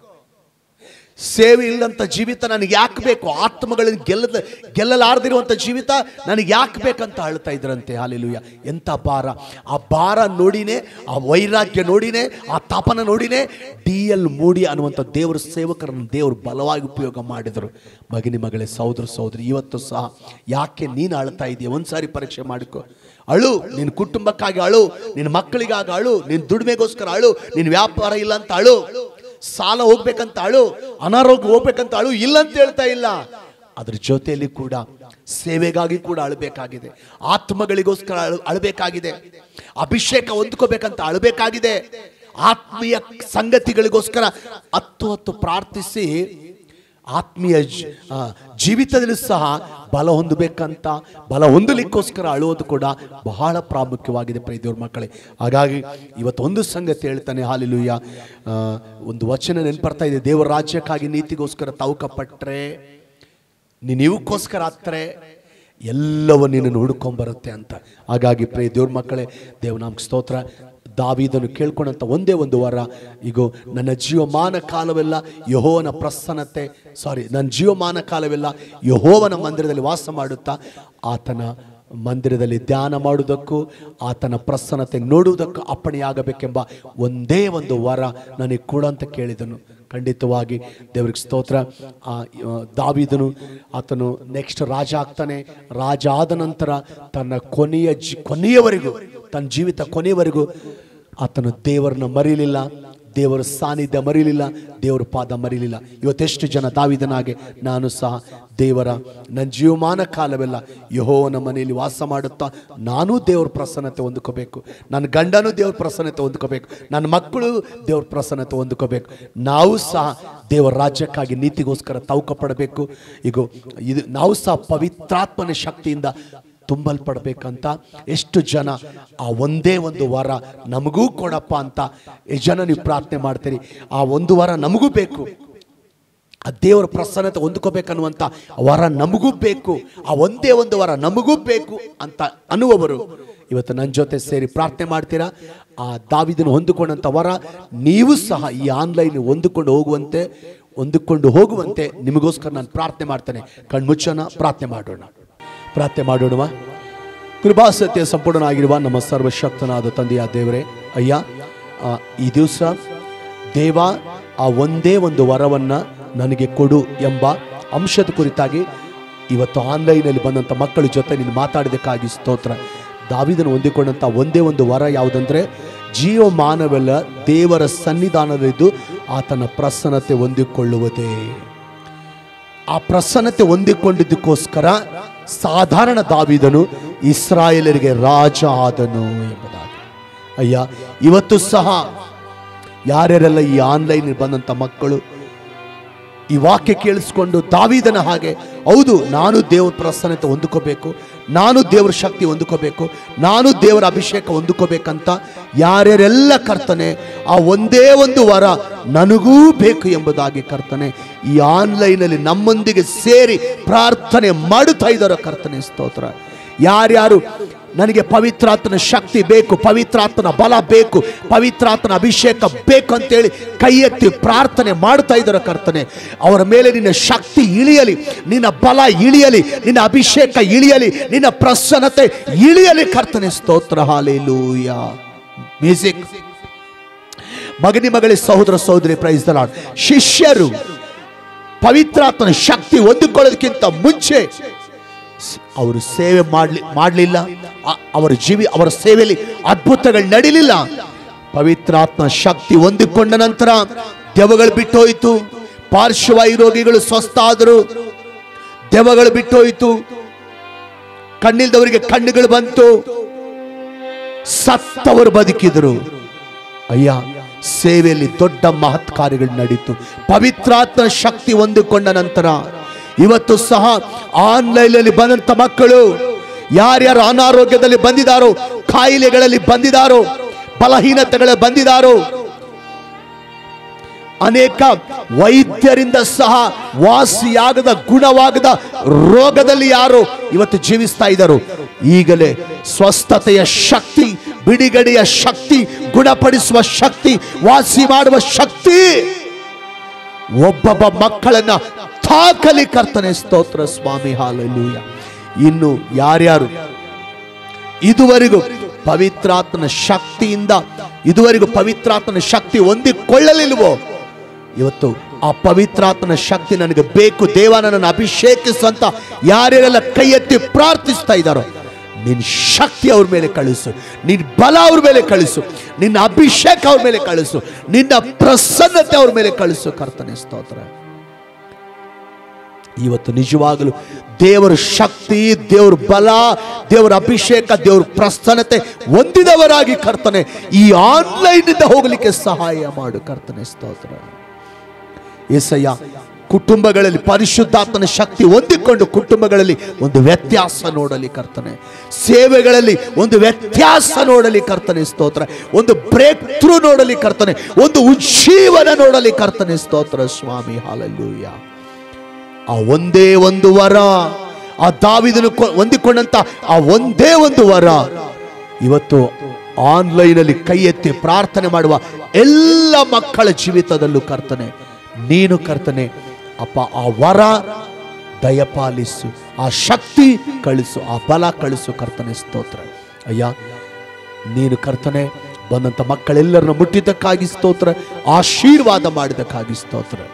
ಸೇವೆ ಇಲ್ಲಂತ ಜೀವಿತ ನನಗೆ ಯಾಕೆ ಬೇಕು ಆತ್ಮಗಳನ್ನು ಗೆಲ್ಲದ ಗೆಲ್ಲಲಾರದಿರುವಂಥ ಜೀವಿತ ನನಗೆ ಯಾಕೆ ಬೇಕಂತ ಅಳ್ತಾ ಇದ್ರಂತೆ ಹಾಲೆಲುಯ್ಯ ಎಂಥ ಭಾರ ಆ ಭಾರ ನೋಡಿನೇ ಆ ವೈರಾಗ್ಯ ನೋಡಿನೇ ಆ ತಾಪನ ನೋಡಿನೇ ಡಿ ಎಲ್ ಮೂಡಿ ಅನ್ನುವಂಥ ದೇವರ ಸೇವಕರನ್ನು ದೇವರು ಬಲವಾಗಿ ಉಪಯೋಗ ಮಾಡಿದರು ಮಗನಿ ಮಗಳೇ ಸಹೋದರ ಸಹೋದರಿ ಇವತ್ತು ಸಹ ಯಾಕೆ ನೀನು ಅಳ್ತಾ ಇದೆಯಾ ಒಂದ್ಸಾರಿ ಪರೀಕ್ಷೆ ಮಾಡಿಕೊ ಅಳು ನಿನ್ನ ಕುಟುಂಬಕ್ಕಾಗಿ ಅಳು ನಿನ್ನ ಮಕ್ಕಳಿಗಾಗಿ ಅಳು ನಿನ್ನ ದುಡಿಮೆಗೋಸ್ಕರ ಅಳು ನಿನ್ನ ವ್ಯಾಪಾರ ಇಲ್ಲ ಅಂತ ಅಳು ಸಾಲ ಹೋಗ್ಬೇಕಂತ ಅಳು ಅನಾರೋಗ್ಯ ಹೋಗ್ಬೇಕಂತ ಅಳು ಇಲ್ಲ ಅಂತ ಹೇಳ್ತಾ ಇಲ್ಲ ಅದ್ರ ಜೊತೆಯಲ್ಲಿ ಕೂಡ ಸೇವೆಗಾಗಿ ಕೂಡ ಅಳಬೇಕಾಗಿದೆ ಆತ್ಮಗಳಿಗೋಸ್ಕರ ಅಳು ಅಳಬೇಕಾಗಿದೆ ಅಭಿಷೇಕ ಹೊಂದ್ಕೋಬೇಕಂತ ಅಳಬೇಕಾಗಿದೆ ಆತ್ಮೀಯ ಸಂಗತಿಗಳಿಗೋಸ್ಕರ ಹತ್ತು ಹತ್ತು ಪ್ರಾರ್ಥಿಸಿ ಆತ್ಮೀಯ ಜ- ಆ, ಜೀವಿತದಲ್ಲಿ ಸಹ ಬಲ ಹೊಂದಬೇಕಂತ ಬಲ ಹೊಂದಲಿಕ್ಕೋಸ್ಕರ ಅಳುವುದು ಕೂಡ ಬಹಳ ಪ್ರಾಮುಖ್ಯವಾಗಿದೆ ಪ್ರಿಯ ದೇವ್ರ ಮಕ್ಕಳೇ ಹಾಗಾಗಿ ಇವತ್ತು ಒಂದು ಸಂಗತಿ ಹೇಳ್ತಾನೆ ಹಾಲಿಲುಯ್ಯ ಆ, ಒಂದು ವಚನ ನೆನ್ಪರ್ತಾ ಇದೆ ದೇವರ ರಾಜ್ಯಕ್ಕಾಗಿ ನೀತಿಗೋಸ್ಕರ ತವಕಪಟ್ರೆ ನೀನು ಇವಕ್ಕೋಸ್ಕರ ಹತ್ರೆ ಎಲ್ಲವೂ ನಿನ್ನನ್ನು ಹುಡ್ಕೊಂಬರುತ್ತೆ ಅಂತ ಹಾಗಾಗಿ ಪ್ರಿಯ ದೇವ್ರ ಮಕ್ಕಳೇ ದೇವನಾಮ ಸ್ತೋತ್ರ ದಾವಿದನು ಕೇಳ್ಕೊಂಡಂತ ಒಂದೇ ಒಂದು ವಾರ ಈಗ ನನ್ನ ಜೀವಮಾನ ಕಾಲವೆಲ್ಲ ಯಹೋವನ ಪ್ರಸನ್ನತೆ ಸಾರಿ ನನ್ನ ಜೀವಮಾನ ಕಾಲವೆಲ್ಲ ಯಹೋವನ ಮಂದಿರದಲ್ಲಿ ವಾಸ ಮಾಡುತ್ತಾ ಆತನ ಮಂದಿರದಲ್ಲಿ ಧ್ಯಾನ ಮಾಡುವುದಕ್ಕೂ ಆತನ ಪ್ರಸನ್ನತೆ ನೋಡುವುದಕ್ಕೂ ಅಪ್ಪಣೆಯಾಗಬೇಕೆಂಬ ಒಂದೇ ಒಂದು ವರ ನನಗೆ ಕೊಡು ಅಂತ ಕೇಳಿದನು ಖಂಡಿತವಾಗಿ ದೇವ್ರಿಗೆ ಸ್ತೋತ್ರ ಆ ಆ, ದಾವೀದನು ಆತನು ನೆಕ್ಸ್ಟ್ ರಾಜ ಆಗ್ತಾನೆ ರಾಜ ಆದ ನಂತರ ತನ್ನ ಕೊನೆಯ ಜಿ ಕೊನೆಯವರೆಗೂ ತನ್ನ ಜೀವಿತ ಕೊನೆಯವರೆಗೂ ಆತನು ದೇವರನ್ನ ಮರೀಲಿಲ್ಲ ದೇವರ ಸಾನ್ನಿಧ್ಯ ಮರೀಲಿಲ್ಲ ದೇವರ ಪಾದ ಮರೀಲಿಲ್ಲ ಇವತ್ತೆಷ್ಟು ಜನ ದಾವಿದನಾಗೆ ನಾನು ಸಹ ದೇವರ ನನ್ನ ಜೀವಮಾನ ಕಾಲವೆಲ್ಲ ಯಹೋವನ ಮನೆಯಲ್ಲಿ ವಾಸ ಮಾಡುತ್ತಾ ನಾನೂ ದೇವ್ರ ಪ್ರಸನ್ನತೆ ಹೊಂದ್ಕೋಬೇಕು ನನ್ನ ಗಂಡನೂ ದೇವ್ರ ಪ್ರಸನ್ನತೆ ಹೊಂದ್ಕೋಬೇಕು ನನ್ನ ಮಕ್ಕಳು ದೇವ್ರ ಪ್ರಸನ್ನತೆ ಹೊಂದ್ಕೋಬೇಕು ನಾವು ಸಹ ದೇವರ ರಾಜ್ಯಕ್ಕಾಗಿ ನೀತಿಗೋಸ್ಕರ ತೌಕ ಪಡಬೇಕು ಈಗ ಇದು ನಾವು ಸಹ ಪವಿತ್ರಾತ್ಮನ ಶಕ್ತಿಯಿಂದ ತುಂಬಲ್ಪಡ್ಬೇಕಂತ ಎಷ್ಟು ಜನ ಆ ಒಂದೇ ಒಂದು ವರ ನಮಗೂ ಕೊಡಪ್ಪ ಅಂತ ಎಷ್ಟು ಜನ ನೀವು ಪ್ರಾರ್ಥನೆ ಮಾಡ್ತೀರಿ ಆ ಒಂದು ವರ ನಮಗೂ ಬೇಕು ಆ ದೇವರ ಪ್ರಸನ್ನತೆ ಹೊಂದ್ಕೋಬೇಕನ್ನುವಂಥ ವರ ನಮಗೂ ಬೇಕು ಆ ಒಂದೇ ಒಂದು ವರ ನಮಗೂ ಬೇಕು ಅಂತ ಅನ್ನುವವರು ಇವತ್ತು ನನ್ನ ಜೊತೆ ಸೇರಿ ಪ್ರಾರ್ಥನೆ ಮಾಡ್ತೀರಾ ಆ ದಾವಿದನ್ನು ಹೊಂದಿಕೊಂಡಂಥ ವರ ನೀವು ಸಹ ಈ ಆನ್ಲೈನ್ ಹೊಂದಿಕೊಂಡು ಹೋಗುವಂತೆ ಹೊಂದಿಕೊಂಡು ಹೋಗುವಂತೆ ನಿಮಗೋಸ್ಕರ ನಾನು ಪ್ರಾರ್ಥನೆ ಮಾಡ್ತೇನೆ ಕಣ್ಮುಚ್ಚೋಣ ಪ್ರಾರ್ಥನೆ ಮಾಡೋಣ ಪ್ರಾರ್ಥನೆ ಮಾಡೋಣ ಕೃಪಾಸತ್ಯ ಸಂಪೂರ್ಣನಾಗಿರುವ ನಮ್ಮ ಸರ್ವಶಕ್ತನಾದ ತಂದೆಯ ದೇವರೇ ಅಯ್ಯ ಆ, ಈ ದಿವಸ ದೇವ ಆ ಒಂದೇ ಒಂದು ವರವನ್ನು ನನಗೆ ಕೊಡು ಎಂಬ ಅಂಶದ ಕುರಿತಾಗಿ ಇವತ್ತು ಆನ್ಲೈನಲ್ಲಿ ಬಂದಂಥ ಮಕ್ಕಳ ಜೊತೆ ನೀನು ಮಾತಾಡಿದಕ್ಕಾಗಿ ಸ್ತೋತ್ರ ದಾವಿದನು ಹೊಂದಿಕೊಂಡಂಥ ಒಂದೇ ಒಂದು ವರ ಯಾವುದಂದ್ರೆ ಜೀವಮಾನವೆಲ್ಲ ದೇವರ ಸನ್ನಿಧಾನದಲ್ಲಿದ್ದು ಆತನ ಪ್ರಸನ್ನತೆ ಹೊಂದಿಕೊಳ್ಳುವುದೇ ಆ ಪ್ರಸನ್ನತೆ ಹೊಂದಿಕೊಂಡಿದ್ದಕ್ಕೋಸ್ಕರ ಸಾಧಾರಣ ದಾವಿದನು ಇಸ್ರಾಯೇಲರಿಗೆ ರಾಜ ಆದನು ಎಂಬುದಾಗಿ ಅಯ್ಯ ಇವತ್ತು ಸಹ ಯಾರ್ಯಾರೆಲ್ಲ ಈ ಆನ್ಲೈನ್ ಬಂದಂಥ ಮಕ್ಕಳು ಈ ವಾಕ್ಯ ಕೇಳಿಸ್ಕೊಂಡು ದಾವಿದನ ಹಾಗೆ ಹೌದು ನಾನು ದೇವರ ಪ್ರಸನ್ನತೆ ಹೊಂದ್ಕೋಬೇಕು ನಾನು ದೇವರ ಶಕ್ತಿ ಹೊಂದ್ಕೋಬೇಕು ನಾನು ದೇವರ ಅಭಿಷೇಕ ಹೊಂದ್ಕೋಬೇಕಂತ ಯಾರ್ಯಾರೆಲ್ಲ ಕರ್ತನೆ ಆ ಒಂದೇ ಒಂದು ವರ ನನಗೂ ಬೇಕು ಎಂಬುದಾಗಿ ಕರ್ತನೆ ಈ ಆನ್ಲೈನಲ್ಲಿ ನಮ್ಮೊಂದಿಗೆ ಸೇರಿ ಪ್ರಾರ್ಥನೆ ಮಾಡುತ್ತಾ ಇದ್ದಾರೋ ಕರ್ತನೆ ಸ್ತೋತ್ರ ಯಾರ್ಯಾರು ನನಗೆ ಪವಿತ್ರಾತ್ಮನ ಶಕ್ತಿ ಬೇಕು ಪವಿತ್ರಾತ್ಮನ ಬಲ ಬೇಕು ಪವಿತ್ರಾತ್ಮನ ಅಭಿಷೇಕ ಬೇಕು ಅಂತೇಳಿ ಕೈ ಎತ್ತಿ ಪ್ರಾರ್ಥನೆ ಮಾಡ್ತಾ ಇದ್ದಾರೆ ಕರ್ತನೆ ಅವರ ಮೇಲೆ ನಿನ್ನ ಶಕ್ತಿ ಇಳಿಯಲಿ ನಿನ್ನ ಬಲ ಇಳಿಯಲಿ ನಿನ್ನ ಅಭಿಷೇಕ ಇಳಿಯಲಿ ನಿನ್ನ ಪ್ರಸನ್ನತೆ ಇಳಿಯಲಿ ಕರ್ತನೆ ಸ್ತೋತ್ರ ಹಾಲೆಲೂಯ ಮ್ಯೂಸಿಕ್ ಮಗನಿ ಮಗಳಿ ಸಹೋದರ ಸಹೋದರಿ ಪ್ರೈಸ್ ದ ಲಾರ್ಡ್ ಶಿಷ್ಯರು ಪವಿತ್ರಾತ್ಮನ ಶಕ್ತಿ ಹೊಂದಿಕೊಳ್ಳೋದಕ್ಕಿಂತ ಮುಂಚೆ ಸ್- ಅವರು ಸೇವೆ ಮಾಡ್ಲಿ ಮಾಡಲಿಲ್ಲ ಅವರ ಜೀವಿ ಅವರ ಸೇವೆಯಲ್ಲಿ ಅದ್ಭುತಗಳು ನಡೀಲಿಲ್ಲ ಪವಿತ್ರಾತ್ಮ ಶಕ್ತಿ ಹೊಂದಿಕೊಂಡ ನಂತರ ದೆವ್ವಗಳು ಬಿಟ್ಟೋಯ್ತು ಪಾರ್ಶ್ವವಾಯು ರೋಗಿಗಳು ಸ್ವಸ್ಥ ಆದರು ದೆವ್ವಗಳು ಬಿಟ್ಟೋಯ್ತು ಕಣ್ಣಿಲ್ದವರಿಗೆ ಕಣ್ಣುಗಳು ಬಂತು ಸತ್ತವರು ಬದುಕಿದರು ಅಯ್ಯ ಸೇವೆಯಲ್ಲಿ ದೊಡ್ಡ ಮಹತ್ ಕಾರ್ಯಗಳು ನಡೀತು ಪವಿತ್ರಾತ್ಮ ಶಕ್ತಿ ಹೊಂದಿಕೊಂಡ ನಂತರ ಇವತ್ತು ಸಹ ಆನ್ಲೈನ್ ಅಲ್ಲಿ ಬಂದಂತ ಮಕ್ಕಳು ಯಾರ್ಯಾರು ಅನಾರೋಗ್ಯದಲ್ಲಿ ಬಂದಿದಾರೋ ಕಾಯಿಲೆಗಳಲ್ಲಿ ಬಂದಿದಾರೋ ಬಲಹೀನತೆಗಳ ಬಂದಿದಾರೋ ಅನೇಕ ವೈದ್ಯರಿಂದ ಸಹ ವಾಸಿಯಾಗದ ಗುಣವಾಗದ ರೋಗದಲ್ಲಿ ಯಾರು ಇವತ್ತು ಜೀವಿಸ್ತಾ ಇದ್ದಾರೆ ಈಗಲೇ ಸ್ವಸ್ಥತೆಯ ಶಕ್ತಿ ಬಿಡಿಗಡೆಯ ಶಕ್ತಿ ಗುಣಪಡಿಸುವ ಶಕ್ತಿ ವಾಸಿ ಮಾಡುವ ಶಕ್ತಿ ಒಬ್ಬೊಬ್ಬ ಮಕ್ಕಳನ್ನ ತಾಕಲಿ ಕರ್ತನೆ ಸ್ತೋತ್ರ ಸ್ವಾಮಿ ಹಾಲೆಲೂಯ ಇನ್ನು ಯಾರ್ಯಾರು ಇದುವರೆಗೂ ಪವಿತ್ರಾತ್ಮನ ಶಕ್ತಿಯಿಂದ ಇದುವರೆಗೂ ಪವಿತ್ರಾತ್ಮನ ಶಕ್ತಿ ಹೊಂದಿಕೊಳ್ಳಲಿಲ್ವೋ ಇವತ್ತು ಆ ಪವಿತ್ರಾತ್ಮನ ಶಕ್ತಿ ನನಗೆ ಬೇಕು ದೇವ ನನ್ನನ್ನು ಅಭಿಷೇಕಿಸುವಂತ ಯಾರ್ಯಾರೆಲ್ಲ ಕೈ ಎತ್ತಿ ಪ್ರಾರ್ಥಿಸ್ತಾ ಇದ್ದಾರೋ ನಿನ್ನ ಶಕ್ತಿ ಅವ್ರ ಮೇಲೆ ಕಳಿಸು ನಿನ್ನ ಬಲ ಅವ್ರ ಮೇಲೆ ಕಳಿಸು ನಿನ್ನ ಅಭಿಷೇಕ ಅವ್ರ ಮೇಲೆ ಕಳಿಸು ನಿನ್ನ ಪ್ರಸನ್ನತೆ ಅವ್ರ ಮೇಲೆ ಕಳಿಸು ಕರ್ತನೆ ಸ್ತೋತ್ರ ಇವತ್ತು ನಿಜವಾಗಲು ದೇವರ ಶಕ್ತಿ ದೇವರ ಬಲ ದೇವರ ಅಭಿಷೇಕ ದೇವರ ಪ್ರಸನ್ನತೆ ಹೊಂದಿದವರಾಗಿ ಕರ್ತನೆ ಈ ಆನ್ಲೈನ್ ಇಂದ ಹೋಗಲಿಕ್ಕೆ ಸಹಾಯ ಮಾಡು ಕರ್ತನೆ ಸ್ತೋತ್ರ ಏಸಯ್ಯ ಕುಟುಂಬಗಳಲ್ಲಿ ಪರಿಶುದ್ಧಾತ್ಮನ ಶಕ್ತಿ ಹೊಂದಿಕೊಂಡು ಕುಟುಂಬಗಳಲ್ಲಿ ಒಂದು ವ್ಯತ್ಯಾಸ ನೋಡಲಿ ಕರ್ತನೆ ಸೇವೆಗಳಲ್ಲಿ ಒಂದು ವ್ಯತ್ಯಾಸ ನೋಡಲಿ ಕರ್ತನೆ ಸ್ತೋತ್ರ ಒಂದು ಬ್ರೇಕ್ ಥ್ರೂ ನೋಡಲಿ ಕರ್ತನೆ ಒಂದು ಉಜ್ಜೀವನ ನೋಡಲಿ ಕರ್ತನೆ ಸ್ತೋತ್ರ ಸ್ವಾಮಿ ಹಾಲಲ್ಲೂಯ್ಯ ಆ ಒಂದೇ ಒಂದು ವರ ಆ ದಾವಿದನು ಕೊ- ಹೊಂದಿಕೊಂಡಂತ ಆ ಒಂದೇ ಒಂದು ವರ ಇವತ್ತು ಆನ್ಲೈನಲ್ಲಿ ಕೈ ಎತ್ತಿ ಪ್ರಾರ್ಥನೆ ಮಾಡುವ ಎಲ್ಲ ಮಕ್ಕಳ ಜೀವಿತದಲ್ಲೂ ಕರ್ತನೆ ನೀನು ಕರ್ತನೆ ಅಪ್ಪ ಆ ವರ ದಯಪಾಲಿಸು ಆ ಶಕ್ತಿ ಕಳಿಸು ಆ ಬಲ ಕಳಿಸು ಕರ್ತನೆ ಸ್ತೋತ್ರ ಅಯ್ಯ ನೀನು ಕರ್ತನೆ ಬಂದಂಥ ಮಕ್ಕಳೆಲ್ಲರನ್ನ ಮುಟ್ಟಿದ್ದಕ್ಕಾಗಿ ಸ್ತೋತ್ರ ಆಶೀರ್ವಾದ ಮಾಡಿದ್ದಕ್ಕಾಗಿ ಸ್ತೋತ್ರ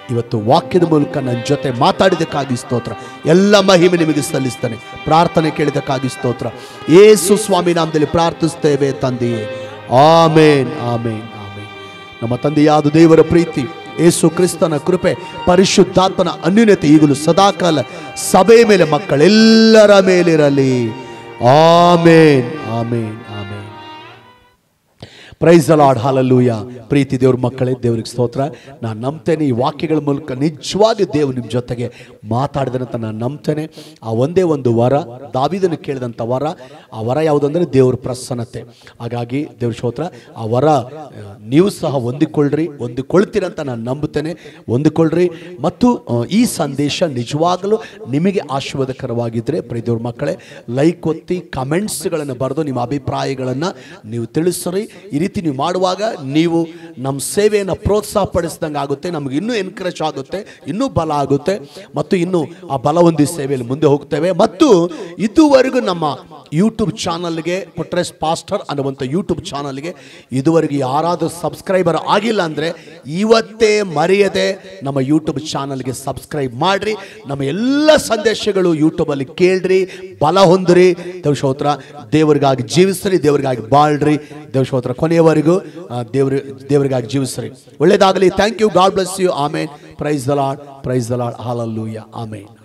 ಇವತ್ತು ವಾಕ್ಯದ ಮೂಲಕ ನನ್ನ ಜೊತೆ ಮಾತಾಡಿದಕ್ಕಾಗಿ ಸ್ತೋತ್ರ ಎಲ್ಲ ಮಹಿಮೆ ನಿಮಗೆ ಸಲ್ಲಿಸ್ತೇನೆ ಪ್ರಾರ್ಥನೆ ಕೇಳಿದಕ್ಕಾಗಿ ಸ್ತೋತ್ರ ಏಸು ಸ್ವಾಮಿ ನಾಮದಲ್ಲಿ ಪ್ರಾರ್ಥಿಸ್ತೇವೆ ತಂದೆಯೇ ಆಮೇನ್ ಆಮೇನ್ ಆಮೇನ್ ನಮ್ಮ ತಂದೆಯಾದ ದೇವರ ಪ್ರೀತಿ ಏಸು ಕ್ರಿಸ್ತನ ಕೃಪೆ ಪರಿಶುದ್ಧಾತ್ಮನ ಅನ್ಯೂನ್ಯತೆ ಈಗಲೂ ಸದಾಕಾಲ ಸಭೆ ಮೇಲೆ ಮಕ್ಕಳೆಲ್ಲರ ಮೇಲಿರಲಿ amen amen amen praise Lord hallelujah ಪ್ರೀತಿ ದೇವ್ರ ಮಕ್ಕಳೇ ದೇವ್ರಿಗೆ ಸ್ತೋತ್ರ ನಾನು ನಂಬ್ತೇನೆ ಈ ವಾಕ್ಯಗಳ ಮೂಲಕ ನಿಜವಾಗಿ ದೇವ್ರು ನಿಮ್ಮ ಜೊತೆಗೆ ಮಾತಾಡಿದಂತ ನಾನು ನಂಬ್ತೇನೆ ಆ ಒಂದೇ ಒಂದು ವರ ದಾವಿದನು ಕೇಳಿದಂಥ ವರ ಆ ವರ ಯಾವುದಂದ್ರೆ ದೇವ್ರ ಪ್ರಸನ್ನತೆ ಹಾಗಾಗಿ ದೇವ್ರ ಸ್ತೋತ್ರ ಆ ವರ ಆ, ನೀವು ಸಹ ಹೊಂದಿಕೊಳ್ಳ್ರಿ ಹೊಂದಿಕೊಳ್ತೀರಂತ ನಾನು ನಂಬುತ್ತೇನೆ ಹೊಂದಿಕೊಳ್ಳ್ರಿ ಮತ್ತು ಆ, ಈ ಸಂದೇಶ ನಿಜವಾಗಲೂ ನಿಮಗೆ ಆಶೀರ್ವಾದಕರವಾಗಿದ್ದರೆ ಪ್ರೀತಿಯವ್ರ ಮಕ್ಕಳೇ ಲೈಕ್ ಒತ್ತಿ ಕಮೆಂಟ್ಸ್ಗಳನ್ನು ಬರೆದು ನಿಮ್ಮ ಅಭಿಪ್ರಾಯಗಳನ್ನು ನೀವು ತಿಳಿಸ್ರಿ ಈ ರೀತಿ ನೀವು ಮಾಡುವಾಗ ನೀವು ನಮ್ಮ ಸೇವೆಯನ್ನು ಪ್ರೋತ್ಸಾಹ ಪಡಿಸಿದಂಗೆ ಆಗುತ್ತೆ ನಮಗೆ ಇನ್ನೂ ಎನ್ಕರೇಜ್ ಆಗುತ್ತೆ ಇನ್ನೂ ಬಲ ಆಗುತ್ತೆ ಮತ್ತು ಇನ್ನೂ ಆ ಬಲ ಹೊಂದಿ ಸೇವೆಯಲ್ಲಿ ಮುಂದೆ ಹೋಗ್ತೇವೆ ಮತ್ತು ಇದುವರೆಗೂ ನಮ್ಮ ಯೂಟ್ಯೂಬ್ ಚಾನಲ್ಗೆ ಕೊಟ್ರೆಸ್ ಪಾಸ್ಟರ್ ಅನ್ನುವಂಥ ಯೂಟ್ಯೂಬ್ ಚಾನಲ್ಗೆ ಇದುವರೆಗೂ ಯಾರಾದರೂ ಸಬ್ಸ್ಕ್ರೈಬರ್ ಆಗಿಲ್ಲ ಅಂದರೆ ಇವತ್ತೇ ಮರೆಯದೆ ನಮ್ಮ ಯೂಟ್ಯೂಬ್ ಚಾನಲ್ಗೆ ಸಬ್ಸ್ಕ್ರೈಬ್ ಮಾಡಿರಿ ನಮ್ಮ ಎಲ್ಲ ಸಂದೇಶಗಳು ಯೂಟ್ಯೂಬಲ್ಲಿ ಕೇಳ್ರಿ ಬಲ ಹೊಂದ್ರಿ ದೇವಶೋತ್ರ ದೇವರಿಗಾಗಿ ಜೀವಿಸ್ರಿ ದೇವರಿಗಾಗಿ ಬಾಳ್ರಿ ದೇವಶೋತ್ರ ಕೊನೆಯವರೆಗೂ ಆ, ದೇವ್ರ ದೇವರಿಗಾಗಿ ಜೀವಿಸ್ರಿ ಒಳ್ಳೇದಾಗಲಿ thank you God bless you amen praise the Lord praise the Lord hallelujah amen